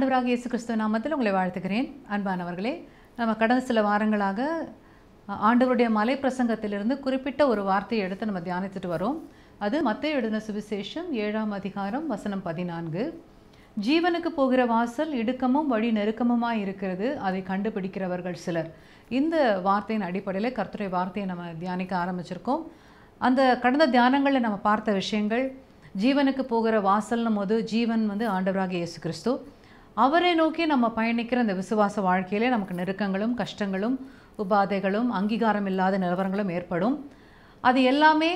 ஆண்டவராக இயேசு கிறிஸ்துவ நாமத்தில் உங்களை வாழ்த்துகிறேன் அன்பானவர்களே நம்ம கடந்த சில வாரங்களாக அ, ஆண்டவருடைய மலை பிரசங்கத்திலிருந்து குறிப்பிட்ட ஒரு வார்த்தையை எடுத்து நம்ம தியானித்துட்டு வரோம் அது மத்திய எழுதின சுவிசேஷம் ஏழாம் அதிகாரம் வசனம் பதினான்கு ஜீவனுக்கு போகிற வாசல் இடுக்கமும் வழி நெருக்கமுமாய் இருக்கிறது அதை கண்டுபிடிக்கிறவர்கள் சிலர் இந்த வார்த்தையின் அடிப்படையில் கர்த்தருடைய வார்த்தையை நம்ம தியானிக்க ஆரம்பிச்சிருக்கோம் அந்த கடந்த தியானங்களில் நம்ம பார்த்த விஷயங்கள் ஜீவனுக்கு போகிற வாசல்னும் போது ஜீவன் வந்து ஆண்டவராக இயேசு கிறிஸ்து அவரை நோக்கி நம்ம பயணிக்கிற இந்த விசுவாச வாழ்க்கையிலே நமக்கு நெருக்கங்களும் கஷ்டங்களும் உபாதைகளும் அங்கீகாரம் இல்லாத நிலவரங்களும் ஏற்படும் அது எல்லாமே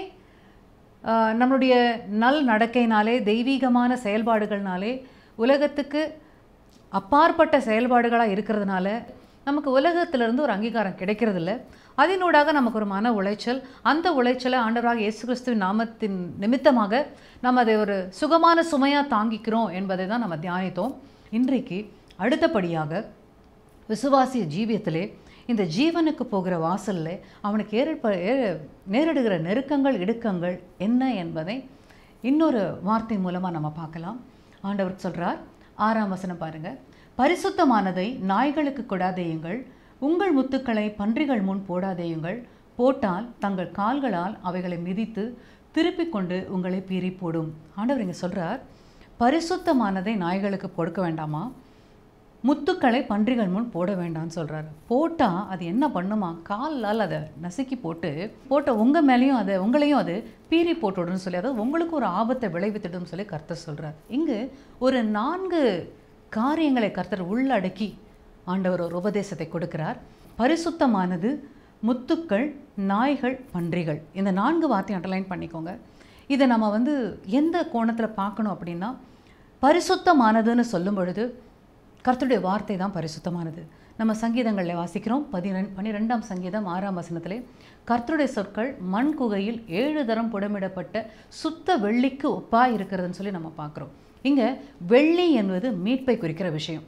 ஆஹ், நம்மளுடைய நல் நடக்கையினாலே தெய்வீகமான செயல்பாடுகள்னாலே உலகத்துக்கு அப்பாற்பட்ட செயல்பாடுகளாக இருக்கிறதுனால நமக்கு உலகத்திலிருந்து ஒரு அங்கீகாரம் கிடைக்கிறதில்ல அதனூடாக நமக்கு ஒரு மன உளைச்சல் அந்த உளைச்சலை ஆண்டவராக இயேசு கிறிஸ்துவின் நாமத்தின் நிமித்தமாக நம்ம அதை ஒரு சுகமான சுமையாக தாங்கிக்கிறோம் என்பதை தான் நம்ம தியானித்தோம் இன்றைக்கு அடுத்தபடியாக விசுவாசிய ஜீவியத்திலே இந்த ஜீவனுக்கு போகிற வாசல்ல அவனுக்கு ஏற்ப ஏ- நேரிடுகிற நெருக்கங்கள் இடுக்கங்கள் என்ன என்பதை இன்னொரு வார்த்தை மூலமாக நம்ம பார்க்கலாம் ஆண்டவர் சொல்றார் ஆறாம் வசனம் பாருங்க பரிசுத்தமானதை நாய்களுக்கு கொடாதேயுங்கள் உங்கள் முத்துக்களை பன்றிகள் முன் போடாதேயுங்கள் போட்டால் தங்கள் கால்களால் அவைகளை மிதித்து திருப்பிக் கொண்டு உங்களை பீறி போடும் ஆண்டவர் இங்கே சொல்றார் பரிசுத்தமானதை நாய்களுக்கு கொடுக்க வேண்டாமா முத்துக்களை பன்றிகள் முன் போட வேண்டாம்னு சொல்கிறாரு போட்டால் அது என்ன பண்ணுமா காலால் அதை நசுக்கி போட்டு போட்ட உங்கள் மேலேயும் அதை உங்களையும் அது பீறி போட்டுவிடுன்னு சொல்லி அதாவது உங்களுக்கு ஒரு ஆபத்தை விளைவித்துடுன்னு சொல்லி கர்த்தர் சொல்கிறார் இங்கு ஒரு நான்கு காரியங்களை கர்த்தர் உள்ளடக்கி ஆண்டவர் ஒரு உபதேசத்தை கொடுக்கிறார் பரிசுத்தமானது முத்துக்கள் நாய்கள் பன்றிகள் இந்த நான்கு வார்த்தையும் அண்டர்லைன் பண்ணிக்கோங்க இதை நம்ம வந்து எந்த கோணத்தில் பார்க்கணும் அப்படின்னா பரிசுத்தமானதுன்னு சொல்லும் பொழுது கர்த்தருடைய வார்த்தை தான் பரிசுத்தமானது நம்ம சங்கீதங்களில் வாசிக்கிறோம் பதினெண் பன்னிரெண்டாம் சங்கீதம் ஆறாம் வசனத்திலே கர்த்தருடைய சொற்கள் மண் குகையில் ஏழு தரம் புடமிடப்பட்ட சுத்த வெள்ளிக்கு ஒப்பாய் இருக்கிறதுன்னு சொல்லி நம்ம பார்க்குறோம் இங்கே வெள்ளி என்பது மீட்பை குறிக்கிற விஷயம்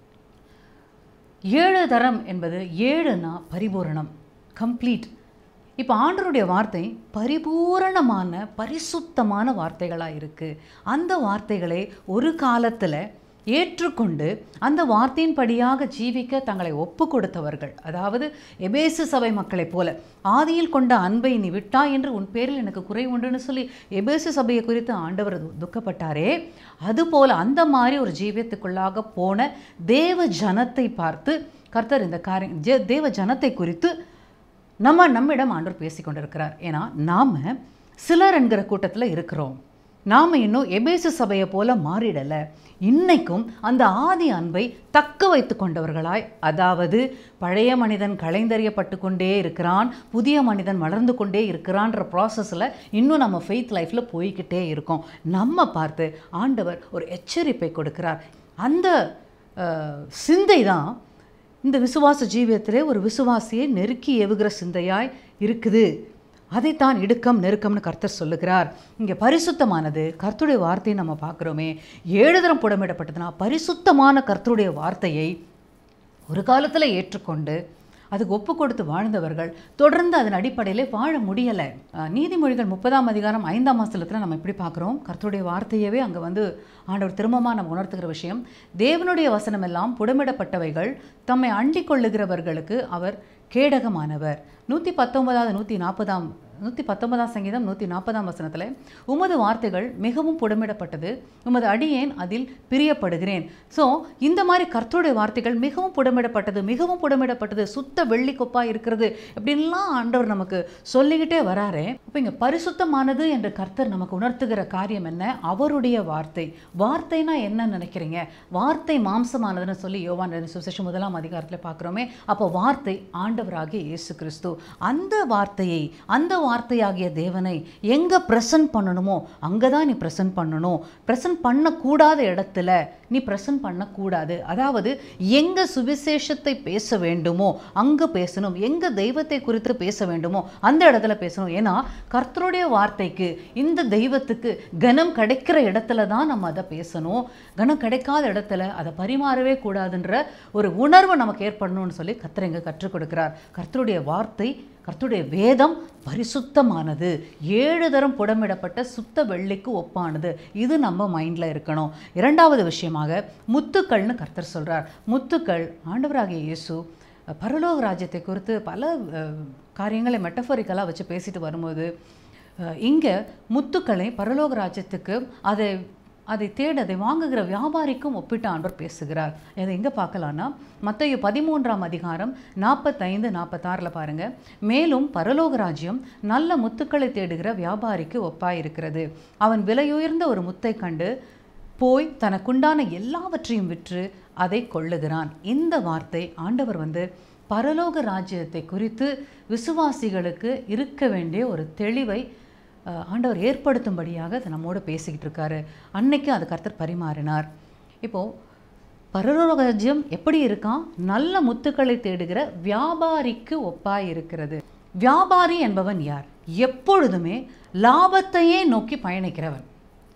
ஏழு தரம் என்பது ஏழுனா பரிபூரணம் கம்ப்ளீட் இப்போ ஆண்டருடைய வார்த்தை பரிபூரணமான பரிசுத்தமான வார்த்தைகளாக இருக்குது அந்த வார்த்தைகளை ஒரு காலத்தில் ஏற்றுக்கொண்டு அந்த வார்த்தையின்படியாக ஜீவிக்க தங்களை ஒப்பு கொடுத்தவர்கள் அதாவது எபேசு சபை மக்களைப் போல ஆதியில் கொண்ட அன்பை நீ விட்டாய் என்று உன் பேரில் எனக்கு குறை உண்டுன்னு சொல்லி எபேசு சபையை குறித்து ஆண்டவர் து- துக்கப்பட்டாரே அதுபோல அந்த மாதிரி ஒரு ஜீவியத்துக்குள்ளாக போன தேவ ஜனத்தை பார்த்து கர்த்தர் இந்த காரியம் ஜெ- தேவ ஜனத்தை குறித்து நம்ம நம்மிடம் ஆண்டவர் பேசி கொண்டிருக்கிறார் ஏன்னா நாம் சிலர் என்கிற கூட்டத்தில் இருக்கிறோம் நாம் இன்னும் எபேசு சபையை போல மாறிடலை இன்னைக்கும் அந்த ஆதி அன்பை தக்க வைத்து கொண்டவர்களாய் அதாவது பழைய மனிதன் களைந்தறியப்பட்டு கொண்டே இருக்கிறான் புதிய மனிதன் வளர்ந்து கொண்டே இருக்கிறான்ற ப்ராசஸில் இன்னும் நம்ம ஃபெய்த் லைஃப்பில் போய்க்கிட்டே இருக்கோம் நம்ம பார்த்து ஆண்டவர் ஒரு எச்சரிப்பை கொடுக்கிறார் அந்த அஹ், சிந்தை தான் இந்த விசுவாச ஜீவியத்திலே ஒரு விசுவாசியை நெருக்கி ஏவுகிற சிந்தையாய் இருக்குது அதைத்தான் இடுக்கம் நெருக்கம்னு கர்த்தர் சொல்லுகிறார் இங்கே பரிசுத்தமானது கர்த்தருடைய வார்த்தையை நம்ம பார்க்குறோமே ஏழு தரம் புடமிடப்பட்டதுன்னா பரிசுத்தமான கர்த்தருடைய வார்த்தையை ஒரு காலத்தில் ஏற்றுக்கொண்டு அதுக்கு ஒப்பு கொடுத்து வாழ்ந்தவர்கள் தொடர்ந்து அதன் அடிப்படையிலே வாழ முடியலை அஹ், நீதிமொழிகள் முப்பதாம் அதிகாரம் ஐந்தாம் வசனத்தில் நம்ம எப்படி பார்க்குறோம் கர்த்தருடைய வார்த்தையவே அங்கே வந்து ஆண்டவர் திரும்பமாக நம்ம உணர்த்துகிற விஷயம் தேவனுடைய வசனம் எல்லாம் புடமிடப்பட்டவைகள் தம்மை அண்டிக் கொள்ளுகிறவர்களுக்கு அவர் கேடகமானவர் நூற்றி பத்தொன்பதாவது நூற்றி நாற்பதாம் நூற்றி பத்தொன்பதாம் சங்கீதம் நூற்றி நாற்பதாம் வசனத்தில் உமது வார்த்தைகள் மிகவும் புடமிடப்பட்டது உமது அடியேன் அதில் பிரியப்படுகிறேன் ஸோ இந்த மாதிரி கர்த்தருடைய வார்த்தைகள் மிகவும் புடமிடப்பட்டது மிகவும் புடமிடப்பட்டது சுத்த வெள்ளி கொப்பா இருக்கிறது இப்படின்லாம் ஆண்டவர் நமக்கு சொல்லிக்கிட்டே வராரே இப்போ இங்கே பரிசுத்தமானது என்று கர்த்தர் நமக்கு உணர்த்துகிற காரியம் என்ன அவருடைய வார்த்தை வார்த்தைனா என்ன நினைக்கிறீங்க வார்த்தை மாம்சமானதுன்னு சொல்லி யோவான் எழுதின சுவிசேஷம் முதலாம் அதிகாரத்தில் பார்க்குறோமே அப்போ வார்த்தை ஆண்டவராகிய இயேசு கிறிஸ்து அந்த வார்த்தையை அந்த வார்த்தையாகிய தேவனை எங்கே ப்ரெசன்ட் பண்ணணுமோ அங்கே தான் நீ ப்ரெசன்ட் பண்ணணும் ப்ரெசன்ட் பண்ணக்கூடாத இடத்துல நீ ப்ரெசன்ட் பண்ணக்கூடாது அதாவது எங்கே சுவிசேஷத்தை பேச வேண்டுமோ அங்கே பேசணும் எங்கே தெய்வத்தை குறித்து பேச வேண்டுமோ அந்த இடத்துல பேசணும் ஏன்னா கர்த்தருடைய வார்த்தைக்கு இந்த தெய்வத்துக்கு கனம் கிடைக்கிற இடத்துல தான் நம்ம அதை பேசணும் கனம் கிடைக்காத இடத்துல அதை பரிமாறவே கூடாதுன்ற ஒரு உணர்வு நமக்கு ஏற்படணும்னு சொல்லி கர்த்தர் இங்கே கற்றுக் கொடுக்கிறார் கர்த்தருடைய வார்த்தை கர்த்தருடைய வேதம் பரிசுத்தமானது ஏழு தரம் புடமிடப்பட்ட சுத்த வெள்ளிக்கு ஒப்பானது இது நம்ம மைண்டில் இருக்கணும் இரண்டாவது விஷயமாக முத்துக்கள்னு கர்த்தர் சொல்கிறார் முத்துக்கள் ஆண்டவராகிய இயேசு பரலோக ராஜ்யத்தை குறித்து பல அஹ், காரியங்களை மெட்டஃபரிக்கலாக வச்சு பேசிட்டு வரும்போது இங்கே முத்துக்களை பரலோக ராஜ்யத்துக்கு அதை அதை தேட அதை வாங்குகிற வியாபாரிக்கும் ஒப்பிட்டு ஆண்டவர் பேசுகிறார் இதை எங்கே பார்க்கலான்னா மத்தேயு பதிமூன்றாம் அதிகாரம் நாற்பத்தைந்து நாற்பத்தாறில் பாருங்கள் மேலும் பரலோக ராஜ்யம் நல்ல முத்துக்களை தேடுகிற வியாபாரிக்கு ஒப்பாயிருக்கிறது அவன் விலையுயர்ந்த ஒரு முத்தை கண்டு போய் தனக்குண்டான எல்லாவற்றையும் விற்று அதை கொள்ளுகிறான் இந்த வார்த்தை ஆண்டவர் வந்து பரலோக ராஜ்யத்தை குறித்து விசுவாசிகளுக்கு இருக்க வேண்டிய ஒரு தெளிவை அஹ், ஆண்டவர் ஏற்படுத்தும்படியாக அதை நம்மோடு பேசிக்கிட்டு இருக்காரு அன்னைக்கு அது கர்த்தர் பரிமாறினார் இப்போது பரலோக ராஜ்யம் எப்படி இருக்கான் நல்ல முத்துக்களை தேடுகிற வியாபாரிக்கு ஒப்பாய் இருக்கிறது வியாபாரி என்பவன் யார் எப்பொழுதுமே லாபத்தையே நோக்கி பயணிக்கிறவன்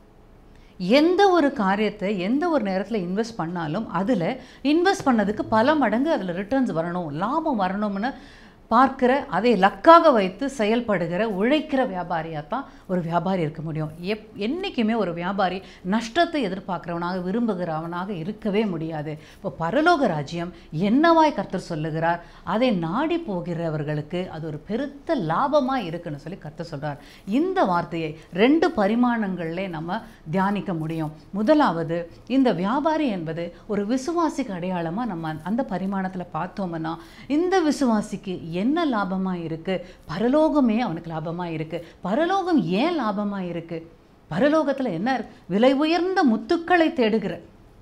எந்த ஒரு காரியத்தை எந்த ஒரு நேரத்தில் இன்வெஸ்ட் பண்ணாலும் அதில் இன்வெஸ்ட் பண்ணதுக்கு பல மடங்கு அதில் ரிட்டர்ன்ஸ் வரணும் லாபம் வரணும்னு பார்க்கிற அதை லக்காக வைத்து செயல்படுகிற உழைக்கிற வியாபாரியாக தான் ஒரு வியாபாரி இருக்க முடியும் எப் என்றைக்குமே ஒரு வியாபாரி நஷ்டத்தை எதிர்பார்க்கிறவனாக விரும்புகிறவனாக இருக்கவே முடியாது இப்போ பரலோக ராஜ்யம் என்னவாய் கர்த்தர் சொல்லுகிறார் அதை நாடி போகிறவர்களுக்கு அது ஒரு பெருத்த லாபமாக இருக்குன்னு சொல்லி கர்த்தர் சொல்கிறார் இந்த வார்த்தையை ரெண்டு பரிமாணங்களிலே நம்ம தியானிக்க முடியும் முதலாவது இந்த வியாபாரி என்பது ஒரு விசுவாசிக்கு அடையாளமாக நம்ம அந்த பரிமாணத்தில் பார்த்தோம்னா இந்த விசுவாசிக்கு என்ன லாபமாக இருக்குது பரலோகமே அவனுக்கு லாபமாக இருக்குது பரலோகம் ஏன் லாபமாக இருக்குது பரலோகத்தில் என்ன இருக்கு? விலை உயர்ந்த முத்துக்களை தேடுகிற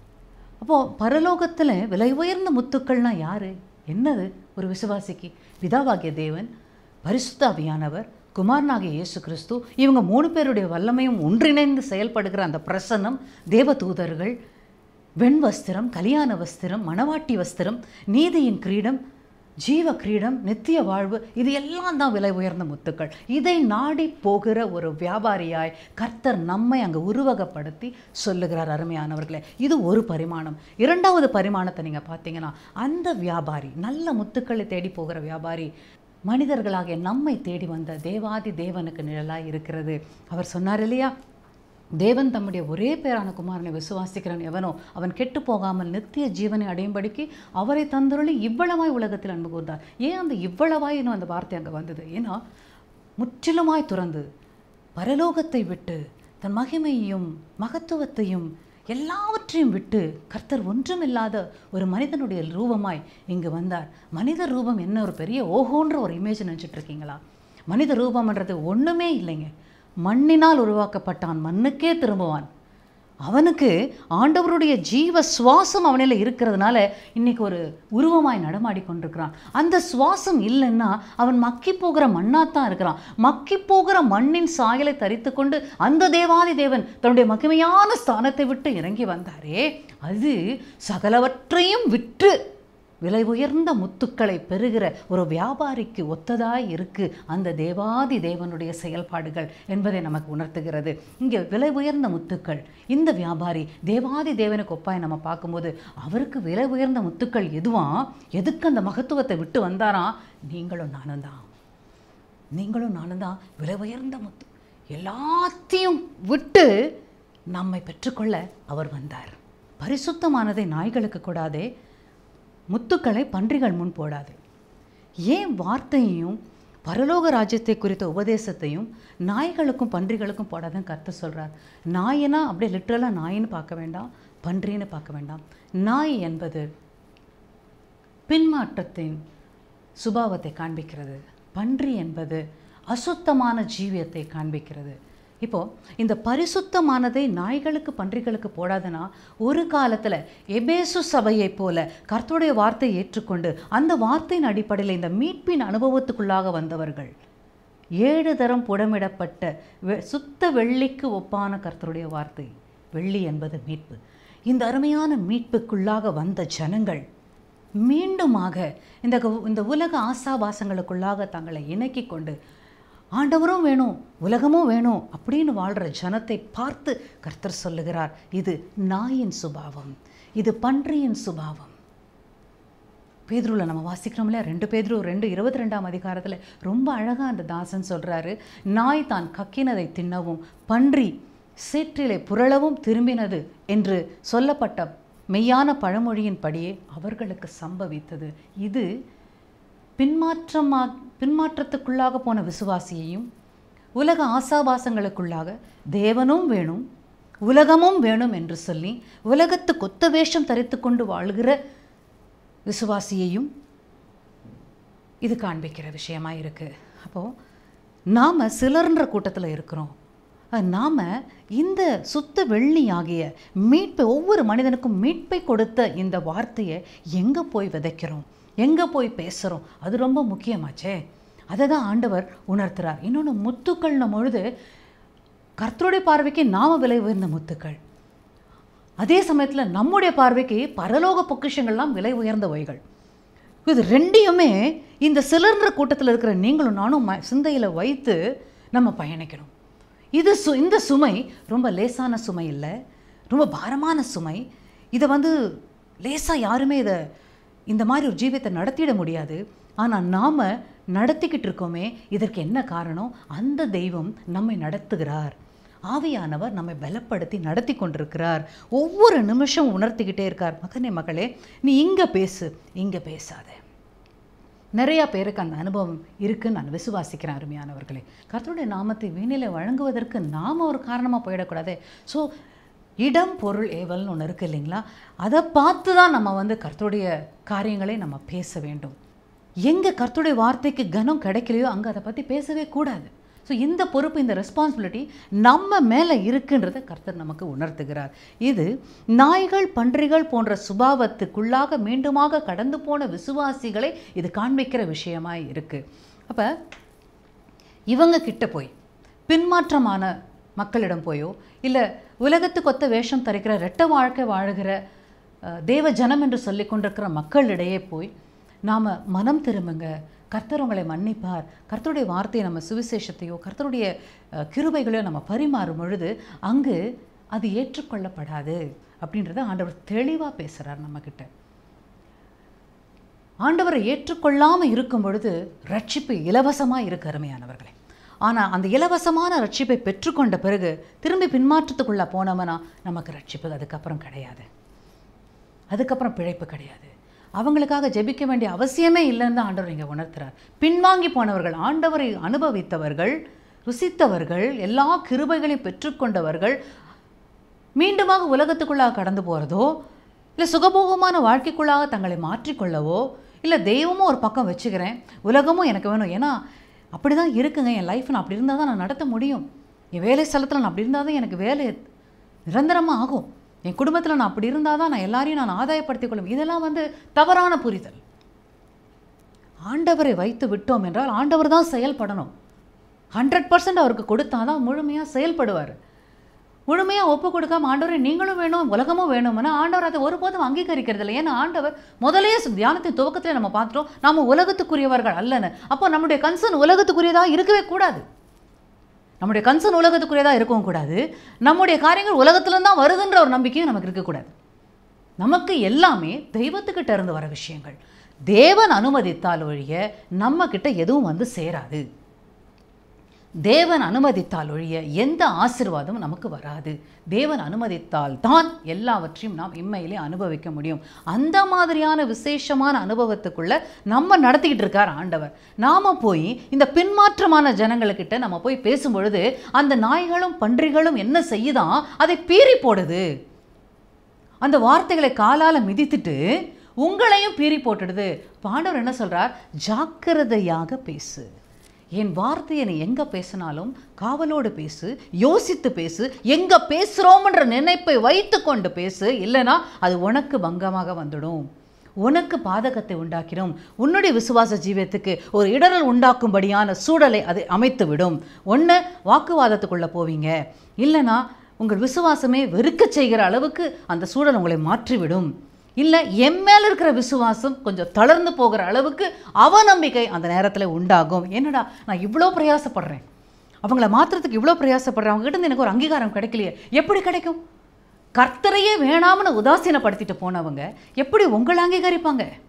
அப்போது பரலோகத்தில் விலை உயர்ந்த முத்துக்கள்னா யார் என்னது ஒரு விசுவாசிக்கு பிதாவாகிய தேவன் பரிசுத்தாவியானவர் குமாரனாகிய இயேசு கிறிஸ்து இவங்க மூணு பேருடைய வல்லமையும் ஒன்றிணைந்து செயல்படுகிற அந்த பிரசன்னம் தேவதூதர்கள் வெண் வஸ்திரம் கல்யாண வஸ்திரம் மணவாட்டி வஸ்திரம் நீதியின் கிரீடம் ஜீவ கிரீடம் நித்திய வாழ்வு இது எல்லாம் தான் விலை உயர்ந்த முத்துக்கள் இதை நாடி போகிற ஒரு வியாபாரியாய் கர்த்தர் நம்மை அங்கே உருவகப்படுத்தி சொல்லுகிறார் அருமையானவர்களே இது ஒரு பரிமாணம் இரண்டாவது பரிமாணத்தை நீங்கள் பார்த்தீங்கன்னா அந்த வியாபாரி நல்ல முத்துக்களை தேடி போகிற வியாபாரி மனிதர்களாகிய நம்மை தேடி வந்த தேவாதி தேவனுக்கு நிழலாய் இருக்கிறது அவர் சொன்னார் இல்லையா தேவன் தம்முடைய ஒரே பேரான குமாரனை விசுவாசிக்கிறான் எவனோ அவன் கெட்டு போகாமல் நித்திய ஜீவனை அடையும்படிக்கு அவரை தந்தருளி இவ்வளவாய் உலகத்தில் அன்பு கூர்ந்தார் ஏன் அந்த இவ்வளவாய் இன்னும் அந்த வார்த்தை அங்கே வந்தது ஏன்னா முற்றிலுமாய் துறந்து பரலோகத்தை விட்டு தன் மகிமையையும் மகத்துவத்தையும் எல்லாவற்றையும் விட்டு கர்த்தர் ஒன்றுமில்லாத ஒரு மனிதனுடைய ரூபமாய் இங்கு வந்தார் மனித ரூபம் என்ன ஒரு பெரிய ஓஹோன்ற ஒரு இமேஜ் நினச்சிட்டு இருக்கீங்களா மனித ரூபம்ன்றது ஒன்றுமே இல்லைங்க மண்ணினால் உருவாக்கப்பட்டான் மண்ணுக்கே திரும்புவான் அவனுக்கு ஆண்டவருடைய ஜீவ சுவாசம் அவனில் இருக்கிறதுனால இன்னைக்கு ஒரு உருவமாய் நடமாடி கொண்டிருக்கிறான் அந்த சுவாசம் இல்லைன்னா அவன் மக்கி போகிற மண்ணாத்தான் இருக்கிறான் மக்கி போகிற மண்ணின் சாயலை தரித்து கொண்டு அந்த தேவாதி தேவன் தன்னுடைய மகிமையான ஸ்தானத்தை விட்டு இறங்கி வந்தாரே அது சகலவற்றையும் விற்று விலை உயர்ந்த முத்துக்களை பெறுகிற ஒரு வியாபாரிக்கு ஒத்ததாய் இருக்கு அந்த தேவாதி தேவனுடைய செயல்பாடுகள் என்பதை நமக்கு உணர்த்துகிறது இங்கே விலை உயர்ந்த முத்துக்கள் இந்த வியாபாரி தேவாதி தேவனுக்கு ஒப்பாய் நம்ம பார்க்கும்போது அவருக்கு விலை உயர்ந்த முத்துக்கள் எதுவா எதுக்கு அந்த மகத்துவத்தை விட்டு வந்தாராம் நீங்களும் நானும் தான் நீங்களும் நானும் தான் விலை உயர்ந்த முத்து எல்லாத்தையும் விட்டு நம்மை பெற்றுக்கொள்ள அவர் வந்தார் பரிசுத்தமானதை நாய்களுக்கு கூடாதே முத்துக்களை பன்றிகள் முன் போடாது ஏன் வார்த்தையையும் பரலோக ராஜ்யத்தை குறித்த உபதேசத்தையும் நாய்களுக்கும் பன்றிகளுக்கும் போடாதுன்னு கருத்து சொல்கிறார் நாயினா அப்படியே லிட்ரலாக நாயின்னு பார்க்க வேண்டாம் பன்றின்னு பார்க்க வேண்டாம் நாய் என்பது பின்மாற்றத்தின் சுபாவத்தை காண்பிக்கிறது பன்றி என்பது அசுத்தமான ஜீவியத்தை காண்பிக்கிறது இப்போ இந்த பரிசுத்தமானதை நாய்களுக்கு பன்றிகளுக்கு போடாதனா ஒரு காலத்தில் எபேசு சபையைப் போல கர்த்தருடைய வார்த்தையை ஏற்றுக்கொண்டு அந்த வார்த்தையின் அடிப்படையில் இந்த மீட்பின் அனுபவத்துக்குள்ளாக வந்தவர்கள் ஏழு தரம் புடமிடப்பட்ட வெ- சுத்த வெள்ளிக்கு ஒப்பான கர்த்தருடைய வார்த்தை வெள்ளி என்பது மீட்பு இந்த அருமையான மீட்புக்குள்ளாக வந்த ஜனங்கள் மீண்டுமாக இந்த க- இந்த உலக ஆசாபாசங்களுக்குள்ளாக தங்களை இணக்கி கொண்டு ஆண்டவரும் வேணும் உலகமும் வேணும் அப்படின்னு வாழ்கிற ஜனத்தை பார்த்து கர்த்தர் சொல்லுகிறார் இது நாயின் சுபாவம் இது பன்றியின் சுபாவம் பேதுருவில் நம்ம வாசிக்கிறோம் இல்லையா ரெண்டு பேதுரு ரெண்டு இருபத்தி ரெண்டாம் அதிகாரத்தில் ரொம்ப அழகாக அந்த தாசன் சொல்கிறாரு நாய் தான் கக்கினதை தின்னவும் பன்றி சேற்றிலே புரளவும் திரும்பினது என்று சொல்லப்பட்ட மெய்யான பழமொழியின்படியே அவர்களுக்கு சம்பவித்தது இது பின்மாற்றமா பின்மாற்றத்துக்குள்ளாக போன விசுவாசியையும் உலக ஆசாபாசங்களுக்குள்ளாக தேவனும் வேணும் உலகமும் வேணும் என்று சொல்லி உலகத்துக்கு ஒத்த வேஷம் தரித்து கொண்டு வாழ்கிற விசுவாசியையும் இது காண்பிக்கிற விஷயமா இருக்கு அப்போது நாம் சிலர்ன்ற கூட்டத்தில் இருக்கிறோம் நாம் இந்த சுத்த வெள்ளி ஆகிய மீட்பை ஒவ்வொரு மனிதனுக்கும் மீட்பை கொடுத்த இந்த வார்த்தையை எங்கே போய் விதைக்கிறோம் எங்கே போய் பேசுகிறோம் அது ரொம்ப முக்கியமாச்சே அதை தான் ஆண்டவர் உணர்த்துறார் இன்னொன்று முத்துக்கள்னும் பொழுது கர்த்தருடைய பார்வைக்கு நாம விலை உயர்ந்த முத்துக்கள் அதே சமயத்தில் நம்முடைய பார்வைக்கு பரலோக பொக்கிஷங்கள்லாம் விலை உயர்ந்தவைகள் இது ரெண்டையுமே இந்த சிலர்ன்ற கூட்டத்தில் இருக்கிற நீங்களும் நானும் ம சிந்தையில் வைத்து நம்ம பயணிக்கணும் இது சு இந்த சுமை ரொம்ப லேசான சுமை இல்லை ரொம்ப பாரமான சுமை இதை வந்து லேசாக யாருமே இதை இந்த மாதிரி ஒரு ஜீவியத்தை நடத்திட முடியாது ஆனால் நாம் நடத்திக்கிட்டு இருக்கோமே இதற்கு என்ன காரணம் அந்த தெய்வம் நம்மை நடத்துகிறார் ஆவியானவர் நம்மை பலப்படுத்தி நடத்தி கொண்டிருக்கிறார் ஒவ்வொரு நிமிஷம் உணர்த்திக்கிட்டே இருக்கார் மகனே மகளே நீ இங்கே பேசு இங்கே பேசாத நிறையா பேருக்கு அந்த அனுபவம் இருக்குன்னு நான் விசுவாசிக்கிறேன் அருமையானவர்களே கர்த்தருடைய நாமத்தை வீணில வழங்குவதற்கு நாம் ஒரு காரணமாக போயிடக்கூடாது ஸோ இடம் பொருள் ஏவல்னு ஒன்று இருக்குது இல்லைங்களா அதை பார்த்து தான் நம்ம வந்து கர்த்தருடைய காரியங்களை நம்ம பேச வேண்டும் எங்கே கர்த்தருடைய வார்த்தைக்கு கனம் கிடைக்கலையோ அங்கே அதை பற்றி பேசவே கூடாது ஸோ இந்த பொறுப்பு இந்த ரெஸ்பான்சிபிலிட்டி நம்ம மேலே இருக்குன்றதை கர்த்தர் நமக்கு உணர்த்துகிறார் இது நாய்கள் பன்றிகள் போன்ற சுபாவத்துக்குள்ளாக மீண்டுமாக கடந்து போன விசுவாசிகளை இது காண்பிக்கிற விஷயமாய் இருக்குது அப்போ இவங்க கிட்ட போய் பின்மாற்றமான மக்களிடம் போயோ இல்லை உலகத்துக்கு ஒத்த வேஷம் தரிக்கிற ரெட்ட வாழ்க்கை வாழுகிற அஹ், தேவ ஜனம் என்று சொல்லி கொண்டிருக்கிற மக்களிடையே போய் நாம் மனம் திரும்புங்க கர்த்தர் உங்களை மன்னிப்பார் கர்த்தருடைய வார்த்தையை நம்ம சுவிசேஷத்தையோ கர்த்தருடைய அஹ், கிருபைகளையோ நம்ம பரிமாறும் பொழுது அங்கு அது ஏற்றுக்கொள்ளப்படாது அப்படின்றத ஆண்டவர் தெளிவாக பேசுகிறார் நம்மக்கிட்ட ஆண்டவரை ஏற்றுக்கொள்ளாமல் இருக்கும் பொழுது ரட்சிப்பு இலவசமாக இருக்கு அருமையானவர்களே ஆனால் அந்த இலவசமான ரட்சிப்பை பெற்றுக்கொண்ட பிறகு திரும்பி பின்மாற்றத்துக்குள்ளே போனோம்னா நமக்கு ரட்சிப்பு அதுக்கப்புறம் கிடையாது அதுக்கப்புறம் பிழைப்பு கிடையாது அவங்களுக்காக ஜெபிக்க வேண்டிய அவசியமே இல்லைன்னு தான் ஆண்டவர் இங்கே உணர்த்துறார் பின்வாங்கி போனவர்கள் ஆண்டவரை அனுபவித்தவர்கள் ருசித்தவர்கள் எல்லா கிருபைகளையும் பெற்றுக்கொண்டவர்கள் மீண்டுமாக உலகத்துக்குள்ளாக கடந்து போகிறதோ இல்லை சுகபோகமான வாழ்க்கைக்குள்ளாக தங்களை மாற்றிக்கொள்ளவோ இல்லை தெய்வமும் ஒரு பக்கம் வச்சுக்கிறேன் உலகமும் எனக்கு வேணும் ஏன்னா அப்படி தான் இருக்குங்க என் லைஃப் நான் அப்படி இருந்தால் தான் நான் நடத்த முடியும் என் வேலை ஸ்தலத்தில் நான் அப்படி இருந்தால் தான் எனக்கு வேலை நிரந்தரமாக ஆகும் என் குடும்பத்தில் நான் அப்படி இருந்தால் தான் நான் எல்லாரையும் நான் ஆதாயப்படுத்திக் கொள்ளும் இதெல்லாம் வந்து தவறான புரிதல் ஆண்டவரை வைத்து விட்டோம் என்றால் ஆண்டவர் தான் செயல்படணும் ஹண்ட்ரட் பர்சன்ட் அவருக்கு கொடுத்தா தான் முழுமையாக செயல்படுவார் முழுமையாக ஒப்பு கொடுக்காம ஆண்டவரை நீங்களும் வேணும் உலகமும் வேணும்னா ஆண்டவர் அதை ஒருபோதும் அங்கீகரிக்கிறது இல்லை ஏன்னா ஆண்டவர் முதலே தியானத்தின் துவக்கத்தில் நம்ம பார்த்துட்டோம் நம்ம உலகத்துக்குரியவர்கள் அல்லன்னு அப்போ நம்முடைய கன்சர்ன் உலகத்துக்குரியதாக இருக்கவே கூடாது நம்முடைய கன்சர்ன் உலகத்துக்குரியதாக இருக்கவும் கூடாது நம்முடைய காரியங்கள் உலகத்துலேருந்து தான் வருதுன்ற ஒரு நம்பிக்கையும் நமக்கு இருக்கக்கூடாது நமக்கு எல்லாமே தெய்வத்துக்கிட்ட இருந்து வர விஷயங்கள் தேவன் அனுமதித்தால் ஒழிய நம்ம கிட்ட எதுவும் வந்து சேராது தேவன் அனுமதித்தால் ஒழிய எந்த ஆசிர்வாதமும் நமக்கு வராது தேவன் அனுமதித்தால் தான் எல்லாவற்றையும் நாம் இம்மையிலே அனுபவிக்க முடியும் அந்த மாதிரியான விசேஷமான அனுபவத்துக்குள்ள நம்ம நடத்திக்கிட்டு இருக்கார் ஆண்டவர் நாம போய் இந்த பின்மாற்றமான ஜனங்களுக்கிட்ட நம்ம போய் பேசும் பொழுது அந்த நாய்களும் பன்றிகளும் என்ன செய்யுதான் அதை பீறி போடுது அந்த வார்த்தைகளை காலால் மிதித்துட்டு உங்களையும் பீறி போட்டுடுது பாண்டவர் என்ன சொல்றார் ஜாக்கிரதையாக பேசு என் வார்த்தையை நீ எங்கே பேசினாலும் காவலோடு பேசு யோசித்து பேசு எங்கே பேசுகிறோம்ன்ற நினைப்பை வைத்து கொண்டு பேசு இல்லைனா அது உனக்கு பங்கமாக வந்துடும் உனக்கு பாதகத்தை உண்டாக்கிடும் உன்னுடைய விசுவாச ஜீவியத்துக்கு ஒரு இடரல் உண்டாக்கும்படியான சூழலை அது அமைத்து விடும் ஒன்று வாக்குவாதத்துக்குள்ளே போவீங்க இல்லைனா உங்கள் விசுவாசமே வெறுக்கச் செய்கிற அளவுக்கு அந்த சூழல் உங்களை மாற்றிவிடும் இல்லை என் மேல இருக்கிற விசுவாசம் கொஞ்சம் தளர்ந்து போகிற அளவுக்கு அவநம்பிக்கை அந்த நேரத்தில் உண்டாகும் என்னடா நான் இவ்வளோ பிரயாசப்படுறேன் அவங்கள மாத்துறதுக்கு இவ்வளோ பிரயாசப்படுறேன் அவங்க கிட்ட இருந்து எனக்கு ஒரு அங்கீகாரம் கிடைக்கலையே எப்படி கிடைக்கும் கர்த்தரையே வேணாம்னு உதாசீனப்படுத்திட்டு போனவங்க எப்படி உங்களை அங்கீகரிப்பாங்க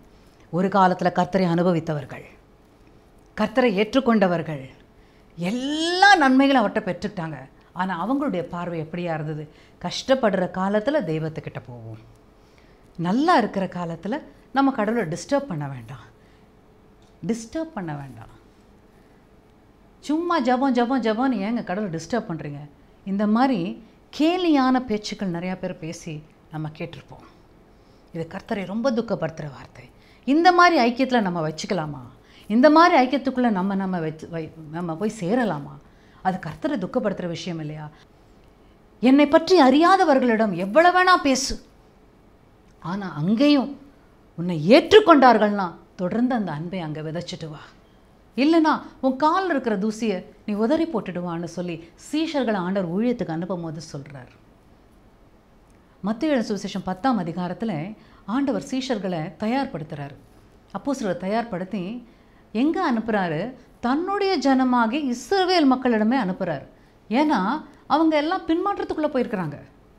ஒரு காலத்தில் கர்த்தரை அனுபவித்தவர்கள் கர்த்தரை ஏற்றுக்கொண்டவர்கள் எல்லா நன்மைகளும் அவர்கிட்ட பெற்றுக்கிட்டாங்க ஆனால் அவங்களுடைய பார்வை எப்படியா இருந்தது கஷ்டப்படுற காலத்தில் தெய்வத்துக்கிட்ட போவோம் நல்லா இருக்கிற காலத்தில் நம்ம கடவுளை டிஸ்டர்ப் பண்ண வேண்டாம் டிஸ்டர்ப் பண்ண வேண்டாம் சும்மா ஜபம் ஜபம் ஜபம்னு ஏங்க கடவுளை டிஸ்டர்ப் பண்ணுறீங்க இந்த மாதிரி கேலியான பேச்சுக்கள் நிறையா பேர் பேசி நம்ம கேட்டிருப்போம் இது கர்த்தரை ரொம்ப துக்கப்படுத்துகிற வார்த்தை இந்த மாதிரி ஐக்கியத்தில் நம்ம வச்சுக்கலாமா இந்த மாதிரி ஐக்கியத்துக்குள்ளே நம்ம நம்ம வச்சு வை நம்ம போய் சேரலாமா அது கர்த்தரை துக்கப்படுத்துகிற விஷயம் இல்லையா என்னை பற்றி அறியாதவர்களிடம் எவ்வளவு வேணா பேசு ஆனால் அங்கேயும் உன்னை ஏற்றுக்கொண்டார்கள்னா தொடர்ந்து அந்த அன்பை அங்கே விதைச்சிட்டு வா இல்லைனா உன் காலில் இருக்கிற தூசியை நீ உதறி போட்டுடுவான்னு சொல்லி சீஷர்களை ஆண்டவர் ஊழியத்துக்கு அனுப்பும் போது சொல்கிறார் மத்திய சுவிசேஷம் பத்தாம் அதிகாரத்தில் ஆண்டவர் சீஷர்களை தயார்படுத்துகிறார் அப்போ சிலர் தயார்படுத்தி எங்கே அனுப்புகிறாரு தன்னுடைய ஜனமாகி இஸ்ரவேல் மக்களிடமே அனுப்புகிறார் ஏன்னா அவங்க எல்லாம் பின்மாற்றத்துக்குள்ளே போயிருக்கிறாங்க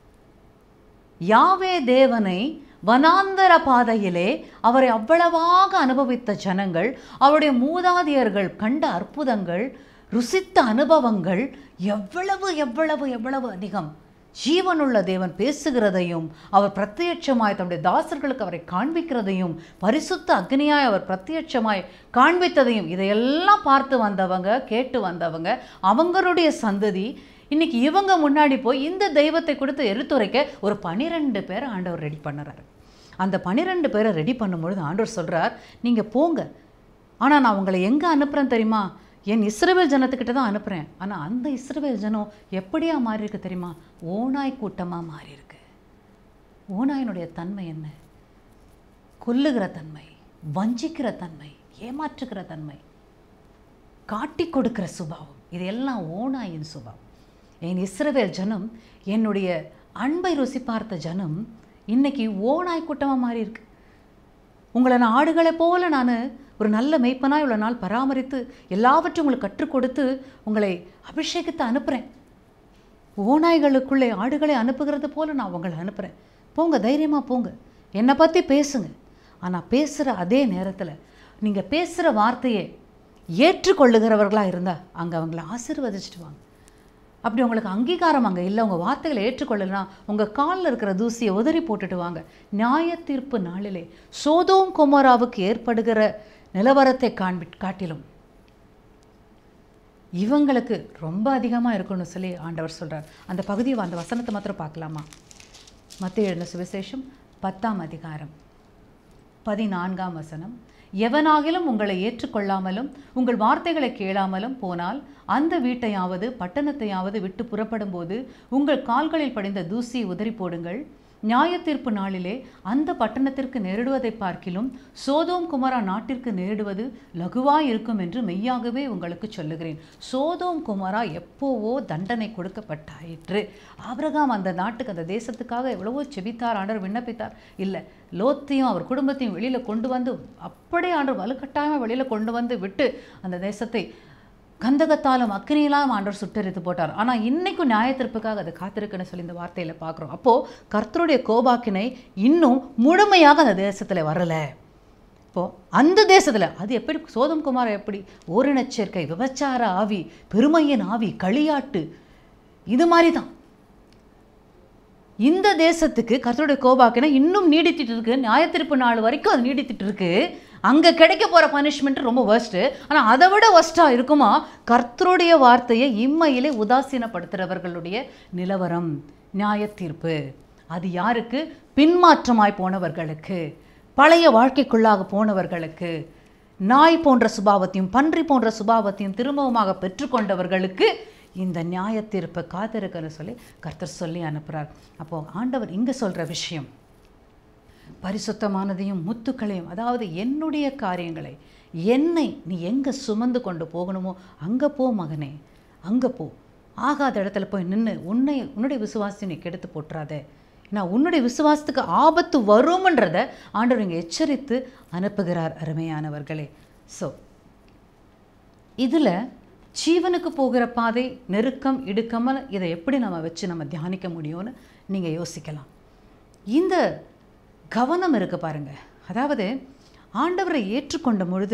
யாவே தேவனை வனாந்தர பாதையிலே அவரை அவ்வளவாக அனுபவித்த ஜனங்கள் அவருடைய மூதாதையர்கள் கண்ட அற்புதங்கள் ருசித்த அனுபவங்கள் எவ்வளவு எவ்வளவு எவ்வளவு அதிகம் ஜீவனுள்ள தேவன் பேசுகிறதையும் அவர் பிரத்யட்சமாய் தம்முடைய தாசர்களுக்கு அவரை காண்பிக்கிறதையும் பரிசுத்த அக்னியாய் அவர் பிரத்யட்சமாய் காண்பித்ததையும் இதையெல்லாம் பார்த்து வந்தவங்க கேட்டு வந்தவங்க அவங்களுடைய சந்ததி இன்னைக்கு இவங்க முன்னாடி போய் இந்த தெய்வத்தை கொடுத்து எடுத்துரைக்க ஒரு பனிரெண்டு பேரை ஆண்டவர் ரெடி பண்ணுறாரு அந்த பனிரெண்டு பேரை ரெடி பண்ணும்பொழுது ஆண்டவர் சொல்கிறார் நீங்கள் போங்க ஆனால் நான் உங்களை எங்கே அனுப்புகிறேன் தெரியுமா என் இஸ்ரவேல் ஜனத்துக்கிட்ட தான் அனுப்புகிறேன் ஆனால் அந்த இஸ்ரவேல் ஜனம் எப்படியா மாறி இருக்கு தெரியுமா ஓனாய் கூட்டமாக மாறி இருக்கு ஓனாயினுடைய தன்மை என்ன கொல்லுகிற தன்மை வஞ்சிக்கிற தன்மை ஏமாற்றுகிற தன்மை காட்டி கொடுக்கிற சுபாவம் இது எல்லாம் ஓனாயின் சுபாவம் என் இஸ்ரவேல் ஜனம் என்னுடைய அன்பை ருசி பார்த்த ஜனம் இன்னைக்கு ஓனாய் கூட்டமாக மாறி இருக்கு உங்களை நான் ஆடுகளை போல நான் ஒரு நல்ல மெய்ப்பனாய் இவ்வளோ நாள் பராமரித்து எல்லாவற்றையும் உங்களுக்கு கற்றுக் கொடுத்து உங்களை அபிஷேகத்தை அனுப்புகிறேன் ஓநாய்களுக்குள்ளே ஆடுகளை அனுப்புகிறது போல நான் உங்களை அனுப்புகிறேன் போங்க தைரியமாக போங்க என்னை பற்றி பேசுங்க ஆனால் பேசுகிற அதே நேரத்தில் நீங்கள் பேசுகிற வார்த்தையை ஏற்றுக்கொள்ளுகிறவர்களாக இருந்தால் அங்கே அவங்கள ஆசீர்வதிச்சுட்டு வாங்க அப்படி உங்களுக்கு அங்கீகாரம் அங்கே இல்லை உங்கள் வார்த்தைகளை ஏற்றுக்கொள்ளலாம் உங்கள் காலில் இருக்கிற தூசியை உதறி போட்டுட்டு வாங்க நியாய தீர்ப்பு நாளிலே சோதோம் குமாராவுக்கு ஏற்படுகிற நிலவரத்தை காண்பி காட்டிலும் இவங்களுக்கு ரொம்ப அதிகமாக இருக்கும்னு சொல்லி ஆண்டவர் சொல்கிறார் அந்த பகுதியை அந்த வசனத்தை மாத்திரம் பார்க்கலாமா மத்திய எழுந்த சுவிசேஷம் பத்தாம் அதிகாரம் பதினான்காம் வசனம் எவனாகிலும் உங்களை ஏற்றுக்கொள்ளாமலும் உங்கள் வார்த்தைகளை கேளாமலும் போனால் அந்த வீட்டையாவது பட்டணத்தையாவது விட்டு புறப்படும்போது உங்கள் கால்களில் படிந்த தூசியை உதறி போடுங்கள் நியாய தீர்ப்பு நாளிலே அந்த பட்டணத்திற்கு நேரிடுவதை பார்க்கிலும் சோதோம் குமாரா நாட்டிற்கு நேரிடுவது லகுவாய் இருக்கும் என்று மெய்யாகவே உங்களுக்கு சொல்லுகிறேன் சோதோம் குமாரா எப்போவோ தண்டனை கொடுக்கப்பட்டாயிற்று ஆபிரகாம் அந்த நாட்டுக்கு அந்த தேசத்துக்காக எவ்வளவோ செபித்தார் ஆண்டவர் விண்ணப்பித்தார் இல்லை லோத்தையும் அவர் குடும்பத்தையும் வெளியில் கொண்டு வந்து அப்படியே ஆண்டவர் வலுக்கட்டாயமாக வெளியில் கொண்டு வந்து விட்டு அந்த தேசத்தை கந்தகத்தாலும் அக்னியிலாம் ஆண்டவர் சுட்டரித்து போட்டார் ஆனால் இன்னைக்கும் நியாயத்திற்புக்காக அது காத்திருக்குன்னு சொல்லி இந்த வார்த்தையில் பார்க்குறோம் அப்போது கர்த்தருடைய கோபாக்கினை இன்னும் முழுமையாக அந்த தேசத்தில் வரலை இப்போது அந்த தேசத்தில் அது எப்படி சோதம் குமார் எப்படி ஓரினச்சேர்க்கை விபச்சார ஆவி பெருமையின் ஆவி களியாட்டு இது மாதிரி தான் இந்த தேசத்துக்கு கர்த்தருடைய கோபாக்கினை இன்னும் நீடித்துட்டு இருக்கு நியாயத்திருப்பு நாள் வரைக்கும் அது நீடித்துட்டு இருக்கு அங்கே கிடைக்க போகிற பனிஷ்மெண்ட் ரொம்ப ஒர்ஸ்ட்டு ஆனால் அதை விட ஒர்ஸ்ட்டாக இருக்குமா கர்த்தருடைய வார்த்தையை இம்மையிலே உதாசீனப்படுத்துகிறவர்களுடைய நிலவரம் நியாயத்தீர்ப்பு அது யாருக்கு பின்மாற்றமாய் போனவர்களுக்கு பழைய வாழ்க்கைக்குள்ளாக போனவர்களுக்கு நாய் போன்ற சுபாவத்தையும் பன்றி போன்ற சுபாவத்தையும் திரும்பவுமாக பெற்றுக்கொண்டவர்களுக்கு இந்த நியாயத்தீர்ப்பை காத்திருக்கன்னு சொல்லி கர்த்தர் சொல்லி அனுப்புகிறார் அப்போது ஆண்டவர் இங்கே சொல்கிற விஷயம் பரிசுத்தமானதையும் முத்துக்களையும் அதாவது என்னுடைய காரியங்களை என்னை நீ எங்கே சுமந்து கொண்டு போகணுமோ அங்கே போ மகனே அங்கே போ ஆகாத இடத்துல போய் நின்று உன்னை உன்னுடைய விசுவாசத்தை நீ கெடுத்து போட்டுறாதே நான் உன்னுடைய விசுவாசத்துக்கு ஆபத்து வரும்ன்றத ஆண்டவர் இங்கே எச்சரித்து அனுப்புகிறார் அருமையானவர்களே ஸோ இதில் ஜீவனுக்கு போகிற பாதை நெருக்கம் இடுக்கமல் இதை எப்படி நம்ம வச்சு நம்ம தியானிக்க முடியும்னு நீங்கள் யோசிக்கலாம் இந்த கவனம் இருக்கு பாருங்க அதாவது ஆண்டவரை ஏற்றுக்கொண்ட பொழுது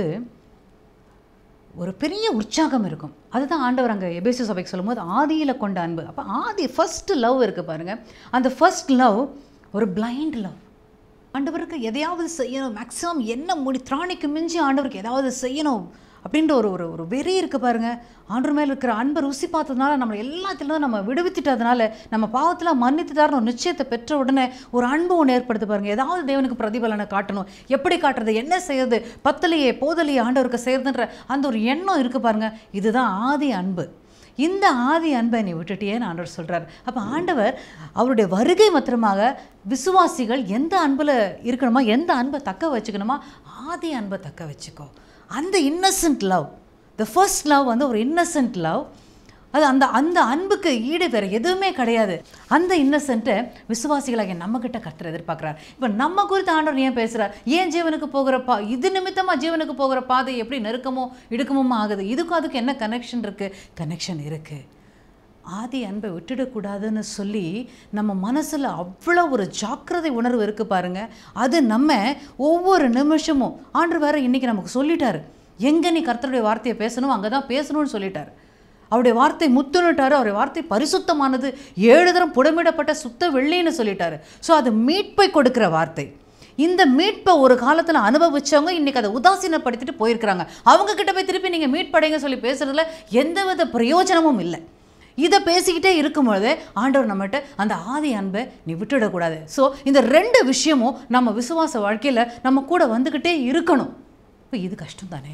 ஒரு பெரிய உற்சாகம் இருக்கும் அதுதான் ஆண்டவர் அங்கே எபேசு சபைக்கு சொல்லும்போது ஆதியில் கொண்ட அன்பு அப்போ ஆதி ஃபர்ஸ்ட் லவ் இருக்குது பாருங்கள் அந்த ஃபர்ஸ்ட் லவ் ஒரு பிளைண்ட் லவ் ஆண்டவருக்கு எதையாவது செய்யணும் மேக்ஸிமம் என்ன முடி திராணிக்கு மிஞ்சி ஆண்டவருக்கு ஏதாவது செய்யணும் அப்படின்ற ஒரு ஒரு ஒரு வெறி இருக்குது பாருங்க ஆண்டவர் மேலே இருக்கிற அன்பை ருசி பார்த்ததுனால நம்ம எல்லாத்திலும் நம்ம விடுவித்துட்டதுனால நம்ம பாவத்தில் மன்னித்துட்டார்னு ஒரு நிச்சயத்தை பெற்ற உடனே ஒரு அன்பு ஒன்று ஏற்படுத்து பாருங்க ஏதாவது தேவனுக்கு பிரதிபலனை காட்டணும் எப்படி காட்டுறது என்ன செய்யறது பத்தலையே போதலையே ஆண்டவருக்கு செய்யறதுன்ற அந்த ஒரு எண்ணம் இருக்குது பாருங்க இதுதான் ஆதி அன்பு இந்த ஆதி அன்பை நீ விட்டுட்டியேன்னு ஆண்டவர் சொல்கிறார் அப்போ ஆண்டவர் அவருடைய வருகை மாத்திரமாக விசுவாசிகள் எந்த அன்பில் இருக்கணுமா எந்த அன்பை தக்க வச்சுக்கணுமா ஆதி அன்பை தக்க வச்சுக்கோ அந்த innocent love the first love வந்து ஒரு இன்னசென்ட் லவ் அது அந்த அந்த அன்புக்கு ஈடு வேறு எதுவுமே கிடையாது அந்த இன்னசென்ட்டை விசுவாசிகளாகிய நம்மக்கிட்ட கர்த்தர் எதிர்பார்க்குறார் இப்போ நம்ம குறித்து ஆண்டவர் ஏன் பேசுகிறார் ஏன் ஜீவனுக்கு போகிற பா இது நிமித்தமாக ஜீவனுக்கு போகிற பாதை எப்படி நெருக்கமோ இடுக்கமும் ஆகுது இதுக்கும் அதுக்கு என்ன கனெக்ஷன் இருக்குது கனெக்ஷன் இருக்குது ஆதி அன்பை விட்டுடக்கூடாதுன்னு சொல்லி நம்ம மனசில் அவ்வளோ ஒரு ஜாக்கிரதை உணர்வு இருக்குது பாருங்க அது நம்ம ஒவ்வொரு நிமிஷமும் ஆண்டு வேற இன்னைக்கு நமக்கு சொல்லிட்டாரு எங்கே நீ கர்த்தருடைய வார்த்தையை பேசணும் அங்கே தான் பேசணும்னு சொல்லிட்டாரு அவருடைய வார்த்தை முத்துனுட்டாரு அவருடைய வார்த்தை பரிசுத்தமானது ஏழு தரம் புடமிடப்பட்ட சுத்த வெள்ளின்னு சொல்லிட்டாரு ஸோ அது மீட்பை கொடுக்கிற வார்த்தை இந்த மீட்பை ஒரு காலத்தில் அனுபவிச்சவங்க இன்னைக்கு அதை உதாசீனப்படுத்திட்டு போயிருக்கிறாங்க அவங்க கிட்ட போய் திருப்பி நீங்கள் மீட்படைங்க சொல்லி பேசுறதுல எந்தவித பிரயோஜனமும் இல்லை இதை பேசிக்கிட்டே இருக்கும்பொழுது ஆண்டவர் நம்மகிட்ட அந்த ஆதி அன்பை நீ விட்டுடக்கூடாது ஸோ இந்த ரெண்டு விஷயமும் நம்ம விசுவாச வாழ்க்கையில் நம்ம கூட வந்துக்கிட்டே இருக்கணும் இப்போ இது கஷ்டம் தானே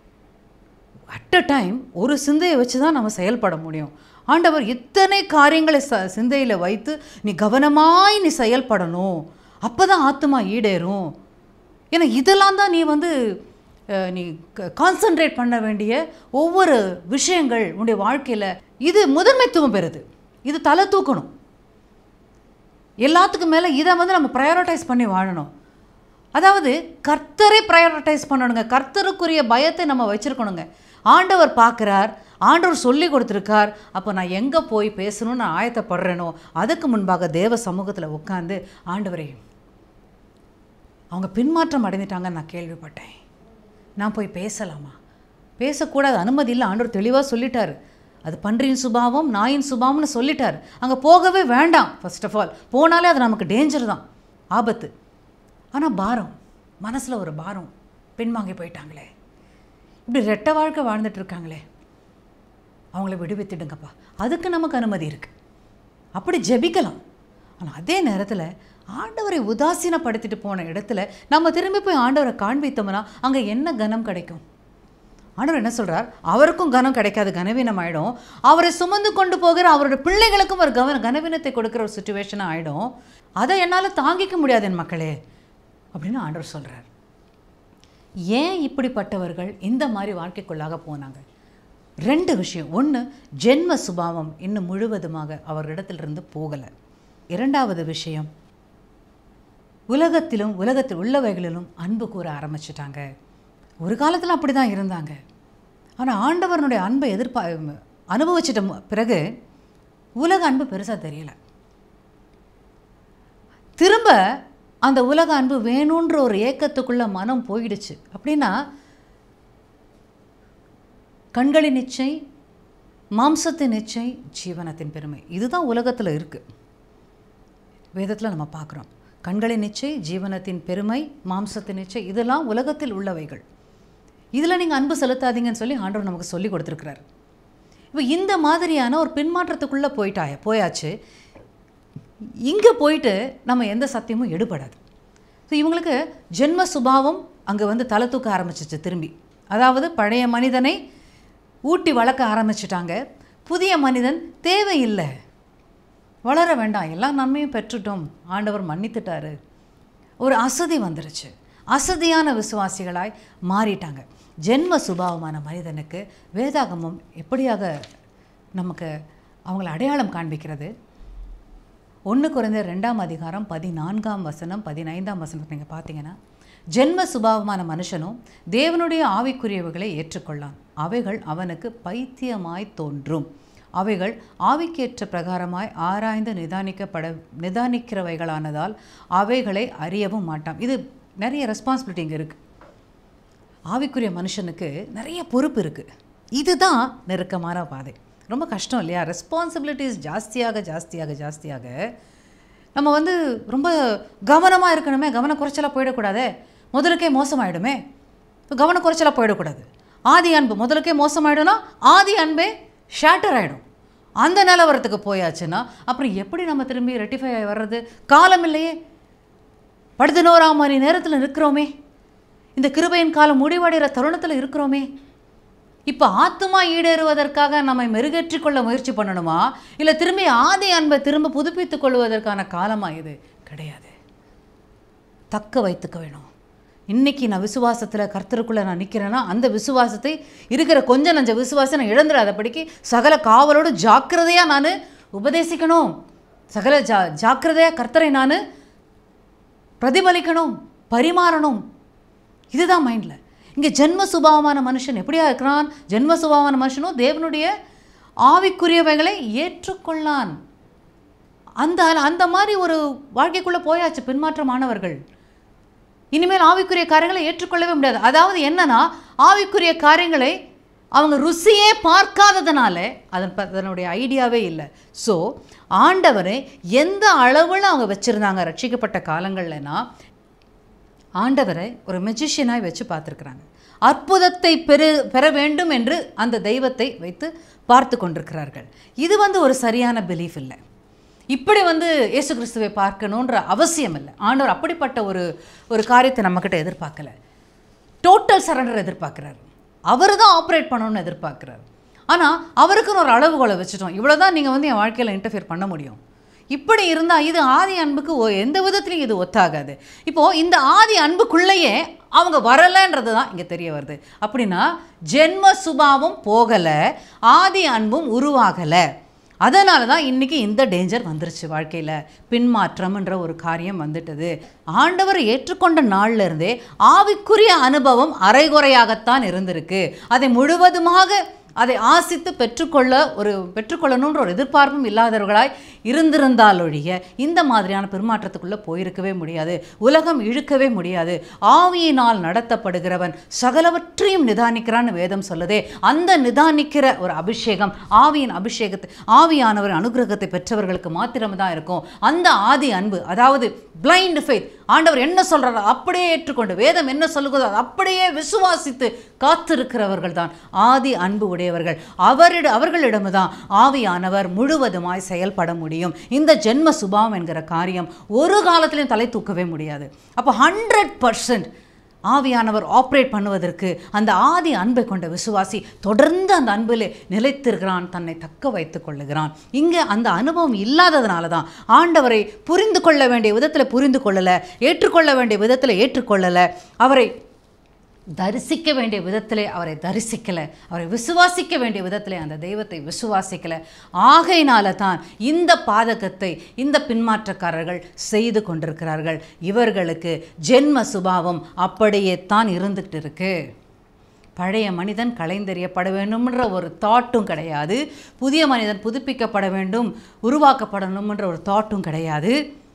அட் அ டைம் ஒரு சிந்தையை வச்சு தான் நம்ம செயல்பட முடியும் ஆண்டவர் இத்தனை காரியங்களை ச சிந்தையில் வைத்து நீ கவனமாய் நீ செயல்படணும் அப்போ தான் ஆத்மா ஈடேறும் ஏன்னா இதெல்லாம் தான் நீ வந்து அஹ், நீ கான்சென்ட்ரேட் பண்ண வேண்டிய ஒவ்வொரு விஷயங்கள் உன்னுடைய வாழ்க்கையில் இது முதன்மைத்துவம் பெறுது இது தலை தூக்கணும் எல்லாத்துக்கும் மேலே இதை வந்து நம்ம ப்ரையாரிட்டைஸ் பண்ணி வாழணும் அதாவது கர்த்தரை ப்ரையாரிட்டைஸ் பண்ணணுங்க கர்த்தருக்குரிய பயத்தை நம்ம வச்சுருக்கணுங்க ஆண்டவர் பார்க்குறார் ஆண்டவர் சொல்லி கொடுத்துருக்கார் அப்போ நான் எங்கே போய் பேசணும்னு நான் ஆயத்தப்படுறேனோ அதுக்கு முன்பாக தேவ சமூகத்தில் உட்காந்து ஆண்டவரே அவங்க பின்மாற்றம் அடைந்துட்டாங்கன்னு நான் கேள்விப்பட்டேன் நான் போய் பேசலாமா பேசக்கூடாது அனுமதி இல்லை ஆண்டவர் தெளிவாக சொல்லிட்டாரு அது பன்றியின் சுபாவம் நாயின் சுபாவம்னு சொல்லிட்டார் அங்கே போகவே வேண்டாம் ஃபர்ஸ்ட் ஆஃப் ஆல் போனாலே அது நமக்கு டேஞ்சர் தான் ஆபத்து ஆனால் பாரம் மனசில் ஒரு பாரம் பின்வாங்கி போயிட்டாங்களே இப்படி ரெட்டை வாழ்க்கை வாழ்ந்துட்டு இருக்காங்களே அவங்கள விடுவித்துடுங்கப்பா அதுக்கு நமக்கு அனுமதி இருக்குது அப்படி ஜெபிக்கலாம் ஆனால் அதே நேரத்தில் ஆண்டவரை உதாசீனப்படுத்திட்டு போன இடத்துல நம்ம திரும்பி போய் ஆண்டவரை காண்பித்தோம்னா அங்கே என்ன கனம் கிடைக்கும் ஆண்டவர் என்ன சொல்றார் அவருக்கும் கனம் கிடைக்காது கனவீனம் ஆயிடும் அவரை சுமந்து கொண்டு போகிற அவரோட பிள்ளைகளுக்கும் ஒரு கவன கனவீனத்தை கொடுக்குற ஒரு சுச்சுவேஷன் ஆயிடும் அதை என்னால் தாங்கிக்க முடியாது என் மக்களே அப்படின்னு ஆண்டவர் சொல்றார் ஏன் இப்படிப்பட்டவர்கள் இந்த மாதிரி வாழ்க்கைக்குள்ளாக போனாங்க ரெண்டு விஷயம் ஒன்று ஜென்ம சுபாவம் இன்னும் முழுவதுமாக அவர்களிடத்திலிருந்து போகலை இரண்டாவது விஷயம் உலகத்திலும் உலகத்தில் உள்ளவைகளிலும் அன்பு கூற ஆரம்பிச்சிட்டாங்க ஒரு காலத்தில் அப்படி தான் இருந்தாங்க ஆனால் ஆண்டவரனுடைய அன்பை எதிர்பா அனுபவிச்சிட்ட மு- பிறகு உலக அன்பு பெருசாக தெரியல திரும்ப அந்த உலக அன்பு வேணுன்ற ஒரு ஏக்கத்துக்குள்ள மனம் போயிடுச்சு அப்படின்னா கண்களின் இச்சை மாம்சத்தின் இச்சை ஜீவனத்தின் பெருமை இதுதான் உலகத்தில் இருக்குது வேதத்தில் நம்ம பார்க்குறோம் கண்களின் இச்சை ஜீவனத்தின் பெருமை மாம்சத்தின் இச்சை இதெல்லாம் உலகத்தில் உள்ளவைகள் இதில் நீங்கள் அன்பு செலுத்தாதீங்கன்னு சொல்லி ஆண்டவர் நமக்கு சொல்லி கொடுத்துருக்கிறார் இப்போ இந்த மாதிரியான ஒரு பின்மாற்றத்துக்குள்ளே போயிட்டாய போயாச்சு இங்கே போயிட்டு நம்ம எந்த சத்தியமும் எடுபடாது ஸோ இவங்களுக்கு ஜென்ம சுபாவம் அங்கே வந்து தலை தூக்க ஆரம்பிச்சிச்சு திரும்பி அதாவது பழைய மனிதனை ஊட்டி வளர்க்க ஆரம்பிச்சிட்டாங்க புதிய மனிதன் தேவையில்லை வளர வேண்டாம் எல்லா நன்மையும் பெற்றுட்டோம் ஆண்டவர் மன்னித்துட்டாரு ஒரு அசதி வந்துருச்சு அசதியான விசுவாசிகளாய் மாறிட்டாங்க ஜென்ம சுபாவமான மனிதனுக்கு வேதாகமம் எப்படியாக நமக்கு அவங்கள அடையாளம் காண்பிக்கிறது ஒன்று குறைந்த ரெண்டாம் அதிகாரம் பதினான்காம் வசனம் பதினைந்தாம் வசனம் நீங்கள் பார்த்தீங்கன்னா ஜென்ம சுபாவமான மனுஷனும் தேவனுடைய ஆவிக்குரியவைகளை ஏற்றுக்கொள்ளான் அவைகள் அவனுக்கு பைத்தியமாய் தோன்றும் அவைகள் ஆவிக்கேற்ற பிரகாரமாய் ஆராய்ந்து நிதானிக்கப்பட நிதானிக்கிறவைகளானதால் அவைகளை அறியவும் மாட்டான் இது நிறைய ரெஸ்பான்சிபிலிட்டி இங்கே இருக்குது ஆவிக்குரிய மனுஷனுக்கு நிறைய பொறுப்பு இருக்குது இதுதான் நெருக்கமான பாதை ரொம்ப கஷ்டம் இல்லையா ரெஸ்பான்சிபிலிட்டிஸ் ஜாஸ்தியாக ஜாஸ்தியாக ஜாஸ்தியாக நம்ம வந்து ரொம்ப கவனமாக இருக்கணுமே கவன குறைச்சலாக போயிடக்கூடாதே முதலுக்கே மோசமாயிடுமே இப்போ கவன குறைச்சலாக போயிடக்கூடாது ஆதி அன்பு முதலுக்கே மோசமாயிடும்னா ஆதி அன்பே ஷேட்டர் ஆகிடும் அந்த நிலவரத்துக்கு போயாச்சுன்னா அப்புறம் எப்படி நம்ம திரும்பி ரெட்டிஃபை ஆகி வர்றது காலம் இல்லையே பதினோராம் மணி நேரத்தில் இருக்கிறோமே இந்த கிருபையின் காலம் முடிவடைகிற தருணத்தில் இருக்கிறோமே இப்போ ஆத்துமா ஈடேறுவதற்காக நம்மை மெருகேற்றிக் கொள்ள முயற்சி பண்ணணுமா இல்லை திரும்பி ஆதி அன்பை திரும்ப புதுப்பித்துக் கொள்வதற்கான காலமா இது கிடையாது தக்க வைத்துக்க வேணும் இன்னைக்கு நான் விசுவாசத்தில் கர்த்தருக்குள்ளே நான் நிற்கிறேன்னா அந்த விசுவாசத்தை இருக்கிற கொஞ்சம் நஞ்ச விசுவாசம் நான் இழந்துடாதபடிக்கு சகல காவலோடு ஜாக்கிரதையாக நான் உபதேசிக்கணும் சகல ஜா ஜாக்கிரதையாக கர்த்தரை நான் பிரதிபலிக்கணும் பரிமாறணும் இதுதான் மைண்டில் இங்கே ஜென்ம சுபாவமான மனுஷன் எப்படியா இருக்கிறான் ஜென்ம சுபாவமான மனுஷனும் தேவனுடைய ஆவிக்குரியவைகளை ஏற்றுக்கொள்ளான் அந்த அந்த மாதிரி ஒரு வாழ்க்கைக்குள்ளே போயாச்சு பின்மாற்றமானவர்கள் இனிமேல் ஆவிக்குரிய காரியங்களை ஏற்றுக்கொள்ளவே முடியாது அதாவது என்னன்னா ஆவிக்குரிய காரியங்களை அவங்க ருசியே பார்க்காததுனால அதன் ப- அதனுடைய ஐடியாவே இல்லை ஸோ ஆண்டவரை எந்த அளவில் அவங்க வச்சுருந்தாங்க ரட்சிக்கப்பட்ட காலங்கள்லனா ஆண்டவரை ஒரு மெஜிஷியனாய் வச்சு பார்த்துருக்குறாங்க அற்புதத்தை பெறு பெற வேண்டும் என்று அந்த தெய்வத்தை வைத்து பார்த்து கொண்டிருக்கிறார்கள் இது வந்து ஒரு சரியான பிலீஃப் இல்லை இப்படி வந்து இயேசு கிறிஸ்துவை பார்க்கணுன்ற அவசியம் இல்லை ஆண்டவர் அப்படிப்பட்ட ஒரு ஒரு காரியத்தை நம்மக்கிட்ட எதிர்பார்க்கல டோட்டல் சரண்டர் எதிர்பார்க்குறாரு அவர் தான் ஆப்ரேட் பண்ணணும்னு எதிர்பார்க்குறாரு ஆனால் அவருக்குன்னு ஒரு அளவுகோலை வச்சுட்டோம் இவ்வளோ தான் நீங்கள் வந்து என் வாழ்க்கையில் இன்டர்ஃபியர் பண்ண முடியும் இப்படி இருந்தால் இது ஆதி அன்புக்கு ஒ- எந்த விதத்துலையும் இது ஒத்தாகாது இப்போது இந்த ஆதி அன்புக்குள்ளேயே அவங்க வரலைன்றது தான் இங்கே தெரிய வருது அப்படின்னா ஜென்ம சுபாவம் போகலை ஆதி அன்பும் உருவாகலை அதனால தான் இன்றைக்கி இந்த டேஞ்சர் வந்துருச்சு வாழ்க்கையில் பின்மாற்றம்ன்ற ஒரு காரியம் வந்துட்டது ஆண்டவர் ஏற்றுக்கொண்ட நாள்ல இருந்தே ஆவிக்குரிய அனுபவம் அரைகுறையாகத்தான் இருந்திருக்கு அதை முழுவதுமாக அதை ஆசித்து பெற்றுக்கொள்ள ஒரு பெற்றுக்கொள்ளணுன்ற ஒரு எதிர்பார்ப்பும் இல்லாதவர்களாய் இருந்திருந்தாலொழிய இந்த மாதிரியான பெருமாற்றத்துக்குள்ளே போயிருக்கவே முடியாது உலகம் இழுக்கவே முடியாது ஆவியினால் நடத்தப்படுகிறவன் சகலவற்றையும் நிதானிக்கிறான்னு வேதம் சொல்லுதே அந்த நிதானிக்கிற ஒரு அபிஷேகம் ஆவியின் அபிஷேகத்தை ஆவியானவர் அனுகிரகத்தை பெற்றவர்களுக்கு மாத்திரம்தான் இருக்கும் அந்த ஆதி அன்பு அதாவது பிளைண்ட் ஃபெய்த் ஆண்டவர் என்ன சொல்றாரோ அப்படியே ஏற்றுக்கொண்டு வேதம் என்ன சொல்லுகிறதோ அதை அப்படியே விசுவாசித்து காத்திருக்கிறவர்கள் தான் ஆதி அன்பு உடையவர்கள் அவரிட அவர்களிடம்தான் ஆவியானவர் முழுவதுமாய் செயல்பட முடியும் இந்த ஜென்ம சுபாவம் என்கிற காரியம் ஒரு காலத்திலையும் தலை தூக்கவே முடியாது அப்போ ஹண்ட்ரட் பர்சன்ட் ஆவியானவர் ஆப்ரேட் பண்ணுவதற்கு அந்த ஆதி அன்பை கொண்ட விசுவாசி தொடர்ந்து அந்த அன்பிலே நிலைத்திருக்கிறான் தன்னை தக்க வைத்துக் கொள்ளுகிறான் இங்கே அந்த அனுபவம் இல்லாததுனால தான் ஆண்டவரை புரிந்து கொள்ள வேண்டிய விதத்தில் புரிந்து கொள்ளலை ஏற்றுக்கொள்ள வேண்டிய விதத்தில் ஏற்றுக்கொள்ளலை அவரை தரிசிக்க வேண்டிய விதத்திலே அவரை தரிசிக்கலை அவரை விசுவாசிக்க வேண்டிய விதத்திலே அந்த தெய்வத்தை விசுவாசிக்கலை ஆகையினால தான் இந்த பாதகத்தை இந்த பின்மாற்றக்காரர்கள் செய்து கொண்டிருக்கிறார்கள் இவர்களுக்கு ஜென்ம சுபாவம் அப்படியே தான் இருந்துகிட்டு இருக்கு பழைய மனிதன் களைந்தெறியப்பட வேண்டும்ன்ற ஒரு தாட்டும் கிடையாது புதிய மனிதன் புதுப்பிக்கப்பட வேண்டும் உருவாக்கப்படணும்ன்ற ஒரு தாட்டும் கிடையாது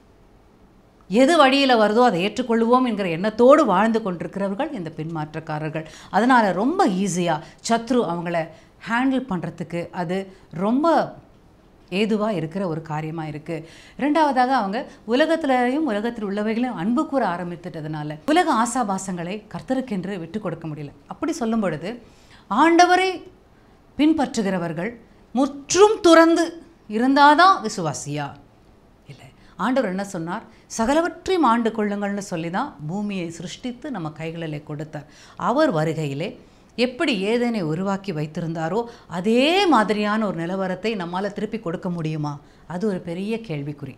எது வழியில் வருதோ அதை ஏற்றுக்கொள்வோம் என்கிற எண்ணத்தோடு வாழ்ந்து கொண்டிருக்கிறவர்கள் இந்த பின்மாற்றக்காரர்கள் அதனால் ரொம்ப ஈஸியாக சத்ரு அவங்கள ஹேண்டில் பண்ணுறதுக்கு அது ரொம்ப ஏதுவாக இருக்கிற ஒரு காரியமாக இருக்குது ரெண்டாவதாக அவங்க உலகத்திலையும் உலகத்தில் உள்ளவைகளையும் அன்பு கூற ஆரம்பித்துட்டதுனால உலக ஆசாபாசங்களை கர்த்தருக்கென்று விட்டு கொடுக்க முடியல அப்படி சொல்லும் பொழுது ஆண்டவரை பின்பற்றுகிறவர்கள் முற்றும் துறந்து இருந்தாதான் விசுவாசியா இல்லை ஆண்டவர் என்ன சொன்னார் சகலவற்றையும் ஆண்டு கொள்ளுங்கள்னு சொல்லி தான் பூமியை சிருஷ்டித்து நம்ம கைகளிலே கொடுத்தார் அவர் வருகையிலே எப்படி ஏதேனை உருவாக்கி வைத்திருந்தாரோ அதே மாதிரியான ஒரு நிலவரத்தை நம்மால் திருப்பி கொடுக்க முடியுமா அது ஒரு பெரிய கேள்விக்குறி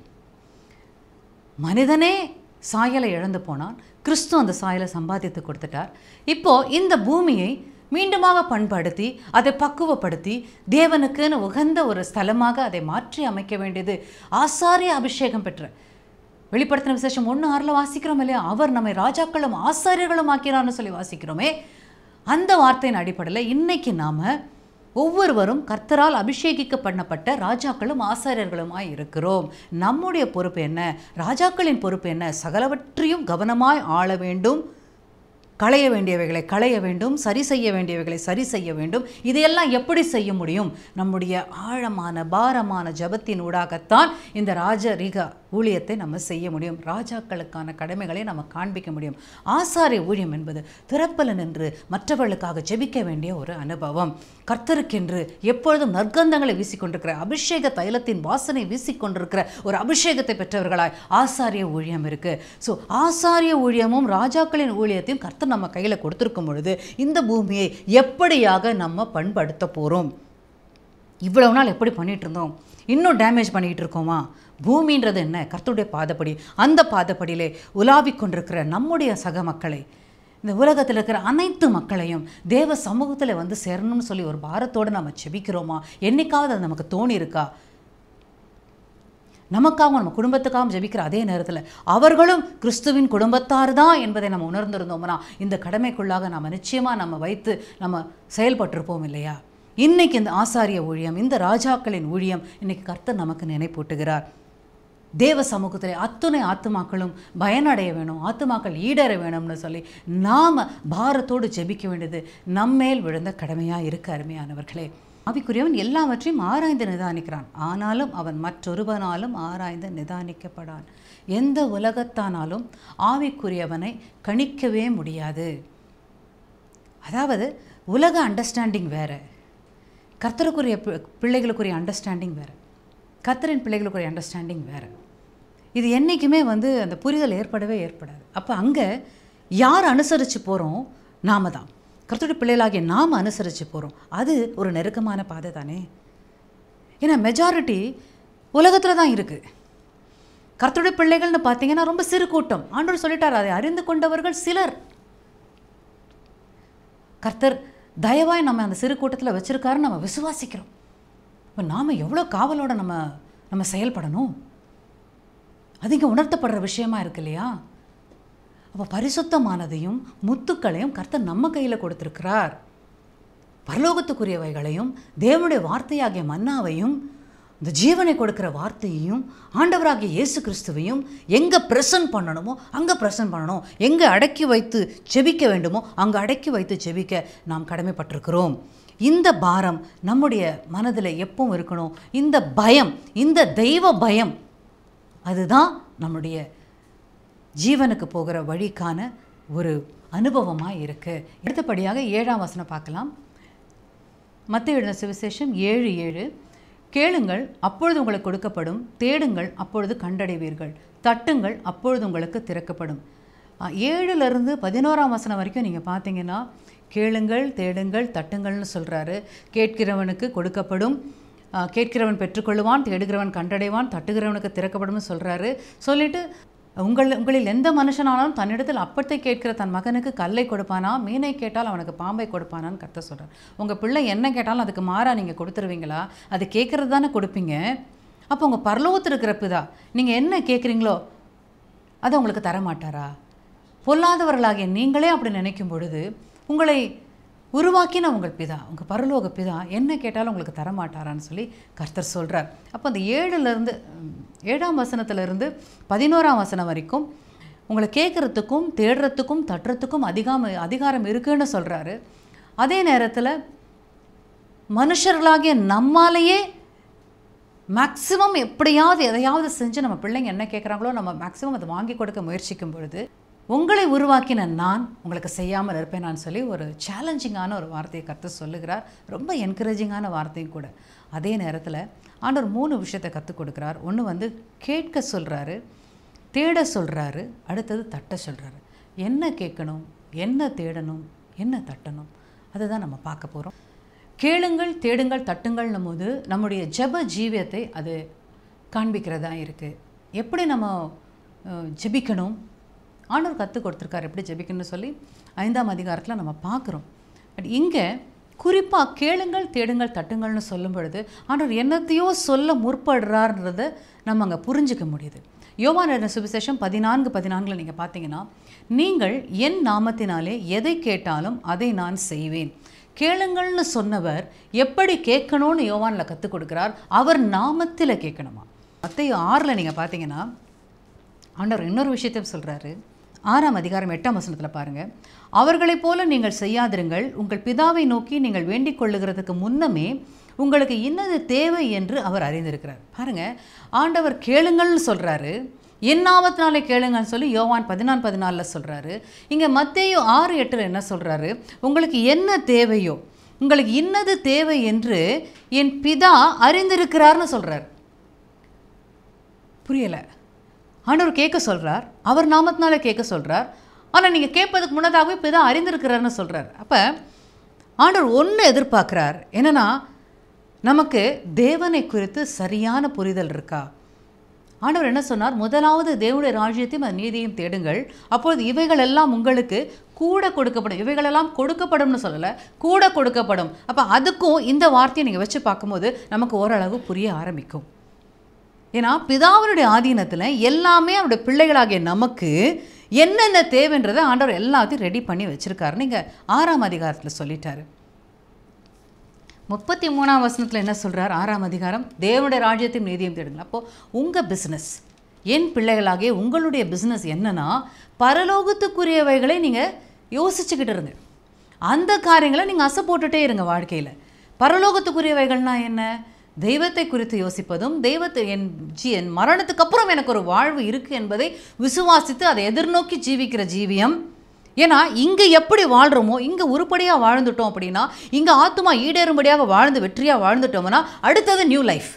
மனிதனே சாயலை இழந்து போனான் கிறிஸ்து அந்த சாயலை சம்பாதித்து கொடுத்துட்டார் இப்போ இந்த பூமியை மீண்டுமாக பண்படுத்தி அதை பக்குவப்படுத்தி தேவனுக்குன்னு உகந்த ஒரு ஸ்தலமாக அதை மாற்றி அமைக்க வேண்டியது ஆசாரிய அபிஷேகம் பெற்ற வெளிப்படுத்தின விசேஷம் ஒன்று ஆறில் வாசிக்கிறோம் இல்லையா அவர் நம்மை ராஜாக்களும் ஆசாரியர்களும் ஆக்கிறார்னு சொல்லி வாசிக்கிறோமே அந்த வார்த்தையின் அடிப்படையில் இன்னைக்கு நாம் ஒவ்வொருவரும் கர்த்தரால் அபிஷேகிக்கப்படப்பட்ட ராஜாக்களும் ஆசாரியர்களுமாய் இருக்கிறோம் நம்முடைய பொறுப்பு என்ன ராஜாக்களின் பொறுப்பு என்ன சகலவற்றையும் கவனமாய் ஆள வேண்டும் களைய வேண்டியவைகளை களைய வேண்டும் சரி செய்ய வேண்டியவைகளை சரி செய்ய வேண்டும் இதையெல்லாம் எப்படி செய்ய முடியும் நம்முடைய ஆழமான பாரமான ஜபத்தின் ஊடாகத்தான் இந்த ராஜரிக ஊழியத்தை நம்ம செய்ய முடியும் ராஜாக்களுக்கான கடமைகளை நம்ம காண்பிக்க முடியும் ஆசாரிய ஊழியம் என்பது திறப்பல நின்று மற்றவர்களுக்காக ஜெபிக்க வேண்டிய ஒரு அனுபவம் கர்த்தருக்கென்று எப்பொழுதும் நற்கந்தங்களை வீசிக்கொண்டிருக்கிற அபிஷேக தைலத்தின் வாசனை வீசிக்கொண்டிருக்கிற ஒரு அபிஷேகத்தை பெற்றவர்களாய் ஆசாரிய ஊழியம் இருக்கு ஸோ ஆசாரிய ஊழியமும் ராஜாக்களின் ஊழியத்தையும் கர்த்தர் நம்ம கையில் கொடுத்துருக்கும் பொழுது இந்த பூமியை எப்படியாக நம்ம பண்படுத்த போகிறோம் இவ்வளவு நாள் எப்படி பண்ணிட்டு இருந்தோம் இன்னும் டேமேஜ் பண்ணிட்டு இருக்கோமா பூமின்றது என்ன கர்த்தருடைய பாதப்படி அந்த பாதப்படியிலே உலாவிக் கொண்டிருக்கிற நம்முடைய சக மக்களை இந்த உலகத்தில் இருக்கிற அனைத்து மக்களையும் தேவ சமூகத்தில் வந்து சேரணும்னு சொல்லி ஒரு பாரத்தோடு நம்ம செபிக்கிறோமா என்னைக்காவது அது நமக்கு தோணி இருக்கா நமக்காகவும் நம்ம குடும்பத்துக்காகவும் ஜெபிக்கிற அதே நேரத்தில் அவர்களும் கிறிஸ்துவின் குடும்பத்தார் தான் என்பதை நம்ம உணர்ந்திருந்தோம்னா இந்த கடமைக்குள்ளாக நம்ம நிச்சயமாக நம்ம வைத்து நம்ம செயல்பட்டிருப்போம் இல்லையா இன்னைக்கு இந்த ஆசாரிய ஊழியம் இந்த ராஜாக்களின் ஊழியம் இன்னைக்கு கர்த்தர் நமக்கு நினைப்பூட்டுகிறார் தேவ சமூகத்தில் அத்துணை ஆத்துமாக்களும் பயனடைய வேணும் ஆத்துமாக்கள் ஈடற வேணும்னு சொல்லி நாம் பாரத்தோடு ஜெபிக்க வேண்டியது நம்மேல் விழுந்த கடமையாக இருக்கு அருமையானவர்களே ஆவிக்குரியவன் எல்லாவற்றையும் ஆராய்ந்து நிதானிக்கிறான் ஆனாலும் அவன் மற்றொருவனாலும் ஆராய்ந்து நிதானிக்கப்படான் எந்த உலகத்தானாலும் ஆவிக்குரியவனை கணிக்கவே முடியாது அதாவது உலக அண்டர்ஸ்டாண்டிங் வேறு கர்த்தருக்குரிய பி- பிள்ளைகளுக்குரிய அண்டர்ஸ்டாண்டிங் வேறு கர்த்தரின் பிள்ளைகளுக்குரிய அண்டர்ஸ்டாண்டிங் வேறு இது என்றைக்குமே வந்து அந்த புரிதல் ஏற்படவே ஏற்படாது அப்போ அங்கே யார் அனுசரித்து போகிறோம் நாம தான் கர்த்தருடைய பிள்ளைகளாகிய நாம் அனுசரித்து போகிறோம் அது ஒரு நெருக்கமான பாதை தானே ஏன்னா மெஜாரிட்டி உலகத்தில் தான் இருக்குது கர்த்தருடைய பிள்ளைகள்னு பார்த்தீங்கன்னா ரொம்ப சிறு கூட்டம் ஆண்டவர் சொல்லிட்டார் அதை அறிந்து கொண்டவர்கள் சிலர் கர்த்தர் தயவாய் நம்ம அந்த சிறு கூட்டத்தில் வச்சிருக்காருன்னு நம்ம விசுவாசிக்கிறோம் இப்போ நாம் எவ்வளோ காவலோட நம்ம நம்ம செயல்படணும் அது இங்கே உணர்த்தப்படுற விஷயமா இருக்கு இல்லையா அப்போ பரிசுத்தமானதையும் முத்துக்களையும் கர்த்தர் நம்ம கையில் கொடுத்துருக்கிறார் பரலோகத்துக்குரியவைகளையும் தேவனுடைய வார்த்தையாகிய மன்னாவையும் இந்த ஜீவனை கொடுக்கிற வார்த்தையையும் ஆண்டவராகிய இயேசு கிறிஸ்துவையும் எங்கே ப்ரெசன்ட் பண்ணணுமோ அங்கே ப்ரெசன்ட் பண்ணணும் எங்கே அடக்கி வைத்து செபிக்க வேண்டுமோ அங்கே அடக்கி வைத்து செபிக்க நாம் கடமைப்பட்டிருக்கிறோம் இந்த பாரம் நம்முடைய மனதில் எப்பவும் இருக்கணும் இந்த பயம் இந்த தெய்வ பயம் அதுதான் நம்முடைய ஜீவனுக்கு போகிற வழிக்கான ஒரு அனுபவமாக இருக்குது அடுத்தபடியாக ஏழாம் வசனம் பார்க்கலாம் மத்திய எழுதின சுவிசேஷம் ஏழு ஏழு கேளுங்கள் அப்பொழுது உங்களுக்கு கொடுக்கப்படும் தேடுங்கள் அப்பொழுது கண்டடைவீர்கள் தட்டுங்கள் அப்பொழுது உங்களுக்கு திறக்கப்படும் அஹ், ஏழுலேருந்து பதினோராம் வசனம் வரைக்கும் நீங்கள் பார்த்தீங்கன்னா கேளுங்கள் தேடுங்கள் தட்டுங்கள்னு சொல்கிறாரு கேட்கிறவனுக்கு கொடுக்கப்படும் அஹ், கேட்கிறவன் பெற்றுக்கொள்ளுவான் தேடுகிறவன் கண்டடைவான் தட்டுகிறவனுக்கு திறக்கப்படும்னு சொல்கிறாரு சொல்லிட்டு உங்கள் உங்களில் எந்த மனுஷனாலும் தன்னிடத்தில் அப்பத்தை கேட்கிற தன் மகனுக்கு கல்லை கொடுப்பானா மீனை கேட்டால் அவனுக்கு பாம்பை கொடுப்பானான்னு கத்த சொல்கிறார் உங்கள் பிள்ளை என்ன கேட்டாலும் அதுக்கு மாறா நீங்கள் கொடுத்துருவீங்களா அது கேட்குறது தானே கொடுப்பீங்க அப்போ உங்கள் பரலோகத்தில் இருக்கிற பிதா நீங்கள் என்ன கேட்குறீங்களோ அதை உங்களுக்கு தர மாட்டாரா பொல்லாதவர்களாகிய நீங்களே அப்படி நினைக்கும் பொழுது உங்களை உருவாக்கின உங்கள் பிதா உங்கள் பரலோக பிதா என்ன கேட்டாலும் உங்களுக்கு தர மாட்டாரான்னு சொல்லி கர்த்தர் சொல்கிறார் அப்போ அந்த ஏழுலேருந்து ஏழாம் வசனத்திலிருந்து பதினோராம் வசனம் வரைக்கும் உங்களை கேட்குறதுக்கும் தேடுறதுக்கும் தட்டுறதுக்கும் அதிகாம அதிகாரம் இருக்குன்னு சொல்கிறாரு அதே நேரத்தில் மனுஷர்களாகிய நம்மாலேயே மேக்ஸிமம் எப்படியாவது எதையாவது செஞ்சு நம்ம பிள்ளைங்க என்ன கேட்குறாங்களோ நம்ம மேக்ஸிமம் அதை வாங்கி கொடுக்க முயற்சிக்கும் பொழுது உங்களை உருவாக்கின நான் உங்களுக்கு செய்யாமல் இருப்பேன் நான் சொல்லி ஒரு சேலஞ்சிங்கான ஒரு வார்த்தையை கற்று சொல்லுகிறார் ரொம்ப என்கரேஜிங்கான வார்த்தையும் கூட அதே நேரத்தில் ஆண்டவர் மூணு விஷயத்தை கற்றுக் கொடுக்குறார் ஒன்று வந்து கேட்க சொல்கிறாரு தேட சொல்கிறாரு அடுத்தது தட்ட சொல்கிறாரு என்ன கேட்கணும் என்ன தேடணும் என்ன தட்டணும் அதை தான் நம்ம பார்க்க போகிறோம் கேளுங்கள் தேடுங்கள் தட்டுங்கள்னும் போது நம்முடைய ஜெப ஜீவியத்தை அது காண்பிக்கிறதா இருக்குது எப்படி நம்ம அஹ், ஜெபிக்கணும் ஆண்டவர் கற்றுக் கொடுத்துருக்காரு எப்படி ஜெபிக்கணும்னு சொல்லி ஐந்தாம் அதிகாரத்தில் நம்ம பார்க்குறோம் பட் இங்கே குறிப்பாக கேளுங்கள் தேடுங்கள் தட்டுங்கள்னு சொல்லும் பொழுது ஆண்டவர் என்னத்தையோ சொல்ல முற்படுறாருன்றதை நம்ம அங்கே புரிஞ்சுக்க முடியுது யோவான் எழுதின சுவிசேஷம் பதினான்கு பதினான்கில் நீங்கள் பார்த்தீங்கன்னா நீங்கள் என் நாமத்தினாலே எதை கேட்டாலும் அதை நான் செய்வேன் கேளுங்கள்னு சொன்னவர் எப்படி கேட்கணும்னு யோவானில் கற்றுக் கொடுக்குறார் அவர் நாமத்தில் கேட்கணுமா மற்ற ஆறில் நீங்கள் பார்த்தீங்கன்னா ஆண்டவர் இன்னொரு விஷயத்தையும் சொல்கிறாரு ஆறாம் அதிகாரம் எட்டாம் வசனத்தில் பாருங்க அவர்களைப் போல நீங்கள் செய்யாதிருங்கள் உங்கள் பிதாவை நோக்கி நீங்கள் வேண்டிக் கொள்ளுகிறதுக்கு முன்னமே உங்களுக்கு இன்னது தேவை என்று அவர் அறிந்திருக்கிறார் பாருங்க ஆண்டவர் கேளுங்கள்னு சொல்றாரு என் நாமத்தினாலே கேளுங்கன்னு சொல்லி யோவான் பதினான் பதினாலில் சொல்றாரு இங்கே மத்தேயு ஆறு எட்டில் என்ன சொல்றாரு உங்களுக்கு என்ன தேவையோ உங்களுக்கு இன்னது தேவை என்று என் பிதா அறிந்திருக்கிறார்னு சொல்றார் புரியலை ஆண்டவர் கேட்க சொல்றார் அவர் நாமத்தினால கேட்க சொல்றார் ஆனால் நீங்கள் கேட்பதுக்கு முன்னதாகவே இப்போ தான் அறிந்திருக்கிறார்னு சொல்றார் அப்போ ஆண்டவர் ஒன்று எதிர்பார்க்குறார் என்னன்னா நமக்கு தேவனை குறித்து சரியான புரிதல் இருக்கா ஆண்டவர் என்ன சொன்னார் முதலாவது தேவனுடைய ராஜ்யத்தையும் அது நீதியையும் தேடுங்கள் அப்பொழுது இவைகள் எல்லாம் உங்களுக்கு கூட கொடுக்கப்படும் இவைகளெல்லாம் கொடுக்கப்படும்னு சொல்லலை கூட கொடுக்கப்படும் அப்போ அதுக்கும் இந்த வார்த்தையை நீங்கள் வச்சு பார்க்கும்போது நமக்கு ஓரளவு புரிய ஆரம்பிக்கும் ஏன்னா பிதாவினுடைய ஆதீனத்தில் எல்லாமே அவருடைய பிள்ளைகளாகிய நமக்கு என்னென்ன தேவைன்றதை ஆண்டவர் எல்லாத்தையும் ரெடி பண்ணி வச்சிருக்காரு நீங்கள் ஆறாம் அதிகாரத்தில் சொல்லிட்டாரு முப்பத்தி மூணாம் வசனத்தில் என்ன சொல்றார் ஆறாம் அதிகாரம் தேவனுடைய ராஜ்யத்தையும் நீதியும் தேடுங்கள் அப்போது உங்கள் பிஸ்னஸ் என் பிள்ளைகளாகிய உங்களுடைய பிஸ்னஸ் என்னன்னா பரலோகத்துக்குரியவைகளை நீங்கள் யோசிச்சுக்கிட்டு இருங்க அந்த காரியங்களை நீங்கள் அசை போட்டுட்டே இருங்க வாழ்க்கையில் பரலோகத்துக்குரியவைகள்னா என்ன தெய்வத்தை குறித்து யோசிப்பதும் தெய்வத்தை என் ஜீ என் மரணத்துக்கு அப்புறம் எனக்கு ஒரு வாழ்வு இருக்குது என்பதை விசுவாசித்து அதை எதிர்நோக்கி ஜீவிக்கிற ஜீவியம் ஏன்னா இங்கே எப்படி வாழ்கிறோமோ இங்கே உருப்படியாக வாழ்ந்துட்டோம் அப்படின்னா இங்கே ஆத்துமா ஈடேறும்படியாக வாழ்ந்து வெற்றியாக வாழ்ந்துட்டோம்னா அடுத்தது நியூ லைஃப்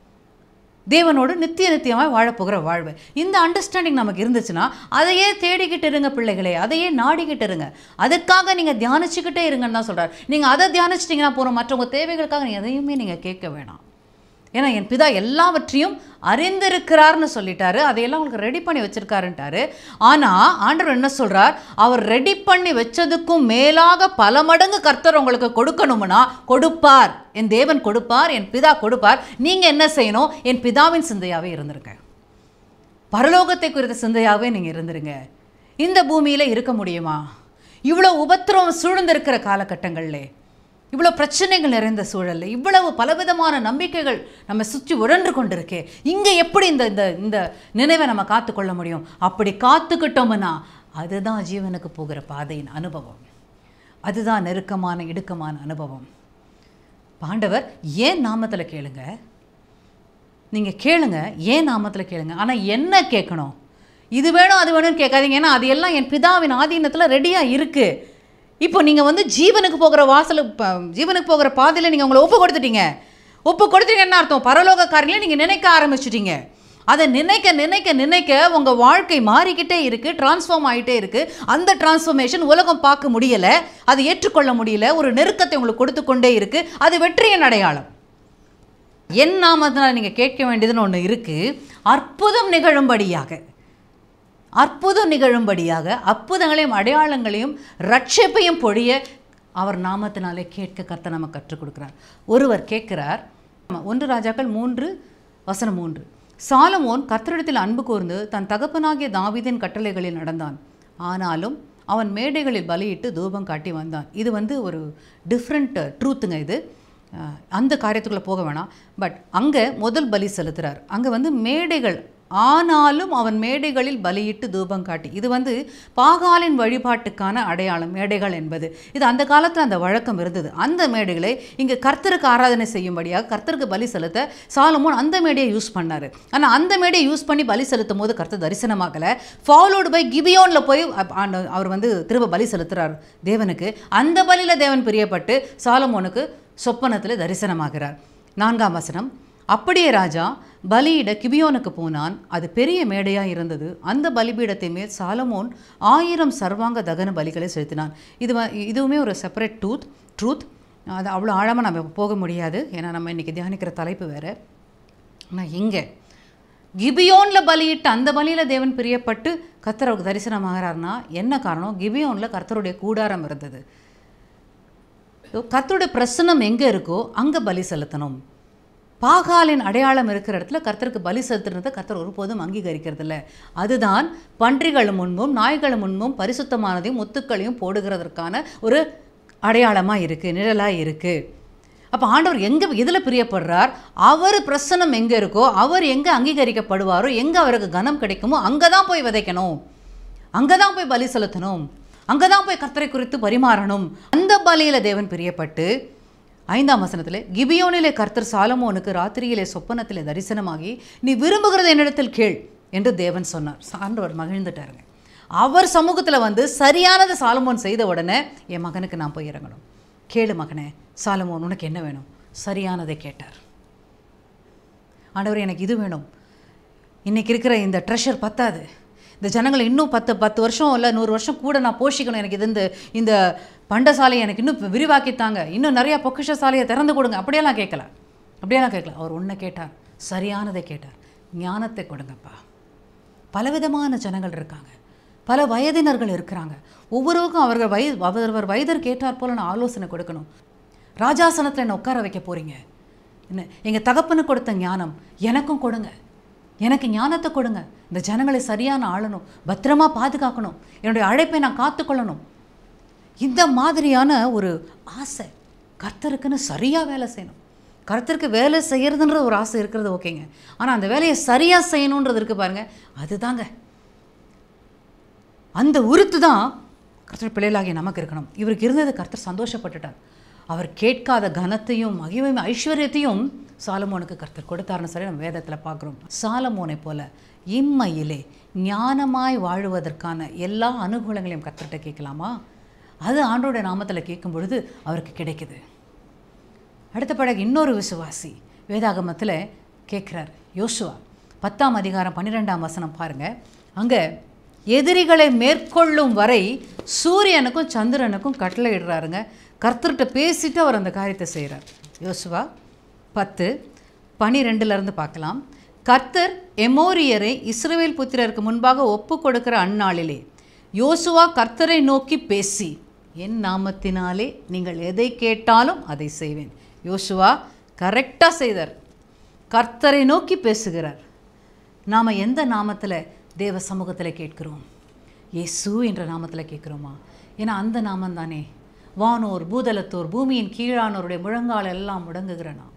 தேவனோடு நித்திய நித்தியமாக வாழப்போகிற வாழ்வு இந்த அண்டர்ஸ்டாண்டிங் நமக்கு இருந்துச்சுன்னா அதையே தேடிக்கிட்டு இருங்க பிள்ளைகளே அதையே நாடிக்கிட்டு இருங்க அதுக்காக நீங்கள் தியானிச்சுக்கிட்டே இருங்கன்னு தான் சொல்கிறார் நீங்கள் அதை தியானிச்சிட்டிங்கன்னா போகிறோம் மற்றவங்க தேவைகளுக்காக நீங்கள் எதையுமே நீங்கள் கேட்க வேணாம் ஏன்னா என் பிதா எல்லாவற்றையும் அறிந்திருக்கிறார்னு சொல்லிட்டாரு அதையெல்லாம் உங்களுக்கு ரெடி பண்ணி வச்சிருக்காருன்ட்டாரு ஆனால் ஆண்டவர் என்ன சொல்றார் அவர் ரெடி பண்ணி வச்சதுக்கும் மேலாக பல மடங்கு கர்த்தர் உங்களுக்கு கொடுக்கணும்னா கொடுப்பார் என் தேவன் கொடுப்பார் என் பிதா கொடுப்பார் நீங்கள் என்ன செய்யணும் என் பிதாவின் சிந்தையாகவே இருந்திருங்க பரலோகத்தை குறித்த சிந்தையாகவே நீங்கள் இருந்துருங்க இந்த பூமியில் இருக்க முடியுமா இவ்வளோ உபத்திரம் சூழ்ந்திருக்கிற காலகட்டங்களிலே இவ்வளோ பிரச்சனைகள் நிறைந்த சூழல்ல இவ்வளவு பலவிதமான நம்பிக்கைகள் நம்ம சுற்றி உழன்று கொண்டிருக்கே இங்கே எப்படி இந்த இந்த இந்த நினைவை நம்ம காத்துக்கொள்ள முடியும் அப்படி காத்துக்கிட்டோம்னா அதுதான் ஜீவனுக்கு போகிற பாதையின் அனுபவம் அதுதான் நெருக்கமான இடுக்கமான அனுபவம் பாண்டவர் ஏன் நாமத்தில் கேளுங்க நீங்கள் கேளுங்க ஏன் நாமத்தில் கேளுங்க ஆனால் என்ன கேட்கணும் இது வேணும் அது வேணும்னு கேட்காதீங்க ஏன்னா அது எல்லாம் என் பிதாவின் ஆதீனத்தில் ரெடியாக இருக்குது இப்போ நீங்கள் வந்து ஜீவனுக்கு போகிற வாசல் ப- ஜீவனுக்கு போகிற பாதையில் நீங்கள் உங்களை ஒப்பு கொடுத்துட்டீங்க ஒப்பு கொடுத்தீங்க என்ன அர்த்தம் பரலோக காரியங்களை நீங்கள் நினைக்க ஆரம்பிச்சிட்டீங்க அதை நினைக்க நினைக்க நினைக்க உங்கள் வாழ்க்கை மாறிக்கிட்டே இருக்குது டிரான்ஸ்ஃபார்ம் ஆகிட்டே இருக்குது அந்த டிரான்ஸ்ஃபர்மேஷன் உலகம் பார்க்க முடியலை அதை ஏற்றுக்கொள்ள முடியல ஒரு நெருக்கத்தை உங்களுக்கு கொடுத்து கொண்டே இருக்குது அது வெற்றியின் அடையாளம் என் நாமத்தினால் நீங்கள் கேட்க வேண்டியதுன்னு ஒன்று இருக்குது அற்புதம் நிகழும்படியாக அற்புதம் நிகழும்படியாக அற்புதங்களையும் அடையாளங்களையும் ரட்சிப்பையும் பொழிய அவர் நாமத்தினாலே கேட்க கர்த்தர் நமக்கு கற்றுக் கொடுக்கிறார் ஒருவர் கேட்கிறார் ஆமா, ஒன்று ராஜாக்கள் மூன்று வசனம் மூன்று சாலமோன் கர்த்தரிடத்தில் அன்பு கூர்ந்து தன் தகப்பனாகிய தாவீதின் கட்டளைகளில் நடந்தான் ஆனாலும் அவன் மேடைகளில் பலியிட்டு தூபம் காட்டி வந்தான் இது வந்து ஒரு டிஃப்ரெண்ட் ட்ரூத்துங்க இது அஹ், அந்த காரியத்துக்குள்ளே போக வேணாம் பட் அங்கே முதல் பலி செலுத்துறார் அங்கே வந்து மேடைகள் ஆனாலும் அவன் மேடைகளில் பலியிட்டு தூபம் காட்டி இது வந்து பாகாலின் வழிபாட்டுக்கான அடையாளம் மேடைகள் என்பது இது அந்த காலத்தில் அந்த வழக்கம் இருந்தது அந்த மேடைகளை இங்கே கர்த்தருக்கு ஆராதனை செய்யும்படியாக கர்த்தருக்கு பலி செலுத்த சாலமோன் அந்த மேடையை யூஸ் பண்ணார் ஆனால் அந்த மேடையை யூஸ் பண்ணி பலி செலுத்தும் போது கர்த்தர் தரிசனமாகலை ஃபாலோடு பை கிபியோனில் போய் அப்- ஆண்ட- அவர் வந்து திரும்ப பலி செலுத்துறார் தேவனுக்கு அந்த பலியில் தேவன் பிரியப்பட்டு சாலமோனுக்கு சொப்பனத்தில் தரிசனமாகிறார் நான்காம் வசனம் அப்படியே ராஜா பலியிட கிபியோனுக்கு போனான் அது பெரிய மேடையாக இருந்தது அந்த பலிபீடத்தை மேல் சாலமோன் ஆயிரம் சர்வாங்க தகன பலிகளை செலுத்தினான் இது வ- இதுவுமே ஒரு செப்பரேட் டூத் ட்ரூத் அது அவ்வளோ ஆழமாக நம்ம போக முடியாது ஏன்னா நம்ம இன்றைக்கி தியானிக்கிற தலைப்பு வேறு ஆனால் இங்கே கிபியோனில் பலியிட்டு அந்த பலியில் தேவன் பிரியப்பட்டு கர்த்தர் அவருக்கு தரிசனமாகிறார்னா என்ன காரணம் கிபியோனில் கர்த்தருடைய கூடாரம் இருந்தது கர்த்தருடைய பிரசனம் எங்கே இருக்கோ அங்கே பலி செலுத்தணும் பாகாலின் அடையாளம் இருக்கிற இடத்துல கர்த்தருக்கு பலி செலுத்துறதை கர்த்தர் ஒருபோதும் அங்கீகரிக்கிறது இல்ல அதுதான் பன்றிகள் முன்பும் நாய்கள் முன்பும் பரிசுத்தமானதையும் முத்துக்களையும் போடுகிறதற்கான ஒரு அடையாளமாக இருக்குது நிழலாக இருக்குது அப்போ ஆண்டவர் எங்கே இதில் பிரியப்படுறார் அவர் பிரசனம் எங்கே இருக்கோ அவர் எங்கே அங்கீகரிக்கப்படுவாரோ எங்கே அவருக்கு கனம் கிடைக்குமோ அங்கே தான் போய் விதைக்கணும் அங்கே தான் போய் பலி செலுத்தணும் அங்கே தான் போய் கர்த்தரை குறித்து பரிமாறணும் அந்த பலியில் தேவன் பிரியப்பட்டு ஐந்தாம் வசனத்தில் கிபியோனிலே கர்த்தர் சாலமோனுக்கு ராத்திரியிலே சொப்பனத்திலே தரிசனமாகி நீ விரும்புகிறது என்னிடத்தில் கேள் என்று தேவன் சொன்னார் சான்றவர் மகிழ்ந்துட்டாருங்க அவர் சமூகத்தில் வந்து சரியானதை சாலமோன் செய்த உடனே என் மகனுக்கு நான் போய் இறங்கணும் கேளு மகனே சாலமோன் உனக்கு என்ன வேணும் சரியானதை கேட்டார் ஆண்டவர் எனக்கு இது வேணும் இன்னைக்கு இருக்கிற இந்த ட்ரெஷர் பத்தாது இந்த ஜனங்களை இன்னும் பத்து பத்து வருஷம் இல்லை நூறு வருஷம் கூட நான் போஷிக்கணும் எனக்கு இது இந்த இந்த பண்டசாலையை எனக்கு இன்னும் விரிவாக்கித்தாங்க இன்னும் நிறையா பொக்கிஷ சாலையை திறந்து கொடுங்க அப்படியெல்லாம் கேட்கல அப்படியெல்லாம் கேட்கல அவர் ஒன்றை கேட்டார் சரியானதை கேட்டார் ஞானத்தை கொடுங்கப்பா பலவிதமான ஜனங்கள் இருக்காங்க பல வயதினர்கள் இருக்கிறாங்க ஒவ்வொருவருக்கும் அவர்கள் வய அவரவர் வயதிற்கு ஏற்றாற் போல நான் ஆலோசனை கொடுக்கணும் ராஜாசனத்தில் என்னை உட்கார வைக்க போகிறீங்க என்ன எங்கள் தகப்பனுக்கு கொடுத்த ஞானம் எனக்கும் கொடுங்க எனக்கு ஞானத்தை கொடுங்க இந்த ஜனங்களை சரியான ஆளணும் பத்திரமா பாதுகாக்கணும் என்னுடைய அழைப்பை நான் காத்துக்கொள்ளணும் இந்த மாதிரியான ஒரு ஆசை கர்த்தருக்குன்னு சரியாக வேலை செய்யணும் கர்த்தருக்கு வேலை செய்யறதுன்ற ஒரு ஆசை இருக்கிறது ஓகேங்க ஆனால் அந்த வேலையை சரியாக செய்யணுன்றது இருக்குது பாருங்க அதுதாங்க அந்த உருத்து தான் கர்த்தர் பிள்ளைகளாகிய நமக்கு இருக்கணும் இவருக்கு இருந்தது கர்த்தர் சந்தோஷப்பட்டுட்டார் அவர் கேட்காத கனத்தையும் மகிமையும் ஐஸ்வர்யத்தையும் சாலமோனுக்கு கர்த்தர் கொடுத்தாருன்னு சொல்லி நம்ம வேதத்தில் பார்க்குறோம் சாலமோனை போல இம்மையிலே ஞானமாய் வாழுவதற்கான எல்லா அனுகூலங்களையும் கர்த்தர்கிட்ட கேட்கலாமா அது ஆண்டோட நாமத்தில் கேட்கும் பொழுது அவருக்கு கிடைக்குது அடுத்த படகு இன்னொரு விசுவாசி வேதாகமத்தில் கேட்குறார் யோசுவா பத்தாம் அதிகாரம் பன்னிரெண்டாம் வசனம் பாருங்க அங்கே எதிரிகளை மேற்கொள்ளும் வரை சூரியனுக்கும் சந்திரனுக்கும் கட்டளை இடுறாருங்க கர்த்தர்கிட்ட பேசிட்டு அவர் அந்த காரியத்தை செய்கிறார் யோசுவா பத்து பனிரெண்டுலேருந்து பார்க்கலாம் கர்த்தர் எமோரியரை இஸ்ரவேல் புத்திரருக்கு முன்பாக ஒப்பு கொடுக்கிற அந்நாளிலே யோசுவா கர்த்தரை நோக்கி பேசி என் நாமத்தினாலே நீங்கள் எதை கேட்டாலும் அதை செய்வேன் யோசுவா கரெக்டாக செய்தார் கர்த்தரை நோக்கி பேசுகிறார் நாம் எந்த நாமத்தில் தேவ சமூகத்தில் கேட்கிறோம் இயேசு என்ற நாமத்தில் கேட்குறோமா ஏன்னா அந்த நாமம் தானே வானோர் பூதலத்தோர் பூமியின் கீழானோருடைய முழங்கால் எல்லாம் முடங்குகிற நாம்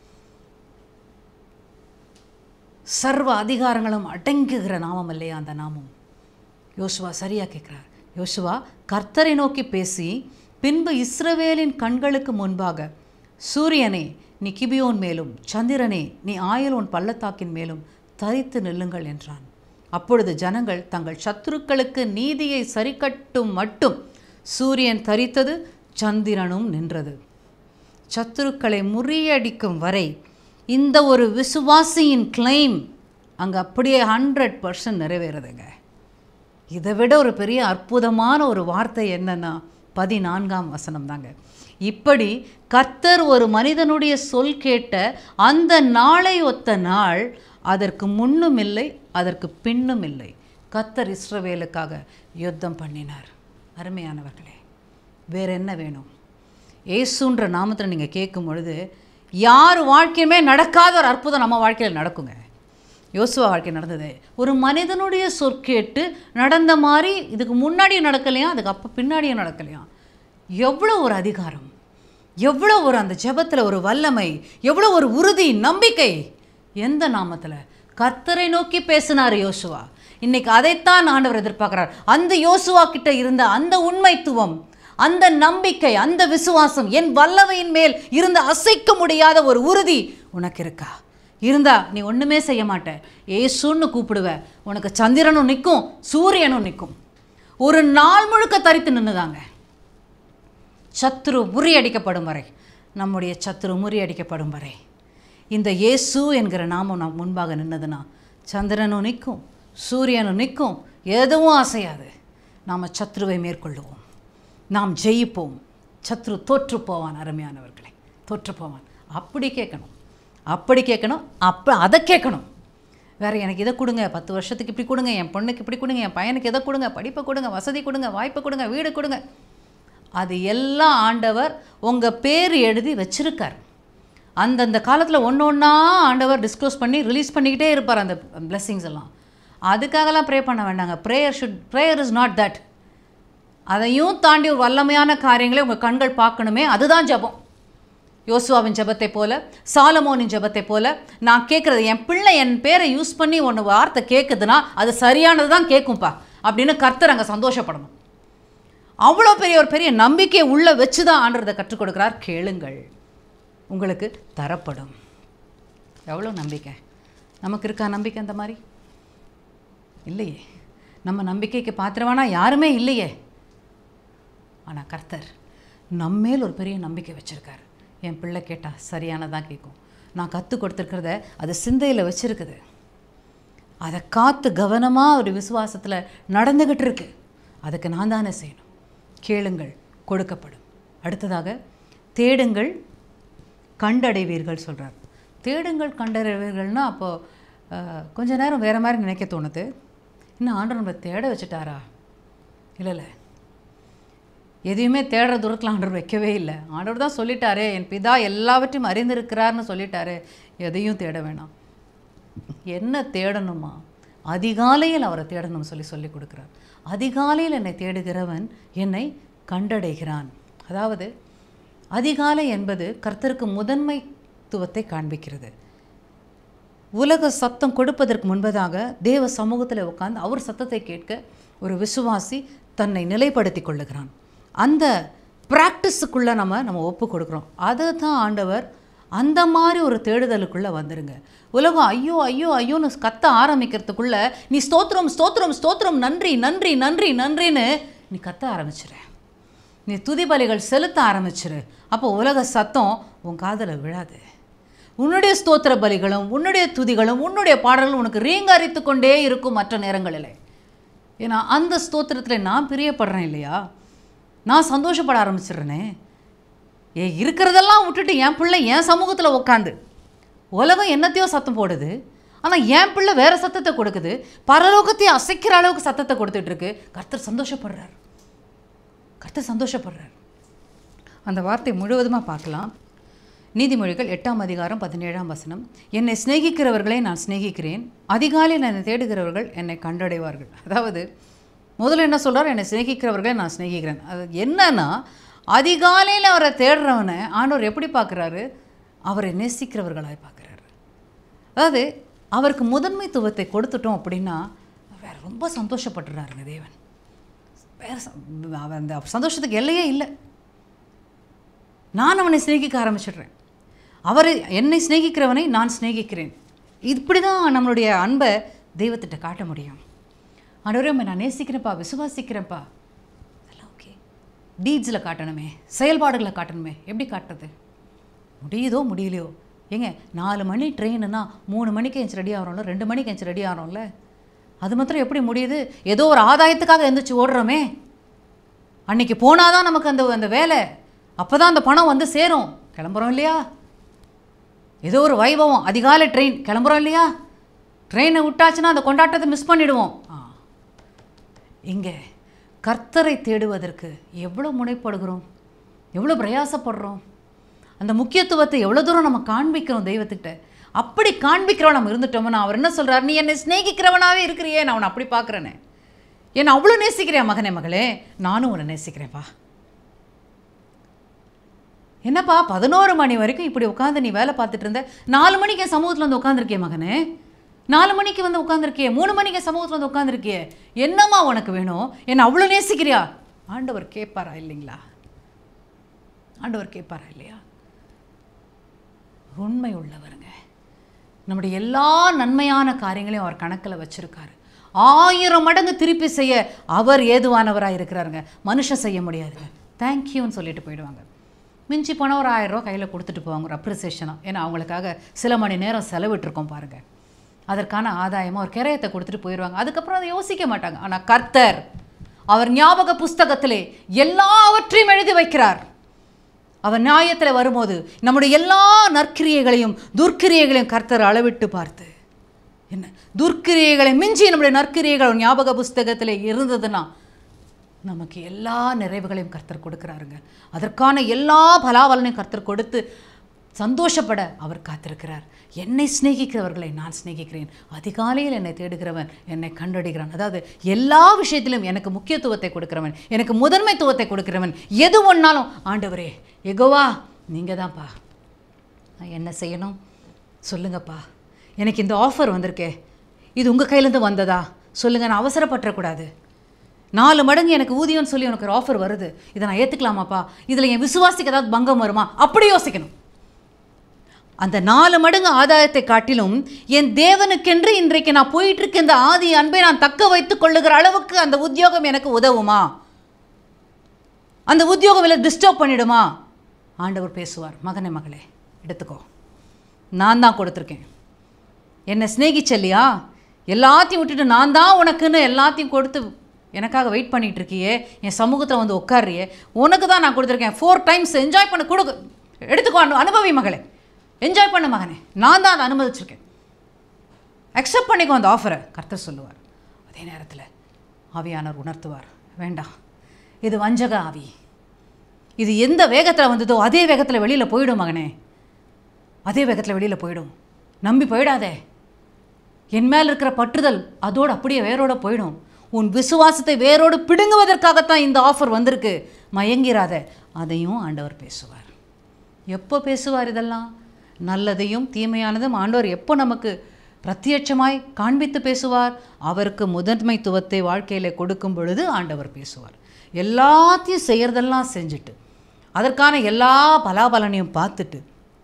சர்வ அதிகாரங்களும் அடங்குகிற நாமம் இல்லையா அந்த நாமம் யோசுவா சரியா கேட்குறார் யோசுவா கர்த்தரை நோக்கி பேசி பின்பு இஸ்ரவேலின் கண்களுக்கு முன்பாக சூரியனே நீ கிபியோன் மேலும் சந்திரனே நீ ஆயலோன் பள்ளத்தாக்கின் மேலும் தரித்து நில்லுங்கள் என்றான் அப்பொழுது ஜனங்கள் தங்கள் சத்துருக்களுக்கு நீதியை சரிக்கட்டும் மட்டும் சூரியன் தரித்தது சந்திரனும் நின்றது சத்துருக்களை முறியடிக்கும் வரை இந்த ஒரு விசுவாசியின் கிளைம் அங்கே அப்படியே ஹண்ட்ரட் பர்சன்ட் நிறைவேறுதுங்க இதை விட ஒரு பெரிய அற்புதமான ஒரு வார்த்தை என்னன்னா பதினான்காம் வசனம் தாங்க இப்படி கர்த்தர் ஒரு மனிதனுடைய சொல் கேட்ட அந்த நாளை ஒத்த நாள் அதற்கு முன்னும் இல்லை அதற்கு பின்னும் இல்லை கர்த்தர் இஸ்ரவேலுக்காக யுத்தம் பண்ணினார் அருமையானவர்களே வேற என்ன வேணும் ஏசுன்ற நாமத்தில் நீங்கள் கேட்கும் பொழுது யார் வாழ்க்கையுமே நடக்காத ஒரு அற்புதம் நம்ம வாழ்க்கையில் நடக்குங்க யோசுவா வாழ்க்கை நடந்தது ஒரு மனிதனுடைய சொற்கேட்டு நடந்த மாதிரி இதுக்கு முன்னாடியும் நடக்கலையா அதுக்கு அப்போ பின்னாடியும் நடக்கலையா எவ்வளோ ஒரு அதிகாரம் எவ்வளோ ஒரு அந்த ஜெபத்தில் ஒரு வல்லமை எவ்வளோ ஒரு உறுதி நம்பிக்கை எந்த நாமத்தில் கர்த்தரை நோக்கி பேசினார் யோசுவா இன்னைக்கு அதைத்தான் ஆண்டவர் எதிர்பார்க்கிறார் அந்த யோசுவா கிட்ட இருந்த அந்த உண்மைத்துவம் அந்த நம்பிக்கை அந்த விசுவாசம் என் வல்லமையின் மேல் இருந்த அசைக்க முடியாத ஒரு உறுதி உனக்கு இருக்கா இருந்தா நீ ஒண்ணுமே செய்ய மாட்ட ஏசுன்னு கூப்பிடுவ உனக்கு சந்திரனும் நிற்கும் சூரியனும் நிற்கும் ஒரு நாள் முழுக்க தரித்து நின்னுதாங்க சத்துரு முறியடிக்கப்படும் வரை நம்முடைய சத்துரு முறியடிக்கப்படும் வரை இந்த இயேசு என்கிற நாமம் நாம் முன்பாக நின்னதுன்னா சந்திரனும் நிற்கும் சூரியனும் நிற்கும் எதுவும் அசையாது நாம் சத்ருவை மேற்கொள்ளுவோம் நாம் ஜெயிப்போம் சத்ரு தோற்று போவான் அருமையானவர்களே தோற்று போவான் அப்படி கேட்கணும் அப்படி கேட்கணும் அப்போ அதை கேட்கணும் வேற எனக்கு இதை கொடுங்க பத்து வருஷத்துக்கு இப்படி கொடுங்க என் பொண்ணுக்கு இப்படி கொடுங்க என் பையனுக்கு இதை கொடுங்க படிப்பை கொடுங்க வசதி கொடுங்க வாய்ப்பை கொடுங்க வீடு கொடுங்க அது எல்லாம் ஆண்டவர் உங்கள் பேர் எழுதி வச்சிருக்கார் அந்தந்த காலத்தில் ஒன்று ஒன்றா ஆண்டவர் டிஸ்க்ளோஸ் பண்ணி ரிலீஸ் பண்ணிக்கிட்டே இருப்பார் அந்த blessings எல்லாம் அதுக்காகலாம் ப்ரே பண்ண வேண்டாங்க prayer should prayer is not that அதையும் தாண்டி ஒரு வல்லமையான காரியங்களை உங்கள் கண்கள் பார்க்கணுமே அதுதான் ஜெபம் யோசுவாவின் ஜெபத்தை போல சாலமோனின் ஜெபத்தை போல நான் கேட்குறது என் பிள்ளை என் பேரை யூஸ் பண்ணி ஒன்று வார்த்தை கேட்குதுன்னா அது சரியானது தான் கேட்கும்ப்பா அப்படின்னு கர்த்தர் அங்கே சந்தோஷப்படணும் அவ்வளோ பெரிய ஒரு பெரிய நம்பிக்கையை உள்ளே வச்சு தான் ஆண்டதை கற்றுக் கொடுக்குறார் கேளுங்கள் உங்களுக்கு தரப்படும் எவ்வளோ நம்பிக்கை நமக்கு இருக்கா நம்பிக்கை அந்த மாதிரி இல்லையே நம்ம நம்பிக்கைக்கு பாத்திரமானா யாருமே இல்லையே ஆனால் கர்த்தர் நம்மேல் ஒரு பெரிய நம்பிக்கை வச்சுருக்கார் என் பிள்ளை கேட்டால் சரியானதான் கேட்கும் நான் கற்றுக் கொடுத்துருக்கிறத அது சிந்தையில் வச்சுருக்குது அதை காத்து கவனமாக ஒரு விசுவாசத்தில் நடந்துக்கிட்டு இருக்கு அதுக்கு நான் தானே செய்யணும் கேளுங்கள் கொடுக்கப்படும் அடுத்ததாக தேடுங்கள் கண்டடைவீர்கள் சொல்கிறார் தேடுங்கள் கண்டடைவீர்கள்னா அப்போது கொஞ்ச நேரம் வேறு மாதிரி நினைக்க தோணுது இன்னும் ஆண்டவர் நம்மளை தேட வச்சுட்டாரா இல்லை இல்லை எதையுமே தேடுற தூரத்தில் ஆண்டவர் வைக்கவே இல்லை ஆண்டவர் தான் சொல்லிட்டாரே என் பிதா எல்லாவற்றையும் அறிந்திருக்கிறார்னு சொல்லிட்டாரே எதையும் தேட வேணாம் என்ன தேடணுமா அதிகாலையில் அவரை தேடணும் சொல்லி சொல்லி கொடுக்குறார் அதிகாலையில் என்னை தேடுகிறவன் என்னை கண்டடைகிறான் அதாவது அதிகாலை என்பது கர்த்தருக்கு முதன்மைத்துவத்தை காண்பிக்கிறது உலக சத்தம் கொடுப்பதற்கு முன்பதாக தேவ சமூகத்தில் உட்கார்ந்து அவர் சத்தத்தை கேட்க ஒரு விசுவாசி தன்னை நிலைப்படுத்தி கொள்ளுகிறான் அந்த ப்ராக்டிஸுக்குள்ளே நம்ம நம்ம ஒப்பு கொடுக்குறோம் அதை தான் ஆண்டவர் அந்த மாதிரி ஒரு தேடுதலுக்குள்ளே வந்துருங்க உலகம் ஐயோ ஐயோ ஐயோன்னு கத்த ஆரம்பிக்கிறதுக்குள்ள நீ ஸ்தோத்திரம் ஸ்தோத்திரம் ஸ்தோத்திரம் நன்றி நன்றி நன்றி நன்றின்னு நீ கத்த ஆரம்பிச்சிரு நீ துதி பலிகள் செலுத்த ஆரம்பிச்சிரு அப்போ உலக சத்தம் உன் காதில் விழாது உன்னுடைய ஸ்தோத்திர பலிகளும் உன்னுடைய துதிகளும் உன்னுடைய பாடல்களும் உனக்கு ரீங்கரித்து கொண்டே இருக்கும் மற்ற நேரங்களில் ஏன்னா அந்த ஸ்தோத்திரத்தில் நான் பிரியப்படுறேன் இல்லையா நான் சந்தோஷப்பட ஆரம்பிச்சிடுறேனே ஏ இருக்கிறதெல்லாம் விட்டுட்டு என் பிள்ளை என் சமூகத்தில் உட்காந்து உலகம் என்னத்தையோ சத்தம் போடுது ஆனால் என் பிள்ளை வேற சத்தத்தை கொடுக்குது பரலோகத்தையும் அசைக்கிற அளவுக்கு சத்தத்தை கொடுத்துட்டு இருக்கு கர்த்தர் சந்தோஷப்படுறார் கர்த்தர் சந்தோஷப்படுறார் அந்த வார்த்தை முழுவதுமாக பார்க்கலாம் நீதிமொழிகள் எட்டாம் அதிகாரம் பதினேழாம் வசனம் என்னை சிநேகிக்கிறவர்களை நான் சிநேகிக்கிறேன் அதிகாலையில் என்னை தேடுகிறவர்கள் என்னை கண்டடைவார்கள் அதாவது முதல்ல என்ன சொல்றார் என்னை சிநேகிக்கிறவர்களை நான் சிநேகிக்கிறேன் அது என்னன்னா அதிகாலையில் அவரை தேடுறவனை ஆண்டவர் எப்படி பார்க்குறாரு அவரை நேசிக்கிறவர்களாய் பார்க்குறாரு அதாவது அவருக்கு முதன்மைத்துவத்தை கொடுத்துட்டோம் அப்படின்னா வேற ரொம்ப சந்தோஷப்பட்டுறாருங்க தேவன் வேற ச- அவன் அந்த சந்தோஷத்துக்கு எல்லையே இல்லை நான் அவனை சிநேகிக்க ஆரம்பிச்சிடுறேன் அவரை என்னை சிநேகிக்கிறவனை நான் சிநேகிக்கிறேன் இப்படி தான் நம்மளுடைய அன்பை தெய்வத்திட்ட காட்ட முடியும் ஆண்டவரே உம்மை நான் நேசிக்கிறேன்ப்பா விசுவாசிக்கிறேன்ப்பா அதெல்லாம் ஓகே டீட்ஸில் காட்டணுமே செயல்பாடுகளை காட்டணுமே எப்படி காட்டுறது முடியுதோ முடியலையோ ஏங்க நாலு மணி ட்ரெயினுனா மூணு மணிக்கு எஞ்சி ரெடி ஆகிறோம்ல ரெண்டு மணிக்கு எஞ்சி ரெடி ஆகிறோம்ல அது மாத்திரம் எப்படி முடியுது ஏதோ ஒரு ஆதாயத்துக்காக எந்திரிச்சு ஓடுறோமே அன்னைக்கு போனாதான் நமக்கு அந்த அந்த வேலை அப்போ தான் அந்த பணம் வந்து சேரும் கிளம்புறோம் இல்லையா ஏதோ ஒரு வைபவம் அதிகாலை ட்ரெயின் கிளம்புறோம் இல்லையா ட்ரெயினை விட்டாச்சுன்னா அந்த கொண்டாட்டத்தை மிஸ் பண்ணிடுவோம் ஆ இங்கே கர்த்தரை தேடுவதற்கு எவ்வளோ முனைப்படுகிறோம் எவ்வளோ பிரயாசப்படுறோம் அந்த முக்கியத்துவத்தை எவ்வளோ தூரம் நம்ம காண்பிக்கிறோம் தெய்வத்துக்கிட்ட அப்படி காண்பிக்கிறோம் நம்ம இருந்துட்டோம்னா அவர் என்ன சொல்றார் நீ என்னை சிநேகிக்கிறவனாவே இருக்கிறியே நான் அவனை அப்படி பார்க்குறேனே என்னை அவ்வளோ நேசிக்கிறேன் மகனே மகளே நானும் உன்னை நேசிக்கிறேன்ப்பா என்னப்பா பதினோரு மணி வரைக்கும் இப்படி உட்காந்து நீ வேலை பார்த்துட்டு இருந்த நாலு மணிக்கு என் சமூகத்தில் வந்து உட்காந்துருக்கிய மகனே நாலு மணிக்கு வந்து உட்காந்துருக்கியே மூணு மணிக்கு என் சமூகத்தில் வந்து உட்காந்துருக்கியே என்னம்மா உனக்கு வேணும் என்னை அவ்வளோ நேசிக்கிறியா ஆண்டவர் கேட்பாரா இல்லைங்களா ஆண்டவர் கேட்பாரா இல்லையா உண்மை உள்ளவருங்க நம்முடைய எல்லா நன்மையான காரியங்களையும் அவர் கணக்கில் வச்சிருக்காரு ஆயிரம் மடங்கு திருப்பி செய்ய அவர் ஏதுவானவராக இருக்கிறாருங்க மனுஷன் செய்ய முடியாதுங்க தேங்க்யூன்னு சொல்லிட்டு போயிடுவாங்க மிஞ்சி போனால் ஒரு ஆயிரம் ரூபா கையில் கொடுத்துட்டு போவாங்க ஒரு அப்ரிசியேஷனாக ஏன்னா அவங்களுக்காக சில மணி நேரம் செலவிட்டிருக்கோம் பாருங்க அதற்கான ஆதாயமாக ஒரு கிரயத்தை கொடுத்துட்டு போயிடுவாங்க அதுக்கப்புறம் அதை யோசிக்க மாட்டாங்க ஆனால் கர்த்தர் அவர் ஞாபக புஸ்தகத்திலே எல்லாவற்றையும் எழுதி வைக்கிறார் அவர் நியாயத்தில் வரும்போது நம்முடைய எல்லா நற்கிரியைகளையும் துர்க்கிரியைகளையும் கர்த்தர் அளவிட்டு பார்த்து என்ன துர்க்கிரியைகளை மிஞ்சி நம்முடைய நற்கிரியைகள் ஞாபக புஸ்தகத்தில் இருந்ததுன்னா நமக்கு எல்லா நிறைவுகளையும் கர்த்தர் கொடுக்குறாருங்க அதற்கான எல்லா பலாபலனையும் கர்த்தர் கொடுத்து சந்தோஷப்பட அவர் காத்திருக்கிறார் என்னை சிநேகிக்கிறவர்களை நான் சிநேகிக்கிறேன் அதிகாலையில் என்னை தேடுகிறவன் என்னை கண்டடைகிறான் அதாவது எல்லா விஷயத்திலும் எனக்கு முக்கியத்துவத்தை கொடுக்கிறவன் எனக்கு முதன்மைத்துவத்தை கொடுக்கிறவன் எது ஒன்றாலும் ஆண்டவரே எகோவா நீங்கள் தான்ப்பா நான் என்ன செய்யணும் சொல்லுங்கப்பா எனக்கு இந்த ஆஃபர் வந்திருக்கே இது உங்கள் கையிலேருந்து வந்ததா சொல்லுங்கள் நான் அவசரப்பட்டுறக்கூடாது நாலு மடங்கு எனக்கு ஊதியம்னு சொல்லி உனக்கு ஒரு ஆஃபர் வருது இதை நான் ஏற்றுக்கலாமாப்பா இதில் என் விசுவாசிக்கு ஏதாவது பங்கம் வருமா அப்படி யோசிக்கணும் அந்த நாலு மடங்கு ஆதாயத்தை காட்டிலும் என் தேவனுக்கென்று இன்றைக்கு நான் போயிட்டு இருக்க இந்த ஆதி அன்பை நான் தக்க வைத்துக் கொள்ளுகிற அளவுக்கு அந்த உத்தியோகம் எனக்கு உதவுமா அந்த உத்தியோகம் இல்லை டிஸ்டர்ப் பண்ணிடுமா ஆண்டவர் பேசுவார் மகனே மகளே எடுத்துக்கோ நான் தான் கொடுத்துருக்கேன் என்னை சிநேகிச்சல்லையா எல்லாத்தையும் விட்டுட்டு நான் தான் உனக்குன்னு எல்லாத்தையும் கொடுத்து எனக்காக வெயிட் பண்ணிட்டு இருக்கியே என் சமூகத்தில் வந்து உட்கார்றியே உனக்கு தான் நான் கொடுத்துருக்கேன் ஃபோர் டைம்ஸ் என்ஜாய் பண்ண கொடுக்கு எடுத்துக்கோ அனு அனுபவி மகளே என்ஜாய் பண்ண மகனே நான் தான் அதை அனுமதிச்சிருக்கேன் அக்செப்ட் பண்ணிக்கோ அந்த ஆஃபரை கர்த்தர் சொல்லுவார் அதே நேரத்தில் ஆவியானவர் உணர்த்துவார் வேண்டாம் இது வஞ்சக ஆவி இது எந்த வேகத்தில் வந்ததோ அதே வேகத்தில் வெளியில் போயிடும் மகனே அதே வேகத்தில் வெளியில் போயிடும் நம்பி போயிடாதே என் மேல் இருக்கிற பற்றுதல் அதோடு அப்படியே வேரோட போயிடும் உன் விசுவாசத்தை வேரோடு பிடுங்குவதற்காகத்தான் இந்த ஆஃபர் வந்திருக்கு மயங்கிராத அதையும் ஆண்டவர் பேசுவார் எப்போ பேசுவார் இதெல்லாம் நல்லதையும் தீமையானதும் ஆண்டவர் எப்போ நமக்கு பிரத்யட்சமாய் காண்பித்து பேசுவார் அவருக்கு முதன்மைத்துவத்தை வாழ்க்கையில் கொடுக்கும் பொழுது ஆண்டவர் பேசுவார் எல்லாத்தையும் செய்கிறதெல்லாம் செஞ்சுட்டு அதற்கான எல்லா பலாபலனையும் பார்த்துட்டு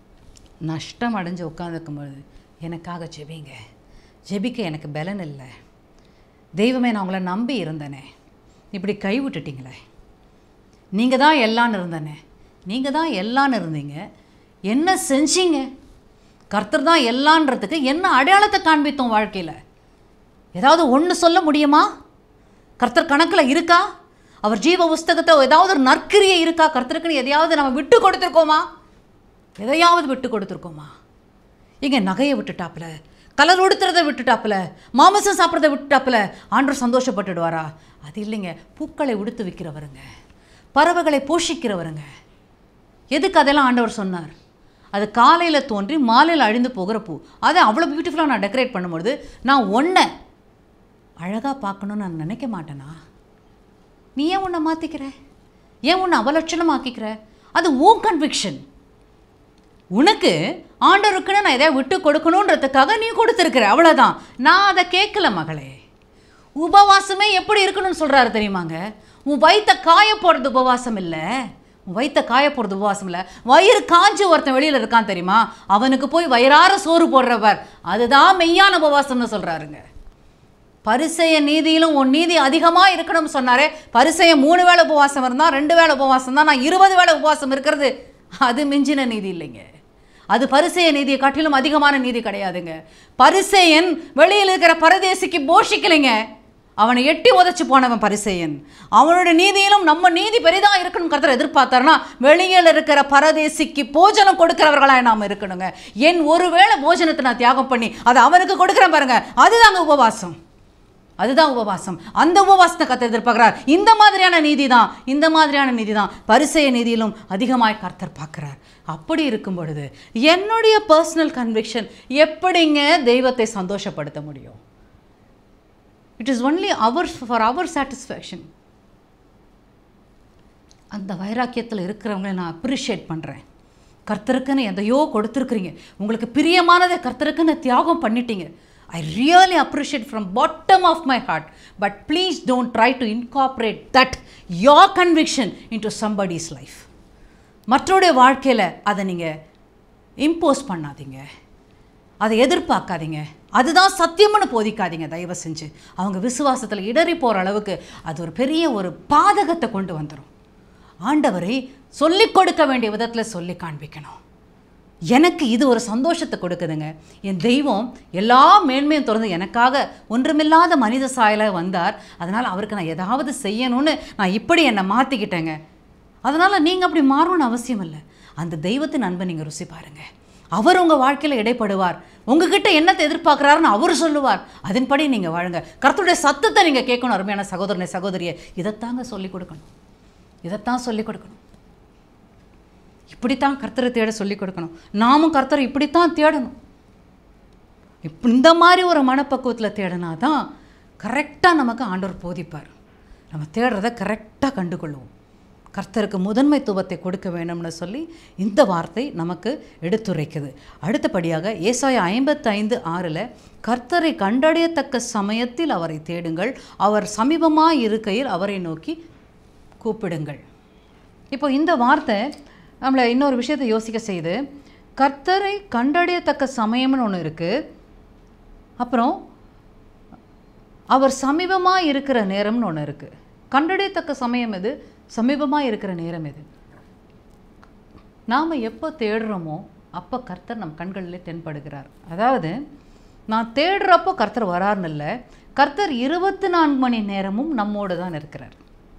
நஷ்டம் அடைஞ்சு உட்காந்துருக்கும் பொழுது எனக்காக ஜெபிங்க ஜெபிக்க எனக்கு பலன் இல்லை தெய்வமே நான் உங்களை நம்பி இருந்தேனே இப்படி கை விட்டுட்டீங்களே நீங்கள் தான் எல்லான்னு இருந்தனே நீங்கள் தான் எல்லான்னு இருந்தீங்க என்ன செஞ்சீங்க கர்த்தர் தான் எல்லான்றதுக்கு என்ன அடையாளத்தை காண்பித்தோம் வாழ்க்கையில் ஏதாவது ஒன்று சொல்ல முடியுமா கர்த்தர் கணக்கில் இருக்கா அவர் ஜீவ புஸ்தகத்தை ஏதாவது ஒரு நற்கிரியை இருக்கா கர்த்தருக்குன்னு எதையாவது நம்ம விட்டு கொடுத்துருக்கோமா எதையாவது விட்டு கொடுத்துருக்கோமா இங்கே நகையை விட்டுட்டாப்புல கலர் உடுத்துறதை விட்டுட்டாப்புல மாமிசம் சாப்பிட்றத விட்டுட்டாப்புல ஆண்டவர் சந்தோஷப்பட்டுடுவாரா அது இல்லைங்க பூக்களை உடுத்து விற்கிறவருங்க பறவைகளை போஷிக்கிறவருங்க எதுக்கு அதெல்லாம் ஆண்டவர் சொன்னார் அது காலையில் தோன்றி மாலையில் அழிந்து போகிற பூ அதை அவ்வளோ பியூட்டிஃபுல்லாக நான் டெக்கரேட் பண்ணும்பொழுது நான் ஒன்றை அழகாக பார்க்கணுன்னு நான் நினைக்க மாட்டேனா நீ ஏன் உன்னை மாற்றிக்கிற ஏன் உன்னை அவலட்சணமாக்கிக்கிற அது உன் கன்விக்ஷன் உனக்கு ஆண்டவருக்குன்னு நான் எதையா விட்டு கொடுக்கணுன்றதுக்காக நீ கொடுத்துருக்குற அவ்வளோதான் நான் அதை கேட்கல மகளே உபவாசமே எப்படி இருக்கணும்னு சொல்கிறாரு தெரியுமாங்க உன் வயிற்ற காய போடுறது உபவாசம் இல்லை உன் வயிற்ற காய போடுறது உபவாசம் இல்லை வயிறு காஞ்சி ஒருத்தன் வெளியில் இருக்கான் தெரியுமா அவனுக்கு போய் வயிறார சோறு போடுறவர் அதுதான் மெய்யான உபவாசம்னு சொல்கிறாருங்க பரிசெய நீதியிலும் உன் நீதி அதிகமாக இருக்கணும்னு சொன்னாரே பரிசெய மூணு வேளை உபவாசம் இருந்தால் ரெண்டு வேளை உபவாசம் தான் நான் இருபது வேளை உபவாசம் இருக்கிறது அது மிஞ்சின நீதி இல்லைங்க அது பரிசெய நீதியை காட்டிலும் அதிகமான நீதி கிடையாதுங்க பரிசெயன் வெளியில் இருக்கிற பரதேசிக்கு போஷிக்கலைங்க அவனை எட்டி உதைச்சு போனவன் பரிசெயன் அவனோட நீதியிலும் நம்ம நீதி பெரிதா இருக்கணும் கருத்தர் எதிர்பார்த்தாருன்னா வெளியில் இருக்கிற பரதேசிக்கு போஜனம் கொடுக்கிறவர்களாக நாம் இருக்கணுங்க என் ஒருவேளை போஜனத்தை நான் தியாகம் பண்ணி அதை அவனுக்கு கொடுக்குறேன் பாருங்க அதுதாங்க உபவாசம் அதுதான் உபவாசம் அந்த உபவாசத்தை கத்த எதிர்பார்க்கிறார் இந்த மாதிரியான நீதி தான் இந்த மாதிரியான நீதி தான் பரிசெய நீதியிலும் அதிகமாய் கர்த்தர் பார்க்கிறார் அப்படி இருக்கும் பொழுது என்னுடைய பர்சனல் கன்விக்ஷன் எப்படிங்க தெய்வத்தை சந்தோஷப்படுத்த முடியும் it is only our for our satisfaction அந்த வைராக்கியத்தில் இருக்கிறவங்களை நான் அப்ரிஷியேட் பண்ணுறேன் கர்த்தருக்குன்னு எதையோ கொடுத்துருக்குறீங்க உங்களுக்கு பிரியமானதை கர்த்தருக்குன்னு தியாகம் பண்ணிட்டீங்க I really appreciate from bottom of my heart but please don't try to incorporate that your conviction into somebody's life மற்றோடைய வாழ்க்கையில் அதை நீங்கள் இம்போஸ் பண்ணாதீங்க அதை எதிர்பார்க்காதீங்க அதுதான் சத்தியம்னு போதிக்காதீங்க தயவு செஞ்சு அவங்க விசுவாசத்தில் இடறி போகிற அளவுக்கு அது ஒரு பெரிய ஒரு பாதகத்தை கொண்டு வந்துடும் ஆண்டவரை சொல்லிக் கொடுக்க வேண்டிய விதத்தில் சொல்லி காண்பிக்கணும் எனக்கு இது ஒரு சந்தோஷத்தை கொடுக்குதுங்க என் தெய்வம் எல்லா மேன்மையும் திறந்து எனக்காக ஒன்றுமில்லாத மனித சாயலாக வந்தார் அதனால் அவருக்கு நான் ஏதாவது செய்யணும்னு நான் இப்படி என்னை மாற்றிக்கிட்டேங்க அதனால் நீங்கள் அப்படி மாறணும்னு அவசியம் இல்லை அந்த தெய்வத்தின் அன்பை நீங்கள் ருசி பாருங்க அவர் உங்கள் வாழ்க்கையில் இடைப்படுவார் உங்ககிட்ட என்னத்தை எதிர்பார்க்குறாருன்னு அவர் சொல்லுவார் அதன்படி நீங்கள் வாழுங்க கர்த்தருடைய சத்தத்தை நீங்கள் கேட்கணும் அருமையான சகோதரனை சகோதரியை இதைத்தாங்க சொல்லிக் கொடுக்கணும் இதைத்தான் சொல்லிக் கொடுக்கணும் இப்படித்தான் கர்த்தரை தேட சொல்லிக் கொடுக்கணும் நாமும் கர்த்தரை இப்படித்தான் தேடணும் இப்ப இந்த மாதிரி ஒரு மனப்பக்குவத்தில் தேடினா தான் கரெக்டாக நமக்கு ஆண்டவர் போதிப்பார் நம்ம தேடுறத கரெக்டாக கண்டுகொள்ளுவோம் கர்த்தருக்கு முதன்மைத்துவத்தை கொடுக்க வேணும்னு சொல்லி இந்த வார்த்தை நமக்கு எடுத்துரைக்குது அடுத்தபடியாக ஏசாய ஐம்பத்தைந்து ஆறில் கர்த்தரை கண்டடையத்தக்க சமயத்தில் அவரை தேடுங்கள் அவர் சமீபமாக இருக்கையில் அவரை நோக்கி கூப்பிடுங்கள் இப்போ இந்த வார்த்தை நம்மளை இன்னொரு விஷயத்தை யோசிக்க செய்யுது கர்த்தரை கண்டடையத்தக்க சமயம்னு ஒன்று இருக்குது அப்புறம் அவர் சமீபமாக இருக்கிற நேரம்னு ஒன்று இருக்குது கண்டடையத்தக்க சமயம் எது சமீபமாக இருக்கிற நேரம் எது நாம் எப்போ தேடுறோமோ அப்போ கர்த்தர் நம் கண்களில் தென்படுகிறார் அதாவது நான் தேடுறப்போ கர்த்தர் வராருன்னு இல்லை கர்த்தர் இருபத்தி நான்கு மணி நேரமும் நம்மோடு தான் இருக்கிறார்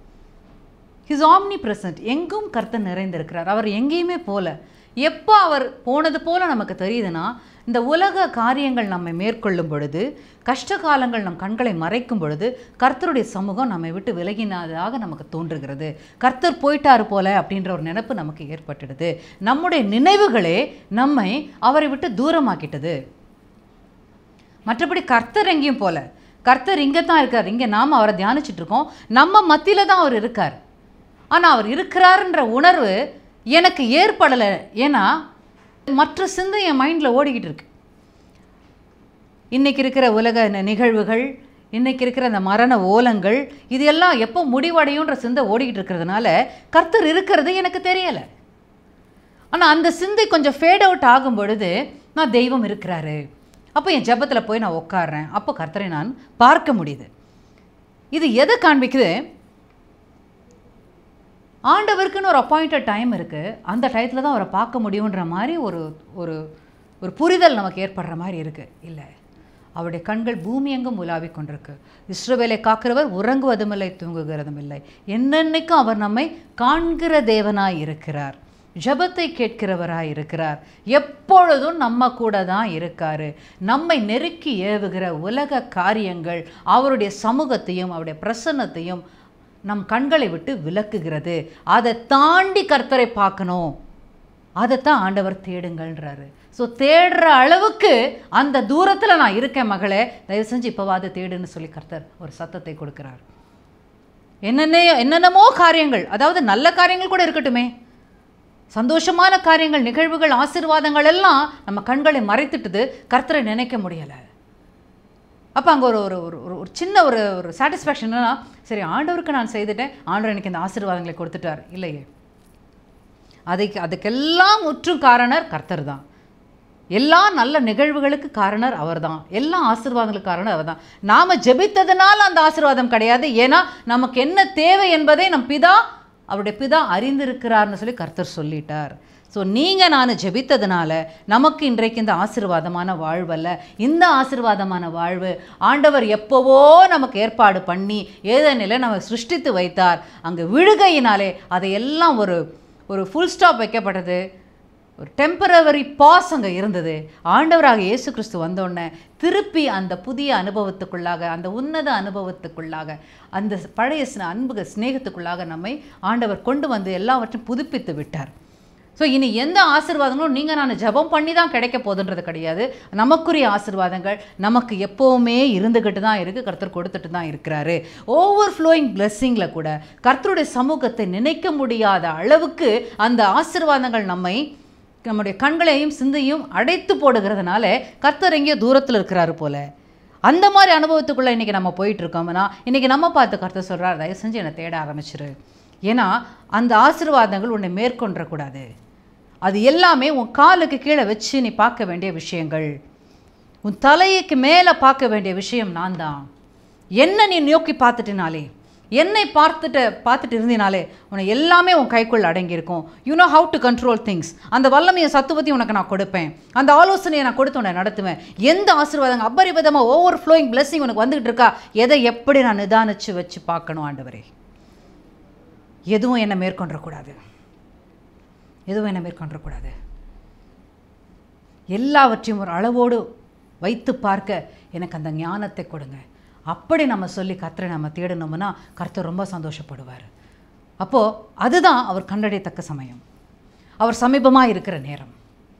ஹிஸ் ஆம்னி பிரசன்ட் எங்கும் கர்த்தர் நிறைந்திருக்கிறார் அவர் எங்கேயுமே போல எப்போ அவர் போனது போல நமக்கு தெரியுதுன்னா இந்த உலக காரியங்கள் நம்மை மேற்கொள்ளும் பொழுது கஷ்ட காலங்கள் நம் கண்களை மறைக்கும் பொழுது கர்த்தருடைய சமூகம் நம்மை விட்டு விலகினதாக நமக்கு தோன்றுகிறது கர்த்தர் போயிட்டாரு போல அப்படின்ற ஒரு நினைப்பு நமக்கு ஏற்பட்டுடுது நம்முடைய நினைவுகளே நம்மை அவரை விட்டு தூரமாக்கிட்டது மற்றபடி கர்த்தர் எங்கேயும் போல கர்த்தர் இங்கே தான் இருக்கார் இங்கே நாம் அவரை தியானிச்சுட்டு இருக்கோம் நம்ம மத்தியில் தான் அவர் இருக்கார் ஆனால் அவர் இருக்கிறாருன்ற உணர்வு எனக்கு ஏற்படலை ஏன்னா மற்ற சிந்தை என் மைண்டில் ஓடிக்கிட்டு இருக்கு இன்றைக்கி இருக்கிற உலக நி- நிகழ்வுகள் இன்றைக்கி இருக்கிற அந்த மரண ஓலங்கள் இது எல்லாம் எப்போ முடிவடையுன்ற சிந்தை ஓடிக்கிட்டு இருக்கிறதுனால கர்த்தர் இருக்கிறது எனக்கு தெரியலை ஆனால் அந்த சிந்தை கொஞ்சம் ஃபேட் அவுட் ஆகும் பொழுது நான் தெய்வம் இருக்கிறாரு அப்போ என் ஜெபத்தில் போய் நான் உட்கார்றேன் அப்போ கர்த்தரை நான் பார்க்க முடியுது இது எதை காண்பிக்குது ஆண்டவருக்குன்னு ஒரு அப்பாயிண்டட் டைம் இருக்குது அந்த டயத்தில் தான் அவரை பார்க்க முடியுன்ற மாதிரி ஒரு ஒரு ஒரு புரிதல் நமக்கு ஏற்படுற மாதிரி இருக்குது இல்லை அவருடைய கண்கள் பூமி எங்கும் உலாவிக் கொண்டிருக்கு இஸ்ரவேலை காக்கிறவர் உறங்குவதும் இல்லை தூங்குகிறதும் இல்லை என்னென்னைக்கும் அவர் நம்மை காண்கிற தேவனாய் இருக்கிறார் ஜெபத்தை கேட்கிறவராய் இருக்கிறார் எப்பொழுதும் நம்ம கூட தான் இருக்காரு நம்மை நெருக்கி ஏவுகிற உலக காரியங்கள் அவருடைய சமூகத்தையும் அவருடைய பிரசன்னத்தையும் நம் கண்களை விட்டு விலக்குகிறது அதை தாண்டி கர்த்தரை பார்க்கணும் அதைத்தான் ஆண்டவர் தேடுங்கள்ன்றாரு ஸோ தேடுற அளவுக்கு அந்த தூரத்தில் நான் இருக்கேன் மகளே தயவு செஞ்சு இப்போவாது தேடுன்னு சொல்லி கர்த்தர் ஒரு சத்தத்தை கொடுக்கிறார் என்னென்ன என்னென்னமோ காரியங்கள் அதாவது நல்ல காரியங்கள் கூட இருக்கட்டுமே சந்தோஷமான காரியங்கள் நிகழ்வுகள் ஆசீர்வாதங்கள் எல்லாம் நம்ம கண்களை மறைத்துட்டுது கர்த்தரை நினைக்க முடியலை அப்போ அங்கே ஒரு ஒரு ஒரு ஒரு ஒரு சின்ன ஒரு ஒரு சாட்டிஸ்ஃபேக்ஷன் என்னன்னா சரி ஆண்டவருக்கு நான் செய்துட்டேன் ஆண்டவர் எனக்கு இந்த ஆசீர்வாதங்களை கொடுத்துட்டார் இல்லையே அதுக்கு அதுக்கெல்லாம் முற்றும் காரணர் கர்த்தர் தான் எல்லா நல்ல நிகழ்வுகளுக்கு காரணர் அவர்தான் எல்லா ஆசீர்வாதங்களுக்கு காரணர் அவர்தான் நாம ஜெபித்ததுனால அந்த ஆசீர்வாதம் கிடையாது ஏன்னா நமக்கு என்ன தேவை என்பதை நம் பிதா அவருடைய பிதா அறிந்திருக்கிறார்னு சொல்லி கர்த்தர் சொல்லிட்டார் ஸோ நீங்கள் நான் ஜெபித்ததுனால நமக்கு இன்றைக்கு இந்த ஆசீர்வாதமான வாழ்வல்ல இந்த ஆசீர்வாதமான வாழ்வு ஆண்டவர் எப்போவோ நமக்கு ஏற்பாடு பண்ணி ஏதேனில் நம்ம சிருஷ்டித்து வைத்தார் அங்கே விழுகையினாலே அதையெல்லாம் ஒரு ஒரு ஃபுல் ஸ்டாப் வைக்கப்பட்டது ஒரு டெம்பரவரி பாஸ் அங்கே இருந்தது ஆண்டவராக இயேசு கிறிஸ்து வந்தோடனே திருப்பி அந்த புதிய அனுபவத்துக்குள்ளாக அந்த உன்னத அனுபவத்துக்குள்ளாக அந்த பழைய ஸ்ன- அன்பு சிநேகத்துக்குள்ளாக நம்மை ஆண்டவர் கொண்டு வந்து எல்லாவற்றையும் புதுப்பித்து விட்டார் ஸோ இனி எந்த ஆசீர்வாதங்களும் நீங்கள் நான் ஜெபம் பண்ணி தான் கிடைக்க போகுதுன்றது கிடையாது நமக்குரிய ஆசீர்வாதங்கள் நமக்கு எப்போவுமே இருந்துக்கிட்டு தான் இருக்குது கர்த்தர் கொடுத்துட்டு தான் இருக்கிறாரு ஓவர் ஃப்ளோயிங் பிளெஸ்ஸிங்கில் கூட கர்த்தருடைய சமூகத்தை நினைக்க முடியாத அளவுக்கு அந்த ஆசீர்வாதங்கள் நம்மை நம்முடைய கண்களையும் சிந்தையும் அடைத்து போடுகிறதுனால கர்த்தர் எங்கேயோ தூரத்தில் இருக்கிறாரு போல அந்த மாதிரி அனுபவத்துக்குள்ளே இன்றைக்கி நம்ம போயிட்டு இருக்கோம்னா இன்றைக்கி நம்ம பார்த்து கர்த்தர் சொல்கிறார் தயவு செஞ்சு என்னை தேட ஆரம்பிச்சிரு ஏன்னா அந்த ஆசீர்வாதங்கள் உன்னை மேற்கொண்டக்கூடாது அது எல்லாமே உன் காலுக்கு கீழே வச்சு நீ பார்க்க வேண்டிய விஷயங்கள் உன் தலைக்கு மேலே பார்க்க வேண்டிய விஷயம் நான் தான் என்ன நீ நோக்கி பார்த்துட்டினாலே என்னை பார்த்துட்டு பார்த்துட்டு இருந்தினாலே உன்னை எல்லாமே உன் கைக்குள் அடங்கியிருக்கும் you know how to control things அந்த வல்லமையை சத்துவத்தையும் உனக்கு நான் கொடுப்பேன் அந்த ஆலோசனையை நான் கொடுத்து உன்னை நடத்துவேன் எந்த ஆசீர்வாதம் அபரிவிதமாக ஓவர் ஃப்ளோயிங் blessing உனக்கு வந்துகிட்டு இருக்கா எதை எப்படி நான் நிதானிச்சு வச்சு பார்க்கணும் ஆண்டவரே எதுவும் என்னை மேற்கொண்டக்கூடாது எதுவும் என்னை மேற்கொண்டக்கூடாது எல்லாவற்றையும் ஒரு அளவோடு வைத்து பார்க்க எனக்கு அந்த ஞானத்தை கொடுங்க அப்படி நம்ம சொல்லி கர்த்தரை நம்ம தேடணும்னா கர்த்தர் ரொம்ப சந்தோஷப்படுவார் அப்போது அதுதான் அவர் கண்டறியத்தக்க சமயம் அவர் சமீபமாக இருக்கிற நேரம்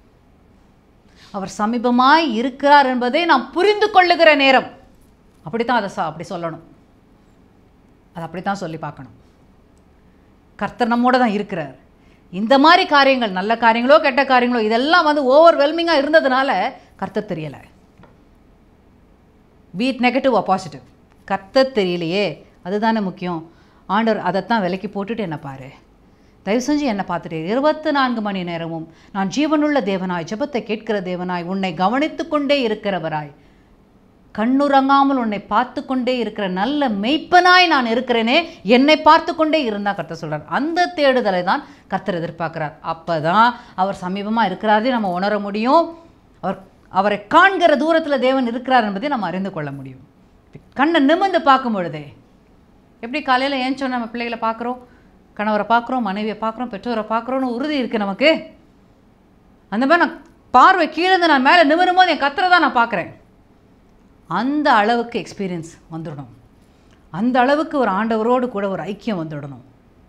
அவர் சமீபமாய் இருக்கிறார் என்பதை நாம் புரிந்து கொள்ளுகிற நேரம் அப்படித்தான் அதை ச- அப்படி சொல்லணும் அது அப்படித்தான் சொல்லி பார்க்கணும் கர்த்தர் நம்மோட தான் இருக்கிறார் இந்த மாதிரி காரியங்கள் நல்ல காரியங்களோ கெட்ட காரியங்களோ இதெல்லாம் வந்து ஓவர் வெல்மிங்காக இருந்ததுனால கர்த்தர் தெரியலை பீட் நெகட்டிவ் ஆ பாசிட்டிவ் கர்த்தர் தெரியலையே அதுதானே முக்கியம் ஆண்டவர் அதைத்தான் விலைக்கு போட்டுட்டு என்ன பாரு தயவு செஞ்சு என்னை பார்த்துட்டு இருபத்தி நான்கு மணி நேரமும் நான் ஜீவனுள்ள தேவனாய் ஜெபத்தை கேட்கிற தேவனாய் உன்னை கவனித்து கொண்டே இருக்கிறவராய் கண்ணுறங்காமல் உன்னை பார்த்து கொண்டே இருக்கிற நல்ல மெய்ப்பனாய் நான் இருக்கிறேனே என்னை பார்த்து கொண்டே இருந்தால் கர்த்தர் சொல்றார் அந்த தேடுதலை தான் கர்த்தர் எதிர்பார்க்கிறார் அப்போ தான் அவர் சமீபமாக இருக்கிறாரே நம்ம உணர முடியும் அவர் அவரை காண்கிற தூரத்தில் தேவன் இருக்கிறார் என்பதை நம்ம அறிந்து கொள்ள முடியும் கண்ணை நிமிர்ந்து பார்க்கும் பொழுதே எப்படி காலையில் ஏஞ்சோம் நம்ம பிள்ளைகளை பார்க்குறோம் கணவரை பார்க்குறோம் மனைவியை பார்க்குறோம் பெற்றோரை பார்க்குறோன்னு உறுதி இருக்குது நமக்கு அந்த மாதிரி நான் பார்வை கீழே இருந்து நான் மேலே நிமிரும் போது என் கத்தரை தான் நான் பார்க்குறேன் அந்த அளவுக்கு எக்ஸ்பீரியன்ஸ் வந்துடணும் அந்த அளவுக்கு ஒரு ஆண்டவரோடு கூட ஒரு ஐக்கியம் வந்துடணும்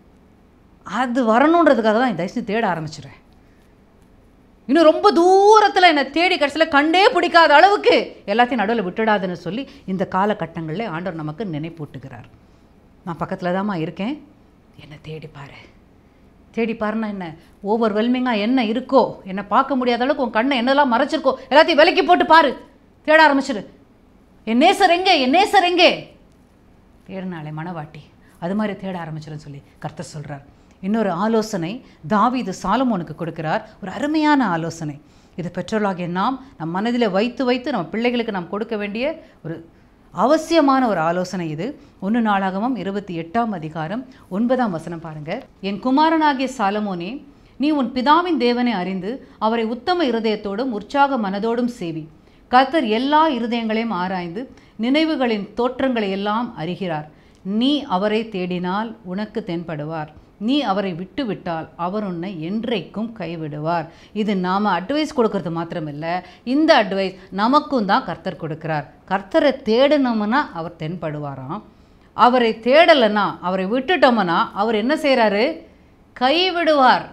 அது வரணுன்றதுக்காக தான் தயவுசெய்து தேட ஆரம்பிச்சிடுறேன் இன்னும் ரொம்ப தூரத்தில் என்னை தேடி கடைசியில் கண்டே பிடிக்காத அளவுக்கு எல்லாத்தையும் நடுவில் விட்டுடாதுன்னு சொல்லி இந்த காலகட்டங்களில் ஆண்டவர் நமக்கு நினைப்பூட்டுகிறார் நான் பக்கத்தில் தாம்மா இருக்கேன் என்னை தேடி பாரு தேடி பாருன்னா என்ன ஓவர் வெல்மிங்காக என்ன இருக்கோ என்னை பார்க்க முடியாத அளவுக்கு உன் கண்ணை என்னெல்லாம் மறைச்சிருக்கோ எல்லாத்தையும் விலைக்கு போட்டு பாரு தேட ஆரம்பிச்சிடு என் நேசர் எங்கே என் நேசர் எங்கே தேடினாலே மனவாட்டி அது மாதிரி தேட ஆரம்பிச்சிருன்னு சொல்லி கர்த்தர் சொல்கிறார் இன்னொரு ஆலோசனை தாவீது சாலமோனுக்கு கொடுக்கிறார் ஒரு அருமையான ஆலோசனை இது பெற்றோர்களாகிய நாம் நம் மனதில் வைத்து வைத்து நம்ம பிள்ளைகளுக்கு நாம் கொடுக்க வேண்டிய ஒரு அவசியமான ஒரு ஆலோசனை இது ஒன்று நாளாகவும் இருபத்தி எட்டாம் அதிகாரம் ஒன்பதாம் வசனம் பாருங்க என் குமாரனாகிய சாலமோனே நீ உன் பிதாவின் தேவனை அறிந்து அவரை உத்தம இருதயத்தோடும் உற்சாக மனதோடும் சேவி கர்த்தர் எல்லா இருதயங்களையும் ஆராய்ந்து நினைவுகளின் தோற்றங்களை எல்லாம் அறிகிறார் நீ அவரை தேடினால் உனக்கு தென்படுவார் நீ அவரை விட்டு விட்டால் அவர் உன்னை என்றைக்கும் கைவிடுவார் இது நாம் அட்வைஸ் கொடுக்கறது மாத்திரமில்ல இந்த அட்வைஸ் நமக்கும் தான் கர்த்தர் கொடுக்கிறார் கர்த்தரை தேடினோம்னா அவர் தென்படுவாராம் அவரை தேடலைன்னா அவரை விட்டுட்டோம்னா அவர் என்ன செய்கிறாரு கைவிடுவார்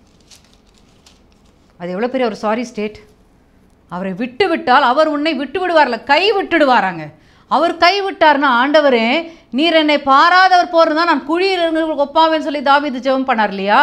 அது எவ்வளோ பெரிய ஒரு சாரி ஸ்டேட் அவரை விட்டு விட்டால் அவர் உன்னை விட்டு விடுவார்ல கை விட்டுடுவாராங்க அவர் கை விட்டார்னா ஆண்டவரே நீர் என்னை பாராதவர் போகிறதா நான் குழியில் இருக்கிறவங்களுக்கு ஒப்பாவேன்னு சொல்லி தாவீது ஜெபம் பண்ணார் இல்லையா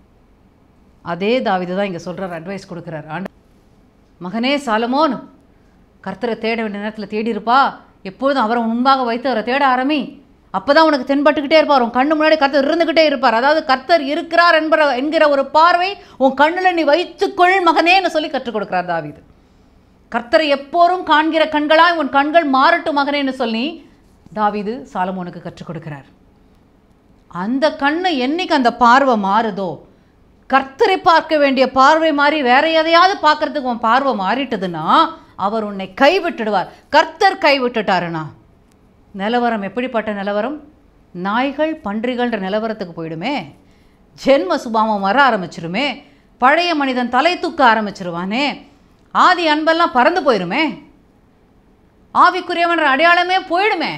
அதே தாவீது தான் இங்கே சொல்கிறார் அட்வைஸ் கொடுக்குறார் ஆண்ட மகனே சாலமோன் கர்த்தரை தேட வேண்டிய நேரத்தில் தேடி இருப்பா எப்பொழுதும் அவரை முன்பாக வைத்து அவரை தேட ஆரம்பி அப்போ தான் உனக்கு தென்பட்டுக்கிட்டே இருப்பார் உன் கண்ணு முன்னாடி கர்த்தர் இருந்துக்கிட்டே இருப்பார் அதாவது கர்த்தர் இருக்கிறார் என்பற என்கிற ஒரு பார்வை உன் கண்ணில் நீ வைத்துக்கொள் மகனேன்னு சொல்லி கற்றுக் கொடுக்குறார் தாவீது கர்த்தரை எப்போரும் காண்கிற கண்களாய் உன் கண்கள் மாறட்டும் மகனேன்னு சொல்லி தாவீது சாலமோனுக்கு கற்றுக் கொடுக்கிறார் அந்த கண்ணு என்னைக்கு அந்த பார்வை மாறுதோ கர்த்தரை பார்க்க வேண்டிய பார்வை மாறி வேற எதையாவது பார்க்கறதுக்கு உன் பார்வை மாறிட்டதுன்னா அவர் உன்னை கைவிட்டுடுவார் கர்த்தர் கைவிட்டுட்டாருனா நிலவரம் எப்படிப்பட்ட நிலவரம் நாய்கள் பன்றிகள்ன்ற நிலவரத்துக்கு போயிடுமே ஜென்ம சுபாவம் வர ஆரம்பிச்சிருமே பழைய மனிதன் தலை தூக்க ஆரம்பிச்சிருவானே ஆதி அன்பெல்லாம் பறந்து போயிருமே ஆவிக்குரியவன்ற அடையாளமே போயிடுமே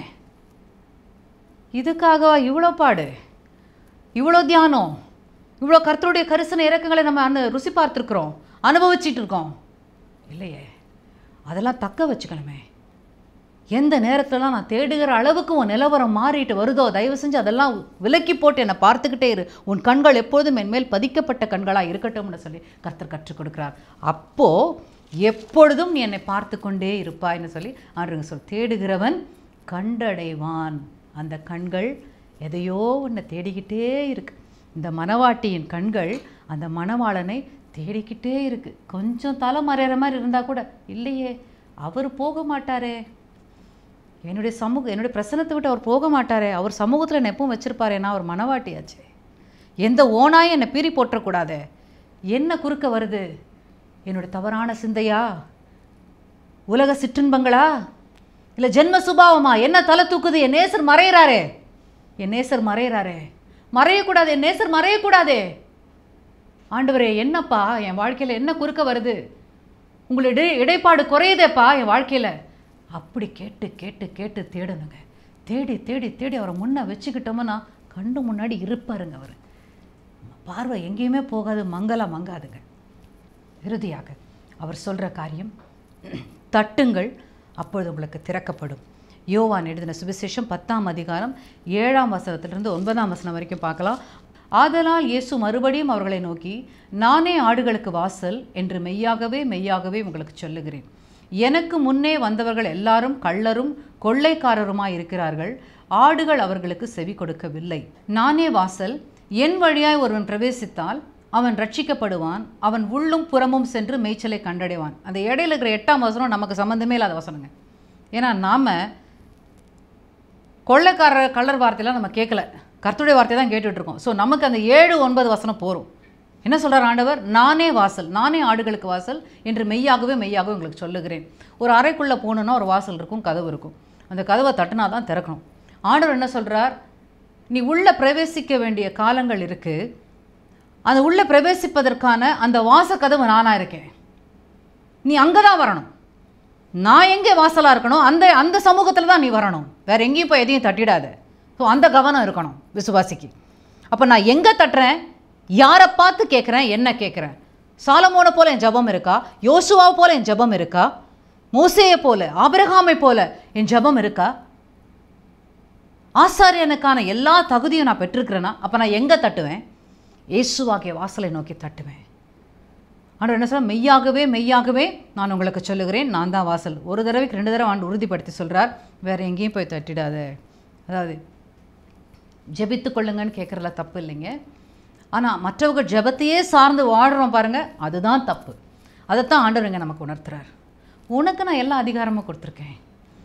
இதுக்காகவா இவ்வளோ பாடு இவ்வளோ தியானம் இவ்வளோ கர்த்தருடைய கரிசன இறக்கங்களை நம்ம அந்த ருசி பார்த்துருக்குறோம் அனுபவிச்சிட்டு இருக்கோம் இல்லையே அதெல்லாம் தக்க வச்சுக்கணுமே எந்த நேரத்துலலாம் நான் தேடுகிற அளவுக்கு உன் நிலவரம் மாறிட்டு வருதோ தயவு செஞ்சு அதெல்லாம் விலக்கி போட்டு என்னை பார்த்துக்கிட்டே இரு உன் கண்கள் எப்பொழுதும் என் மேல் பதிக்கப்பட்ட கண்களாக இருக்கட்டும்னு சொல்லி கர்த்தர் கற்றுக் கொடுக்கிறார் அப்போது எப்பொழுதும் நீ என்னை பார்த்து கொண்டே இருப்பாய்ன்னு சொல்லி ஆண்டுங்க சொல் தேடுகிறவன் கண்டடைவான் அந்த கண்கள் எதையோ ஒன்றை தேடிக்கிட்டே இருக்கு இந்த மணவாட்டியின் கண்கள் அந்த மணவாளனை தேடிக்கிட்டே இருக்கு கொஞ்சம் தலை மறையிற மாதிரி இருந்தால் கூட இல்லையே அவர் போக மாட்டாரே என்னுடைய சமூக என்னுடைய பிரசனத்தை விட்டு அவர் போக மாட்டாரே அவர் சமூகத்தில் என்னை எப்பவும் வச்சிருப்பாரே நான் அவர் மனவாட்டியாச்சே எந்த ஓனாயும் என்னை பீறி போட்டுறக்கூடாதே என்ன குறுக்க வருது என்னுடைய தவறான சிந்தையா உலக சிற்றின்பங்களா இல்லை ஜென்ம சுபாவமா என்ன தலை தூக்குது என் நேசர் மறையிறாரே என் நேசர் மறையிறாரே மறையக்கூடாது என் நேசர் மறையக்கூடாதே ஆண்டவரே என்னப்பா என் வாழ்க்கையில் என்ன குறுக்க வருது உங்களுடைய இடைப்பாடு குறையுதேப்பா என் வாழ்க்கையில் அப்படி கேட்டு கேட்டு கேட்டு தேடணுங்க தேடி தேடி தேடி அவரை முன்னே வச்சுக்கிட்டோம்னா கண்டு முன்னாடி இருப்பாருங்க அவர் பார்வை எங்கேயுமே போகாது மங்கலா மங்காதுங்க இறுதியாக அவர் சொல்கிற காரியம் தட்டுங்கள் அப்பொழுது உங்களுக்கு திறக்கப்படும் யோவான் எழுதின சுவிசேஷம் பத்தாம் அதிகாரம் ஏழாம் வசனத்திலிருந்து ஒன்பதாம் வசனம் வரைக்கும் பார்க்கலாம் ஆதலால் இயேசு மறுபடியும் அவர்களை நோக்கி நானே ஆடுகளுக்கு வாசல் என்று மெய்யாகவே மெய்யாகவே உங்களுக்கு சொல்லுகிறேன் எனக்கு முன்னே வந்தவர்கள் எல்லாரும் கள்ளரும் கொள்ளைக்காரருமாய் இருக்கிறார்கள் ஆடுகள் அவர்களுக்கு செவி கொடுக்கவில்லை நானே வாசல் என் வழியாய் ஒருவன் பிரவேசித்தால் அவன் ரட்சிக்கப்படுவான் அவன் உள்ளும் புறமும் சென்று மேய்ச்சலை கண்டடைவான் அந்த இடையில இருக்கிற எட்டாம் வசனம் நமக்கு சம்மந்தமே இல்லாத வசனங்க ஏன்னா நாம் கொள்ளைக்காரர் கள்ளர் வார்த்தையெல்லாம் நம்ம கேட்கல கர்த்தருடைய வார்த்தை தான் கேட்டுட்டு இருக்கோம் ஸோ நமக்கு அந்த ஏழு ஒன்பது வசனம் போரும் என்ன சொல்றார் ஆண்டவர் நானே வாசல் நானே ஆடுகளுக்கு வாசல் என்று மெய்யாகவே மெய்யாகவே உங்களுக்கு சொல்லுகிறேன் ஒரு அறைக்குள்ளே போகணுன்னா ஒரு வாசல் இருக்கும் கதவு இருக்கும் அந்த கதவை தட்டினா தான் திறக்கணும் ஆண்டவர் என்ன சொல்றார் நீ உள்ளே பிரவேசிக்க வேண்டிய காலங்கள் இருக்கு அந்த உள்ளே பிரவேசிப்பதற்கான அந்த வாச கதவு நானாக இருக்கேன் நீ அங்கே தான் வரணும் நான் எங்கே வாசலாக இருக்கணும் அந்த அந்த சமூகத்தில் தான் நீ வரணும் வேற எங்கேயும் போய் எதையும் தட்டிடாத ஸோ அந்த கவனம் இருக்கணும் விசுவாசிக்கு அப்போ நான் எங்கே தட்டுறேன் யாரை பார்த்து கேட்குறேன் என்ன கேட்குறேன் சாலமோனை போல என் ஜெபம் இருக்கா யோசுவா போல என் ஜெபம் இருக்கா மோசேயை போல ஆபிரகாமை போல என் ஜெபம் இருக்கா ஆசாரியனுக்கான எல்லா தகுதியும் நான் பெற்றிருக்கிறேன்னா அப்போ நான் எங்கே தட்டுவேன் இயேசுவாகிய வாசலை நோக்கி தட்டுவேன் ஆண்டவர் என்ன சொல்ற மெய்யாகவே மெய்யாகவே நான் உங்களுக்கு சொல்லுகிறேன் நான் தான் வாசல் ஒரு தடவைக்கு ரெண்டு தடவை ஆண்டு உறுதிப்படுத்தி சொல்றார் வேற எங்கேயும் போய் தட்டிடாத அதாவது ஜெபித்து கொள்ளுங்கன்னு கேட்குறதுல தப்பு இல்லைங்க ஆனால் மற்றவங்க ஜெபத்தையே சார்ந்து வாடுறோம் பாருங்க அதுதான் தப்பு அதைத்தான் ஆண்டவர் இங்க நமக்கு உணர்த்துறார் உனக்கு நான் எல்லா அதிகாரமும் கொடுத்துருக்கேன்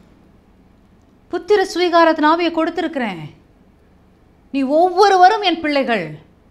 புத்திர சுவீகாரத்தின் ஆவியை கொடுத்துருக்கிறேன் நீ ஒவ்வொருவரும் என் பிள்ளைகள்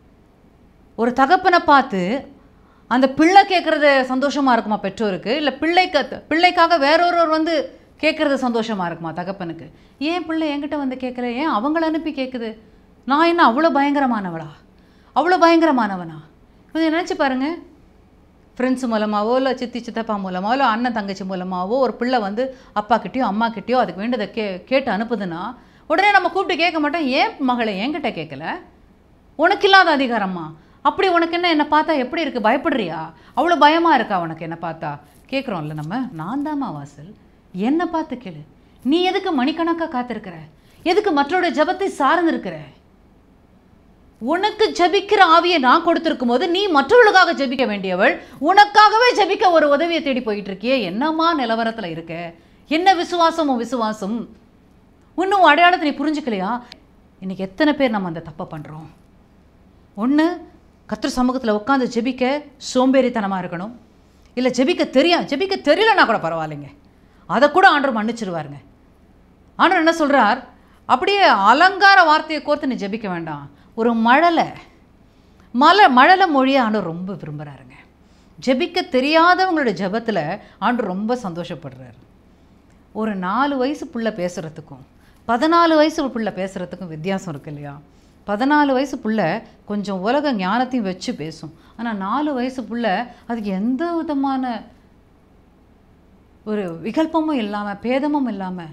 ஒரு தகப்பனை பார்த்து அந்த பிள்ளை கேட்குறது சந்தோஷமாக இருக்குமா பெற்றோருக்கு இல்லை பிள்ளைக்கு பிள்ளைக்காக வேறொருவர் வந்து கேட்குறது சந்தோஷமாக இருக்குமா தகப்பனுக்கு ஏன் பிள்ளை என்கிட்ட வந்து கேட்கல ஏன் அவங்கள அனுப்பி கேட்குது நான் என்ன அவ்வளோ பயங்கரமானவளா அவ்வளோ பயங்கரமானவனா கொஞ்சம் நினச்சி பாருங்கள் ஃப்ரெண்ட்ஸ் மூலமாவோ இல்லை சித்தி சித்தப்பா மூலமாவோ இல்லை அண்ணன் தங்கச்சி மூலமாவோ ஒரு பிள்ளை வந்து அப்பா கிட்டேயோ அம்மா கிட்டேயோ அதுக்கு வேண்டியதை கே கேட்டு அனுப்புதுன்னா உடனே நம்ம கூப்பிட்டு கேட்க மாட்டோம் ஏன் மகளை என்கிட்ட கேட்கல உனக்கு இல்லாத அதிகாரமா அப்படி உனக்கு என்ன என்னை பார்த்தா எப்படி இருக்கு பயப்படுறியா அவ்வளோ பயமா இருக்கா உனக்கு என்னை பார்த்தா கேட்குறோம்ல நம்ம நான் தாம்மா வாசல் என்னை பார்த்து கேளு நீ எதுக்கு மணிக்கணக்காக காத்திருக்கிற எதுக்கு மற்றவருடைய ஜபத்தை சார்ந்து இருக்கிற உனக்கு ஜபிக்கிற ஆவியை நான் கொடுத்திருக்கும் போது நீ மற்றவர்களுக்காக ஜெபிக்க வேண்டியவள் உனக்காகவே ஜெபிக்க ஒரு உதவியை தேடி போயிட்டு இருக்கியே என்னம்மா நிலவரத்தில் இருக்க என்ன விசுவாசம் உன் விசுவாசம் இன்னும் உன் அடையாளத்தை நீ புரிஞ்சுக்கலையா இன்னைக்கு எத்தனை பேர் நம்ம அந்த தப்பை பண்ணுறோம் ஒன்று கத்திர சமூகத்தில் உட்காந்து ஜெபிக்க சோம்பேறித்தனமாக இருக்கணும் இல்லை ஜெபிக்க தெரியும் ஜெபிக்க தெரியலனா கூட பரவாயில்லைங்க அதை கூட ஆண்டவர் மன்னிச்சிருவாருங்க ஆண்டவர் என்ன சொல்றார் அப்படியே அலங்கார வார்த்தையை கோர்த்து நீ ஜெபிக்க வேண்டாம் ஒரு மழலை மலை மழலை மொழியை ஆண்டவர் ரொம்ப விரும்புகிறாருங்க ஜெபிக்க தெரியாதவங்களோட ஜெபத்தில் ஆண்டவர் ரொம்ப சந்தோஷப்படுறாரு ஒரு நாலு வயசு புள்ள பேசுகிறதுக்கும் பதினாலு வயசு புள்ள பேசுகிறதுக்கும் வித்தியாசம் இருக்கு இல்லையா பதினாலு வயசு புள்ள கொஞ்சம் உலக ஞானத்தையும் வச்சு பேசும் ஆனால் நாலு வயசு புள்ள அதுக்கு எந்த விதமான ஒரு விகல்பமும் இல்லாமல் பேதமும் இல்லாமல்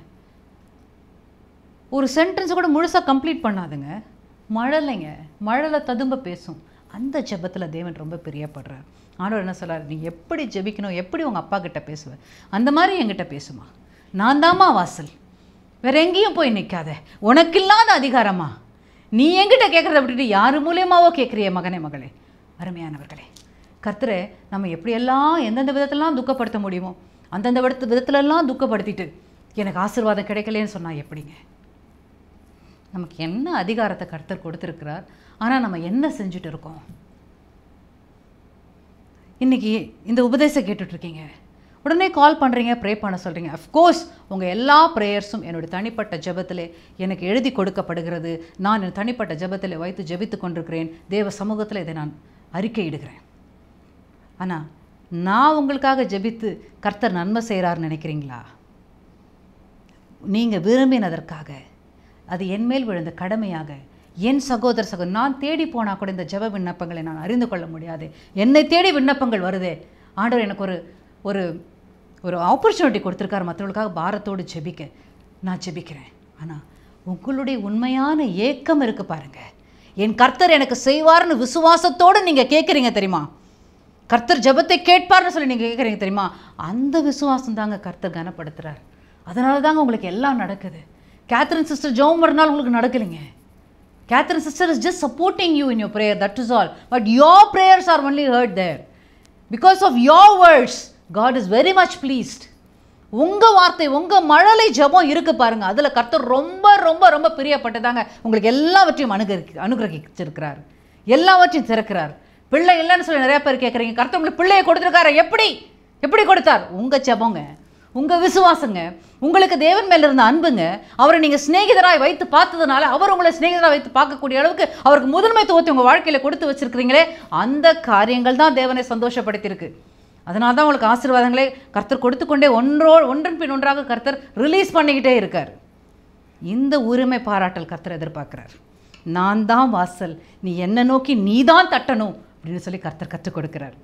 ஒரு சென்டென்ஸ் கூட முழுசாக கம்ப்ளீட் பண்ணாதுங்க மழலைங்க மழலை ததும்ப பேசும் அந்த ஜெபத்தில் தேவன் ரொம்ப பிரியப்படுறார் ஆண்டவர் என்ன சொல்றாரு நீ எப்படி ஜெபிக்கணும் எப்படி உங்கள் அப்பா கிட்ட பேசுவ அந்த மாதிரி என்கிட்ட பேசுமா நான் தாம்மா வாசல் வேற எங்கேயும் போய் நிற்காத உனக்கு இல்லாத அதிகாரமா நீ என்கிட்ட கேட்குறத விட்டுட்டு யார் மூலியமாவோ கேட்குறிய மகனே மகளே அருமையானவர்களே கர்த்தரை நம்ம எப்படியெல்லாம் எந்தெந்த விதத்திலலாம் துக்கப்படுத்த முடியுமோ அந்தந்த விதத்து விதத்துலலாம் துக்கப்படுத்திட்டு எனக்கு ஆசீர்வாதம் கிடைக்கலைன்னு சொன்னால் எப்படிங்க நமக்கு என்ன அதிகாரத்தை கர்த்தர் கொடுத்துருக்கிறார் ஆனால் நம்ம என்ன செஞ்சுட்டு இருக்கோம் இன்னைக்கு இந்த உபதேசம் கேட்டுட்ருக்கீங்க உடனே கால் பண்ணுறீங்க ப்ரே பண்ண சொல்கிறீங்க அஃப்கோர்ஸ் உங்கள் எல்லா ப்ரேயர்ஸும் என்னுடைய தனிப்பட்ட ஜெபத்திலே எனக்கு எழுதி கொடுக்கப்படுகிறது நான் என் தனிப்பட்ட ஜெபத்திலே வைத்து ஜெபித்து கொண்டிருக்கிறேன் தேவ சமூகத்தில் இதை நான் அறிக்கையிடுகிறேன் ஆனால் நான் உங்களுக்காக ஜெபித்து கர்த்தர் நன்மை செய்கிறாருன்னு நினைக்கிறீங்களா நீங்கள் விரும்பினதற்காக அது என் மேல் விழுந்த கடமையாக என் சகோதர சகோ நான் தேடி போனால் கூட இந்த ஜெப விண்ணப்பங்களை நான் அறிந்து கொள்ள முடியாது என்னை தேடி விண்ணப்பங்கள் வருதே ஆண்டவர் எனக்கு ஒரு ஒரு ஒரு ஆப்பர்ச்சுனிட்டி கொடுத்துருக்காரு மற்றவர்களுக்காக பாரத்தோடு ஜெபிக்க நான் ஜெபிக்கிறேன் ஆனால் உங்களுடைய உண்மையான ஏக்கம் இருக்கு பாருங்க என் கர்த்தர் எனக்கு செய்வார்னு விசுவாசத்தோடு நீங்கள் கேட்குறீங்க தெரியுமா கர்த்தர் ஜெபத்தை கேட்பார்னு சொல்லி நீங்கள் கேட்குறீங்க தெரியுமா அந்த விசுவாசம் தாங்க கர்த்தர் கனப்படுத்துறார் அதனால தாங்க உங்களுக்கு எல்லாம் நடக்குது கேத்ரின் சிஸ்டர் ஜெபம் மறுநாள் உங்களுக்கு நடக்கலைங்க Catherine sister is just supporting you in your prayer, that is all. But your prayers are only heard there. Because of your words, God is very much pleased. உங்க வார்த்தை உங்க மழலை ஜெபம் இருக்கு பாருங்க அதுல கர்த்தர் ரொம்ப ரொம்ப ரொம்ப பிரியப்பட்டதாங்க உங்களுக்கு எல்லாவற்றையும் அனுகிரகி அனுகிரகிச்சிருக்கிறார் எல்லாவற்றையும் திறக்கிறார் பிள்ளை இல்லைன்னு சொல்லி நிறைய பேர் கேட்குறீங்க கர்த்தர் உங்களுக்கு பிள்ளையை கொடுத்துருக்காரு எப்படி எப்படி கொடுத்தார் உங்க ஜெபங்க உங்க விசுவாசங்க உங்களுக்கு தேவன் மேல இருந்த அன்புங்க அவரை நீங்க சிநேகிதராய் வைத்து பார்த்ததுனால அவர் உங்களை சிநேகிதராய் வைத்து பார்க்கக்கூடிய அளவுக்கு அவருக்கு முதன்மைத்துவத்தை உங்க வாழ்க்கையில கொடுத்து வச்சிருக்கிறீங்களே அந்த காரியங்கள் தான் தேவனை சந்தோஷப்படுத்தியிருக்கு அதனால தான் உங்களுக்கு ஆசீர்வாதங்களே கர்த்தர் கொடுத்து கொண்டே ஒன்றோ ஒன்றன் பின் ஒன்றாக கர்த்தர் ரிலீஸ் பண்ணிக்கிட்டே இருக்கார் இந்த உரிமை பாராட்டல் கர்த்தர் எதிர்பார்க்கிறார் நான் தான் வாசல் நீ என்ன நோக்கி நீ தான் தட்டணும் அப்படின்னு சொல்லி கர்த்தர் கற்றுக் கொடுக்கிறார்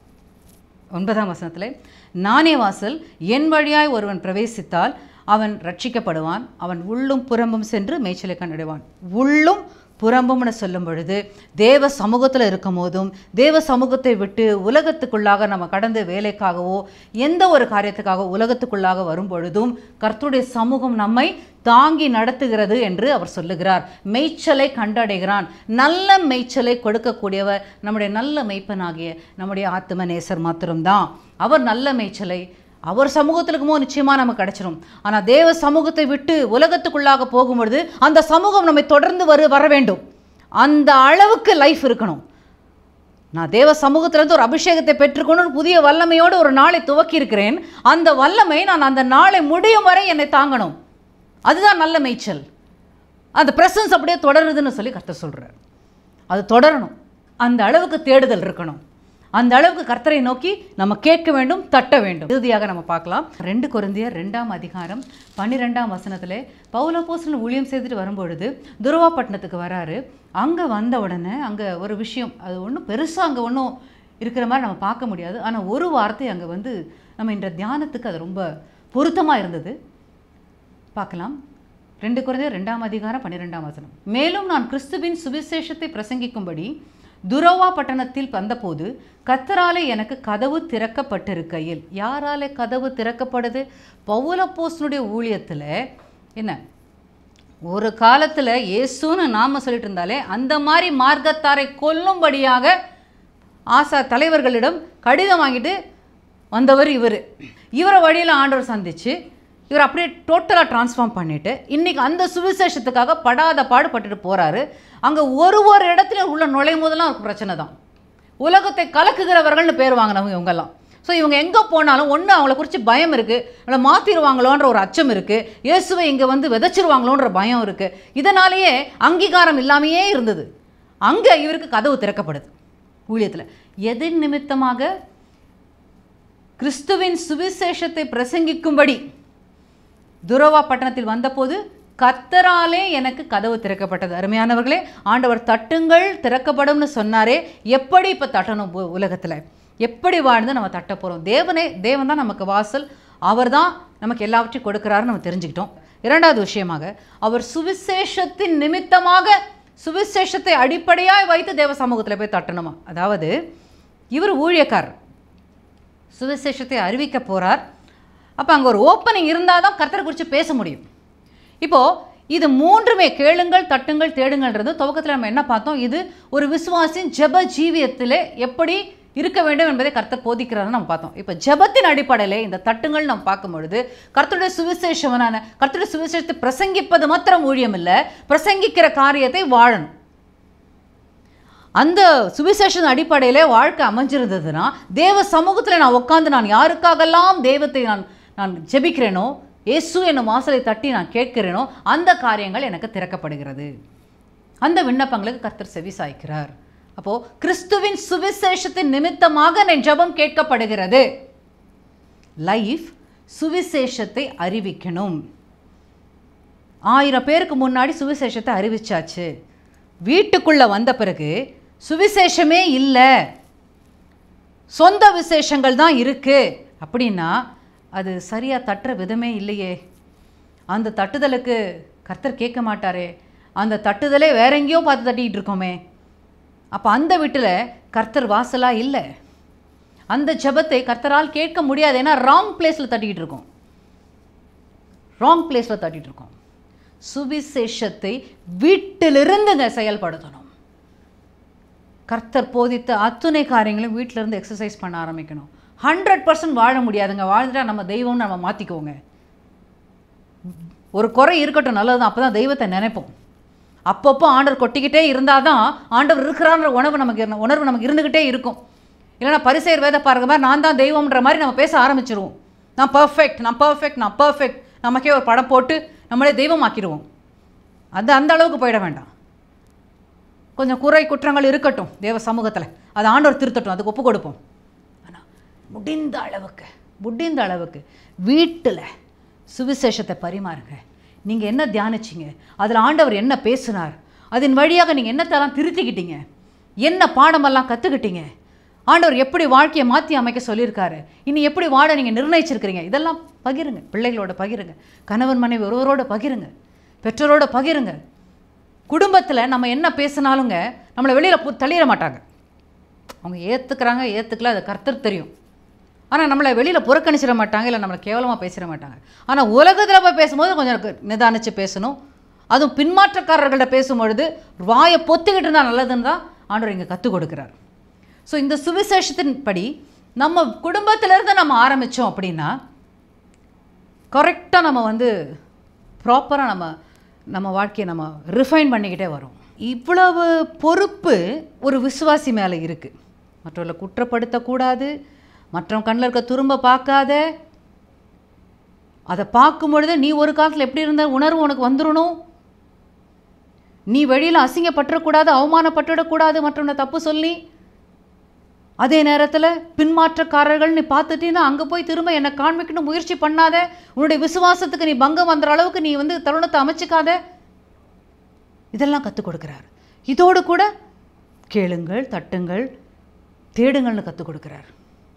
ஒன்பதாம் வசனத்தில் நானே வாசல் என் வழியாய் ஒருவன் பிரவேசித்தால் அவன் ரட்சிக்கப்படுவான் அவன் உள்ளும் புறம்பும் சென்று மேய்ச்சலை கண்டடைவான் உள்ளும் புறம்பும்னு சொல்லும் பொழுது தேவ சமூகத்தில் இருக்கும் போதும் தேவ சமூகத்தை விட்டு உலகத்துக்குள்ளாக நம்ம கடந்து வேலைக்காகவோ எந்த ஒரு காரியத்துக்காக உலகத்துக்குள்ளாக வரும் பொழுதும் கர்த்தருடைய சமூகம் நம்மை தாங்கி நடத்துகிறது என்று அவர் சொல்லுகிறார் மேய்ச்சலை கண்டடைகிறான் நல்ல மேய்ச்சலை கொடுக்கக்கூடியவர் நம்முடைய நல்ல மெய்ப்பனாகிய நம்முடைய ஆத்ம நேசர் மாத்திரம்தான் அவர் நல்ல மேய்ச்சலை அவர் சமூகத்தில் இருக்கும்போது நிச்சயமாக நமக்கு கிடைச்சிரும் ஆனால் தேவ சமூகத்தை விட்டு உலகத்துக்குள்ளாக போகும்பொழுது அந்த சமூகம் நம்மை தொடர்ந்து வரு வர வேண்டும் அந்த அளவுக்கு லைஃப் இருக்கணும் நான் தேவ சமூகத்திலிருந்து ஒரு அபிஷேகத்தை பெற்றுக்கொண்டு ஒரு புதிய வல்லமையோடு ஒரு நாளை துவக்கி இருக்கிறேன் அந்த வல்லமை நான் அந்த நாளை முடியும் வரை என்னை தாங்கணும் அதுதான் நல்ல மேய்ச்சல் அந்த பிரசன்ஸ் அப்படியே தொடருதுன்னு சொல்லி கர்த்தர் சொல்கிறார் அது தொடரணும் அந்த அளவுக்கு தேடுதல் இருக்கணும் அந்த அளவுக்கு கர்த்தரை நோக்கி நம்ம கேட்க வேண்டும் தட்ட வேண்டும் இறுதியாக நம்ம பார்க்கலாம் ரெண்டு குருந்தியர் ரெண்டாம் அதிகாரம் பன்னிரெண்டாம் வசனத்திலே பௌலப்போசன் ஊழியம் செய்துட்டு வரும்பொழுது துருவாப்பட்டினத்துக்கு வராரு அங்கே வந்த உடனே அங்கே ஒரு விஷயம் அது ஒன்றும் பெருசாக அங்கே ஒன்றும் இருக்கிற மாதிரி நம்ம பார்க்க முடியாது ஆனால் ஒரு வார்த்தை அங்கே வந்து நம்ம இந்த தியானத்துக்கு அது ரொம்ப பொருத்தமாக இருந்தது பார்க்கலாம் ரெண்டு குறைந்த ரெண்டாம் அதிகாரம் பன்னிரெண்டாம் வசனம் மேலும் நான் கிறிஸ்துவின் சுவிசேஷத்தை பிரசங்கிக்கும்படி துரோவா பட்டணத்தில் வந்தபோது கத்தராலே எனக்கு கதவு திறக்கப்பட்டிருக்கையில் யாராலே கதவு திறக்கப்படுது பவுலப்போஸ்னுடைய ஊழியத்தில் என்ன ஒரு காலத்தில் இயேசுன்னு நாம சொல்லிட்டு இருந்தாலே அந்த மாதிரி மார்க்கத்தாரை கொல்லும்படியாக ஆசா தலைவர்களிடம் கடிதம் வாங்கிட்டு வந்தவர் இவர் இவரை வழியில் ஆண்டவர் சந்திச்சு இவர் அப்படியே டோட்டலாக ட்ரான்ஸ்ஃபார்ம் பண்ணிட்டு இன்னைக்கு அந்த சுவிசேஷத்துக்காக படாத பாடுபட்டுட்டு போறாரு அங்கே ஒரு ஒரு இடத்துல உள்ள நுழையும் போதெல்லாம் அவருக்கு பிரச்சனை தான் உலகத்தை கலக்குகிறவர்கள்னு பேர் வாங்கினவங்க இவங்கெல்லாம் ஸோ இவங்க எங்கே போனாலும் ஒன்று அவங்கள குறித்து பயம் இருக்குது அவளை மாற்றிடுவாங்களோன்ற ஒரு அச்சம் இருக்குது இயேசுவை இங்கே வந்து விதைச்சிருவாங்களோன்ற பயம் இருக்குது இதனாலேயே அங்கீகாரம் இல்லாமையே இருந்தது அங்கே இவருக்கு கதவு திறக்கப்படுது ஊழியத்தில் எதின் நிமித்தமாக கிறிஸ்துவின் சுவிசேஷத்தை பிரசங்கிக்கும்படி துரோவா பட்டணத்தில் வந்தபோது கத்தராலே எனக்கு கதவு திறக்கப்பட்டது அருமையானவர்களே ஆண்டவர் தட்டுங்கள் திறக்கப்படும்னு சொன்னாரே எப்படி இப்போ தட்டணும் உ- உலகத்தில் எப்படி வாழ்ந்து நம்ம தட்ட போகிறோம் தேவனே தேவன் தான் நமக்கு வாசல் அவர் தான் நமக்கு எல்லாவற்றையும் கொடுக்குறாருன்னு நம்ம தெரிஞ்சுக்கிட்டோம் இரண்டாவது விஷயமாக அவர் சுவிசேஷத்தின் நிமித்தமாக சுவிசேஷத்தை அடிப்படையாய் வைத்து தேவ சமூகத்தில் போய் தட்டணுமா அதாவது இவர் ஊழியக்காரர் சுவிசேஷத்தை அறிவிக்க போகிறார் அப்போ அங்கே ஒரு ஓப்பனிங் இருந்தால் தான் கர்த்தரை குறித்து பேச முடியும் இப்போது இது மூன்றுமே கேளுங்கள் தட்டுங்கள் தேடுங்கள்ன்றது துவக்கத்தில் நம்ம என்ன பார்த்தோம் இது ஒரு விசுவாசின் ஜெப ஜீவியத்தில் எப்படி இருக்க வேண்டும் என்பதை கர்த்தர் போதிக்கிறாருன்னு நம்ம பார்த்தோம் இப்போ ஜெபத்தின் அடிப்படையில் இந்த தட்டுங்கள் நம்ம பார்க்கும் பொழுது கர்த்தருடைய சுவிசேஷவனான கர்த்தருடைய சுவிசேஷத்தை பிரசங்கிப்பது மாத்திரம் ஊழியம் இல்லை பிரசங்கிக்கிற காரியத்தை வாழணும் அந்த சுவிசேஷன் அடிப்படையில் வாழ்க்கை அமைஞ்சிருந்ததுன்னா தேவ சமூகத்தில் நான் உட்காந்து நான் யாருக்காகலாம் தெய்வத்தை நான் நான் ஜெபிக்கிறேனோ இயேசு என்னும் வாசலை தட்டி நான் கேட்கிறேனோ அந்த காரியங்கள் எனக்கு திறக்கப்படுகிறது அந்த விண்ணப்பங்களுக்கு கர்த்தர் செவி சாய்க்கிறார் அப்போ கிறிஸ்துவின் சுவிசேஷத்தின் நிமித்தமாக என் ஜெபம் கேட்கப்படுகிறது லைஃப் சுவிசேஷத்தை அறிவிக்கணும் ஆயிரம் பேருக்கு முன்னாடி சுவிசேஷத்தை அறிவிச்சாச்சு வீட்டுக்குள்ளே வந்த பிறகு சுவிசேஷமே இல்லை சொந்த விசேஷங்கள் தான் இருக்கு அப்படின்னா அது சரியாக தட்டுற விதமே இல்லையே அந்த தட்டுதலுக்கு கர்த்தர் கேட்க மாட்டாரே அந்த தட்டுதலே வேற எங்கேயோ பார்த்து தட்டிக்கிட்டு இருக்கோமே அப்போ அந்த வீட்டில் கர்த்தர் வாசலாக இல்லை அந்த ஜெபத்தை கர்த்தரால் கேட்க முடியாது ஏன்னா ராங் பிளேஸில் தட்டிக்கிட்டு இருக்கோம் ராங் பிளேஸில் தட்டிட்டு இருக்கோம் சுவிசேஷத்தை வீட்டிலிருந்துங்க செயல்படுத்தணும் கர்த்தர் போதித்த அத்துணை காரியங்களும் வீட்டில இருந்து எக்ஸசைஸ் பண்ண ஆரம்பிக்கணும் ஹண்ட்ரட் பர்சன்ட் வாழ முடியாதுங்க வாழ்ந்துட்டா நம்ம தெய்வம்னு நம்ம மாற்றிக்குவோங்க ஒரு குறை இருக்கட்டும் நல்லது அப்போ தான் தெய்வத்தை நினைப்போம் அப்பப்போ ஆண்டவர் கொட்டிக்கிட்டே இருந்தால் தான் ஆண்டவர் இருக்கிறான்ற உணவு நமக்கு இருந்த- உணர்வு நமக்கு இருந்துக்கிட்டே இருக்கும் இல்லைன்னா பரிசெயர் வேத பாருங்க மாதிரி நான் தான் தெய்வம்ன்ற மாதிரி நம்ம பேச ஆரம்பிச்சிருவோம் நான் பர்ஃபெக்ட் நான் பர்ஃபெக்ட் நான் பர்ஃபெக்ட் நமக்கே ஒரு படம் போட்டு நம்மளே தெய்வமாக்கிடுவோம் அது அந்த அளவுக்கு போயிட வேண்டாம் கொஞ்சம் குறை குற்றங்கள் இருக்கட்டும் தேவ சமூகத்தில் அது ஆண்டவர் திருத்தட்டும் அதுக்கு ஒப்பு கொடுப்போம் ஆனால் முடிந்த அளவுக்கு முடிந்த அளவுக்கு வீட்டில் சுவிசேஷத்தை பரிமாறுங்க நீங்கள் என்ன தியானிச்சீங்க அதில் ஆண்டவர் என்ன பேசினார் அதன் வழியாக நீங்கள் என்னத்தெல்லாம் திருத்திக்கிட்டீங்க என்ன பாடமெல்லாம் கற்றுக்கிட்டீங்க ஆண்டவர் எப்படி வாழ்க்கையை மாற்றி அமைக்க சொல்லியிருக்காரு இனி எப்படி வாழ நீங்கள் நிர்ணயிச்சிருக்கிறீங்க இதெல்லாம் பகிருங்க பிள்ளைகளோட பகிருங்க கணவன் மனைவி ஒருவரோட பகிருங்க பெற்றோரோட பகிருங்க குடும்பத்தில் நம்ம என்ன பேசினாலுங்க நம்மளை வெளியில் தள்ளிட மாட்டாங்க அவங்க ஏற்றுக்கிறாங்க ஏற்றுக்கல அது கர்த்தர் தெரியும் ஆனால் நம்மளை வெளியில் புறக்கணிச்சிட மாட்டாங்க இல்லை நம்மளை கேவலமாக பேசிட மாட்டாங்க ஆனால் உலகத்தில் போய் பேசும்போது கொஞ்சம் கு- நிதானிச்சு பேசணும் அதுவும் பின்மாற்றக்காரர்கள்ட்ட பேசும்பொழுது வாயை பொத்திக்கிட்டு இருந்தால் நல்லதுன்னு தான் ஆண்டவர் இங்கே கற்றுக் கொடுக்குறார் ஸோ இந்த சுவிசேஷத்தின் படி நம்ம குடும்பத்திலேருந்து நம்ம ஆரம்பித்தோம் அப்படின்னா கரெக்டாக நம்ம வந்து ப்ராப்பராக நம்ம நம்ம வாழ்க்கையை நம்ம ரிஃபைன் பண்ணிக்கிட்டே வரோம் இவ்வளவு பொறுப்பு ஒரு விசுவாசி மேலே இருக்குது மற்றவர்களை குற்றப்படுத்தக்கூடாது மற்றவங்க கண்ணில் இருக்க துரும்ப பார்க்காத அதை பார்க்கும் பொழுது நீ ஒரு காலத்தில் எப்படி இருந்த உணர்வு உனக்கு வந்துடணும் நீ வெளியில் அசிங்கப்பட்டுறக்கூடாது அவமானப்பட்டுடக்கூடாது மற்றவனை தப்பு சொல்லி அதே நேரத்தில் பின்மாற்றக்காரர்கள் நீ பார்த்துட்டீங்கன்னா அங்கே போய் திரும்ப என்னை காண்பிக்கணும் முயற்சி பண்ணாத உன்னுடைய விசுவாசத்துக்கு நீ பங்கம் வந்துற அளவுக்கு நீ வந்து தருணத்தை அமைச்சிக்காத இதெல்லாம் கற்றுக் கொடுக்குறார் இதோடு கூட கேளுங்கள் தட்டுங்கள் தேடுங்கள்னு கற்றுக் கொடுக்குறார்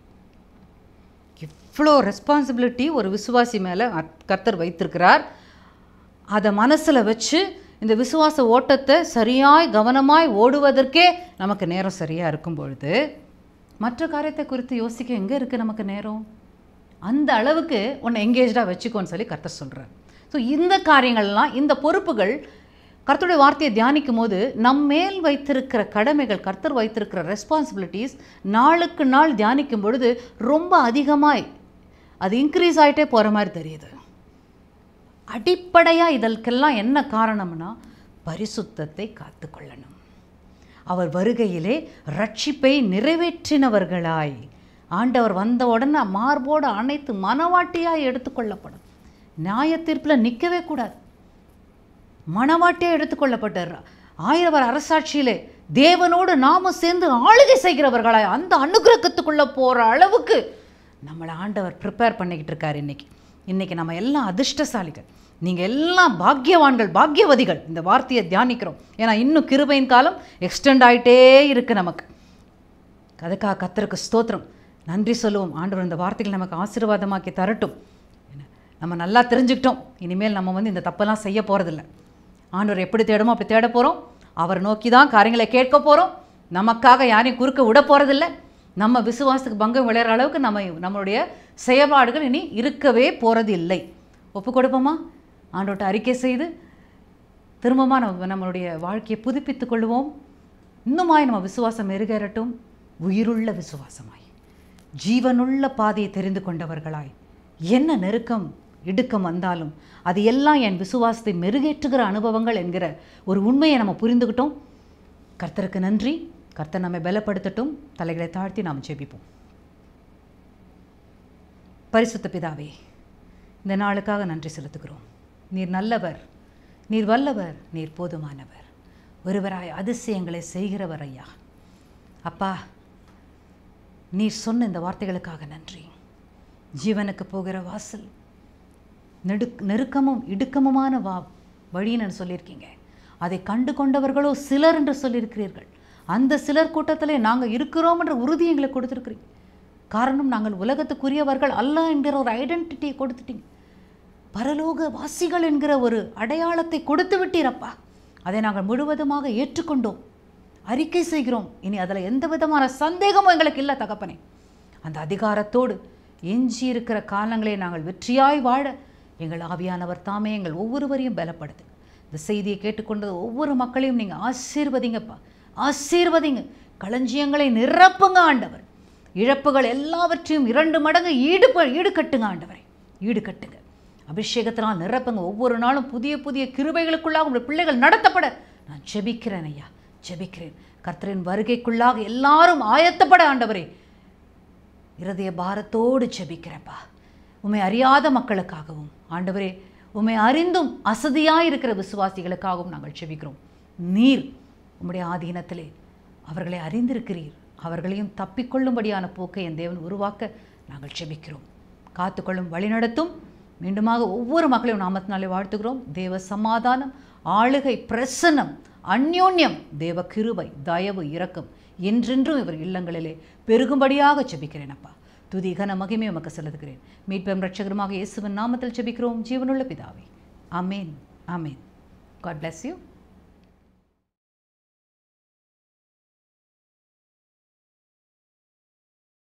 இவ்வளோ ரெஸ்பான்சிபிலிட்டி ஒரு விசுவாசி மேலே கர்த்தர் வைத்திருக்கிறார் அதை மனசில் வச்சு இந்த விசுவாச ஓட்டத்தை சரியாய் கவனமாய் ஓடுவதற்கே நமக்கு நேரம் சரியாக இருக்கும் பொழுது மற்ற காரியத்தை குறித்து யோசிக்க எங்கே இருக்குது நமக்கு நேரம் அந்த அளவுக்கு உன்னை எங்கேஜாக வச்சுக்கோன்னு சொல்லி கர்த்தர் சொல்கிறார் ஸோ இந்த காரியங்கள்லாம் இந்த பொறுப்புகள் கர்த்தருடைய வார்த்தையை தியானிக்கும் போது நம் மேல் வைத்திருக்கிற கடமைகள் கர்த்தர் வைத்திருக்கிற ரெஸ்பான்சிபிலிட்டிஸ் நாளுக்கு நாள் தியானிக்கும் பொழுது ரொம்ப அதிகமாய் அது இன்க்ரீஸ் ஆகிட்டே போகிற மாதிரி தெரியுது அடிப்படையாக இதற்கெல்லாம் என்ன காரணம்னா பரிசுத்தத்தை காத்துக்கொள்ளணும் அவர் வருகையிலே ரட்சிப்பை நிறைவேற்றினவர்களாய் ஆண்டவர் வந்த உடனே மார்போடு அனைத்து மனவாட்டியாய் எடுத்துக்கொள்ளப்படும் நியாய தீர்ப்பில் நிற்கவே கூடாது மனவாட்டியாக எடுத்துக்கொள்ளப்பட்டார் ஆயிரவர் அரசாட்சியிலே தேவனோடு நாம சேர்ந்து ஆளுகை செய்கிறவர்களாய் அந்த அனுகிரகத்துக்குள்ளே போகிற அளவுக்கு நம்மளை ஆண்டவர் ப்ரிப்பேர் பண்ணிக்கிட்டு இருக்கார் இன்னைக்கு இன்னைக்கு நம்ம எல்லாம் அதிர்ஷ்டசாலிகள் நீங்கள் எல்லாம் பாக்கியவான்கள் பாக்கியவதிகள் இந்த வார்த்தையை தியானிக்கிறோம் ஏன்னா இன்னும் கிருபையின் காலம் எக்ஸ்டெண்ட் ஆயிட்டே இருக்கு நமக்கு அதுக்காக கத்தருக்கு ஸ்தோத்திரம் நன்றி சொல்லுவோம் ஆண்டவர் இந்த வார்த்தைகள் நமக்கு ஆசீர்வாதமாக்கி தரட்டும் என்ன, நம்ம நல்லா தெரிஞ்சுக்கிட்டோம் இனிமேல் நம்ம வந்து இந்த தப்பெல்லாம் செய்ய போகிறதில்ல ஆண்டவர் எப்படி தேடுமோ அப்படி தேட போகிறோம் அவரை நோக்கி தான் காரியங்களை கேட்க போகிறோம் நமக்காக யாரையும் குறுக்க விட போகிறதில்ல நம்ம விசுவாசத்துக்கு பங்கம் விளையிற அளவுக்கு நம்ம நம்மளுடைய செயல்பாடுகள் இனி இருக்கவே போகிறது இல்லை ஒப்பு கொடுப்போமா ஆண்டவர்கிட்ட அறிக்கை செய்து திரும்பமா நம்ம நம்மளுடைய வாழ்க்கையை புதுப்பித்துக் கொள்வோம் இன்னுமாய் நம்ம விசுவாசம் மெருகேறட்டும் உயிருள்ள விசுவாசமாய் ஜீவனுள்ள பாதையை தெரிந்து கொண்டவர்களாய் என்ன நெருக்கம் இடுக்கம் வந்தாலும் அது எல்லாம் என் விசுவாசத்தை மெருகேற்றுகிற அனுபவங்கள் என்கிற ஒரு உண்மையை நம்ம புரிந்துக்கிட்டோம் கர்த்தருக்கு நன்றி கர்த்தர் நம்மை பலப்படுத்தட்டும் தலைகளை தாழ்த்தி நாம் ஜெபிப்போம் பரிசுத்த பிதாவே இந்த நாளுக்காக நன்றி செலுத்துகிறோம் நீர் நல்லவர் நீர் வல்லவர் நீர் போதுமானவர் ஒருவராய் அதிசயங்களை செய்கிறவர் ஐயா அப்பா நீர் சொன்ன இந்த வார்த்தைகளுக்காக நன்றி ஜீவனுக்கு போகிற வாசல் நெடு நெருக்கமும் இடுக்கமுமான வா வழின்னு சொல்லியிருக்கீங்க அதை கண்டு கொண்டவர்களோ சிலர் என்று சொல்லியிருக்கிறீர்கள் அந்த சிலர் கூட்டத்திலே நாங்கள் இருக்கிறோம் என்ற உறுதி எங்களுக்கு கொடுத்துருக்கிறீங்க காரணம் நாங்கள் உலகத்துக்குரியவர்கள் அல்ல என்கிற ஒரு ஐடென்டிட்டியை கொடுத்துட்டீங்க பரலோக வாசிகள் என்கிற ஒரு அடையாளத்தை கொடுத்து விட்டீரப்பா அதை நாங்கள் முழுவதுமாக ஏற்றுக்கொண்டோம் அறிக்கை செய்கிறோம் இனி அதில் எந்த விதமான சந்தேகமும் எங்களுக்கு இல்லை தகப்பனே அந்த அதிகாரத்தோடு எஞ்சி இருக்கிற காலங்களை நாங்கள் வெற்றியாய் வாழ எங்கள் ஆவியானவர் தாமே எங்கள் ஒவ்வொருவரையும் பலப்படுத்து இந்த செய்தியை கேட்டுக்கொண்டது ஒவ்வொரு மக்களையும் நீங்கள் ஆசீர்வதிங்கப்பா ஆசீர்வதிங்க களஞ்சியங்களை நிரப்புங்க ஆண்டவர் இழப்புகள் எல்லாவற்றையும் இரண்டு மடங்கு ஈடு ஈடுகட்டுங்க ஆண்டவரை ஈடுகட்டுங்க அபிஷேகத்தினால் நிரப்புங்க ஒவ்வொரு நாளும் புதிய புதிய கிருபைகளுக்குள்ளாக உங்கள் பிள்ளைகள் நடத்தப்பட நான் ஜெபிக்கிறேன் ஐயா ஜெபிக்கிறேன் கர்த்தரின் வருகைக்குள்ளாக எல்லாரும் ஆயத்தப்பட ஆண்டவரே இருதய பாரத்தோடு ஜெபிக்கிறேன்ப்பா உம்மை அறியாத மக்களுக்காகவும் ஆண்டவரே உம்மை அறிந்தும் அசதியாக இருக்கிற விசுவாசிகளுக்காகவும் நாங்கள் ஜெபிக்கிறோம் நீர் உம்முடைய ஆதீனத்திலே அவர்களை அறிந்திருக்கிறீர் அவர்களையும் தப்பிக்கொள்ளும்படியான போக்கை என் தேவன் உருவாக்க நாங்கள் ஜெபிக்கிறோம் காத்துக்கொள்ளும் வழிநடத்தும் மீண்டுமாக ஒவ்வொரு மக்களையும் நாமத்தினாலே வாழ்த்துகிறோம் தேவ சமாதானம் ஆளுகை பிரசன்னம் அந்யோன்யம் தேவ கிருபை தயவு இரக்கம் என்றென்றும் இவர் இல்லங்களிலே பெருகும்படியாக ஜெபிக்கிறேன் அப்பா துதி கன மகிமை உமக்கு செலுத்துகிறேன் மீட்பெம் ரட்சகருமாக இயேசுவின் நாமத்தில் ஜெபிக்கிறோம் ஜீவனுள்ள பிதாவே அமேன் அமேன் காட் bless யூ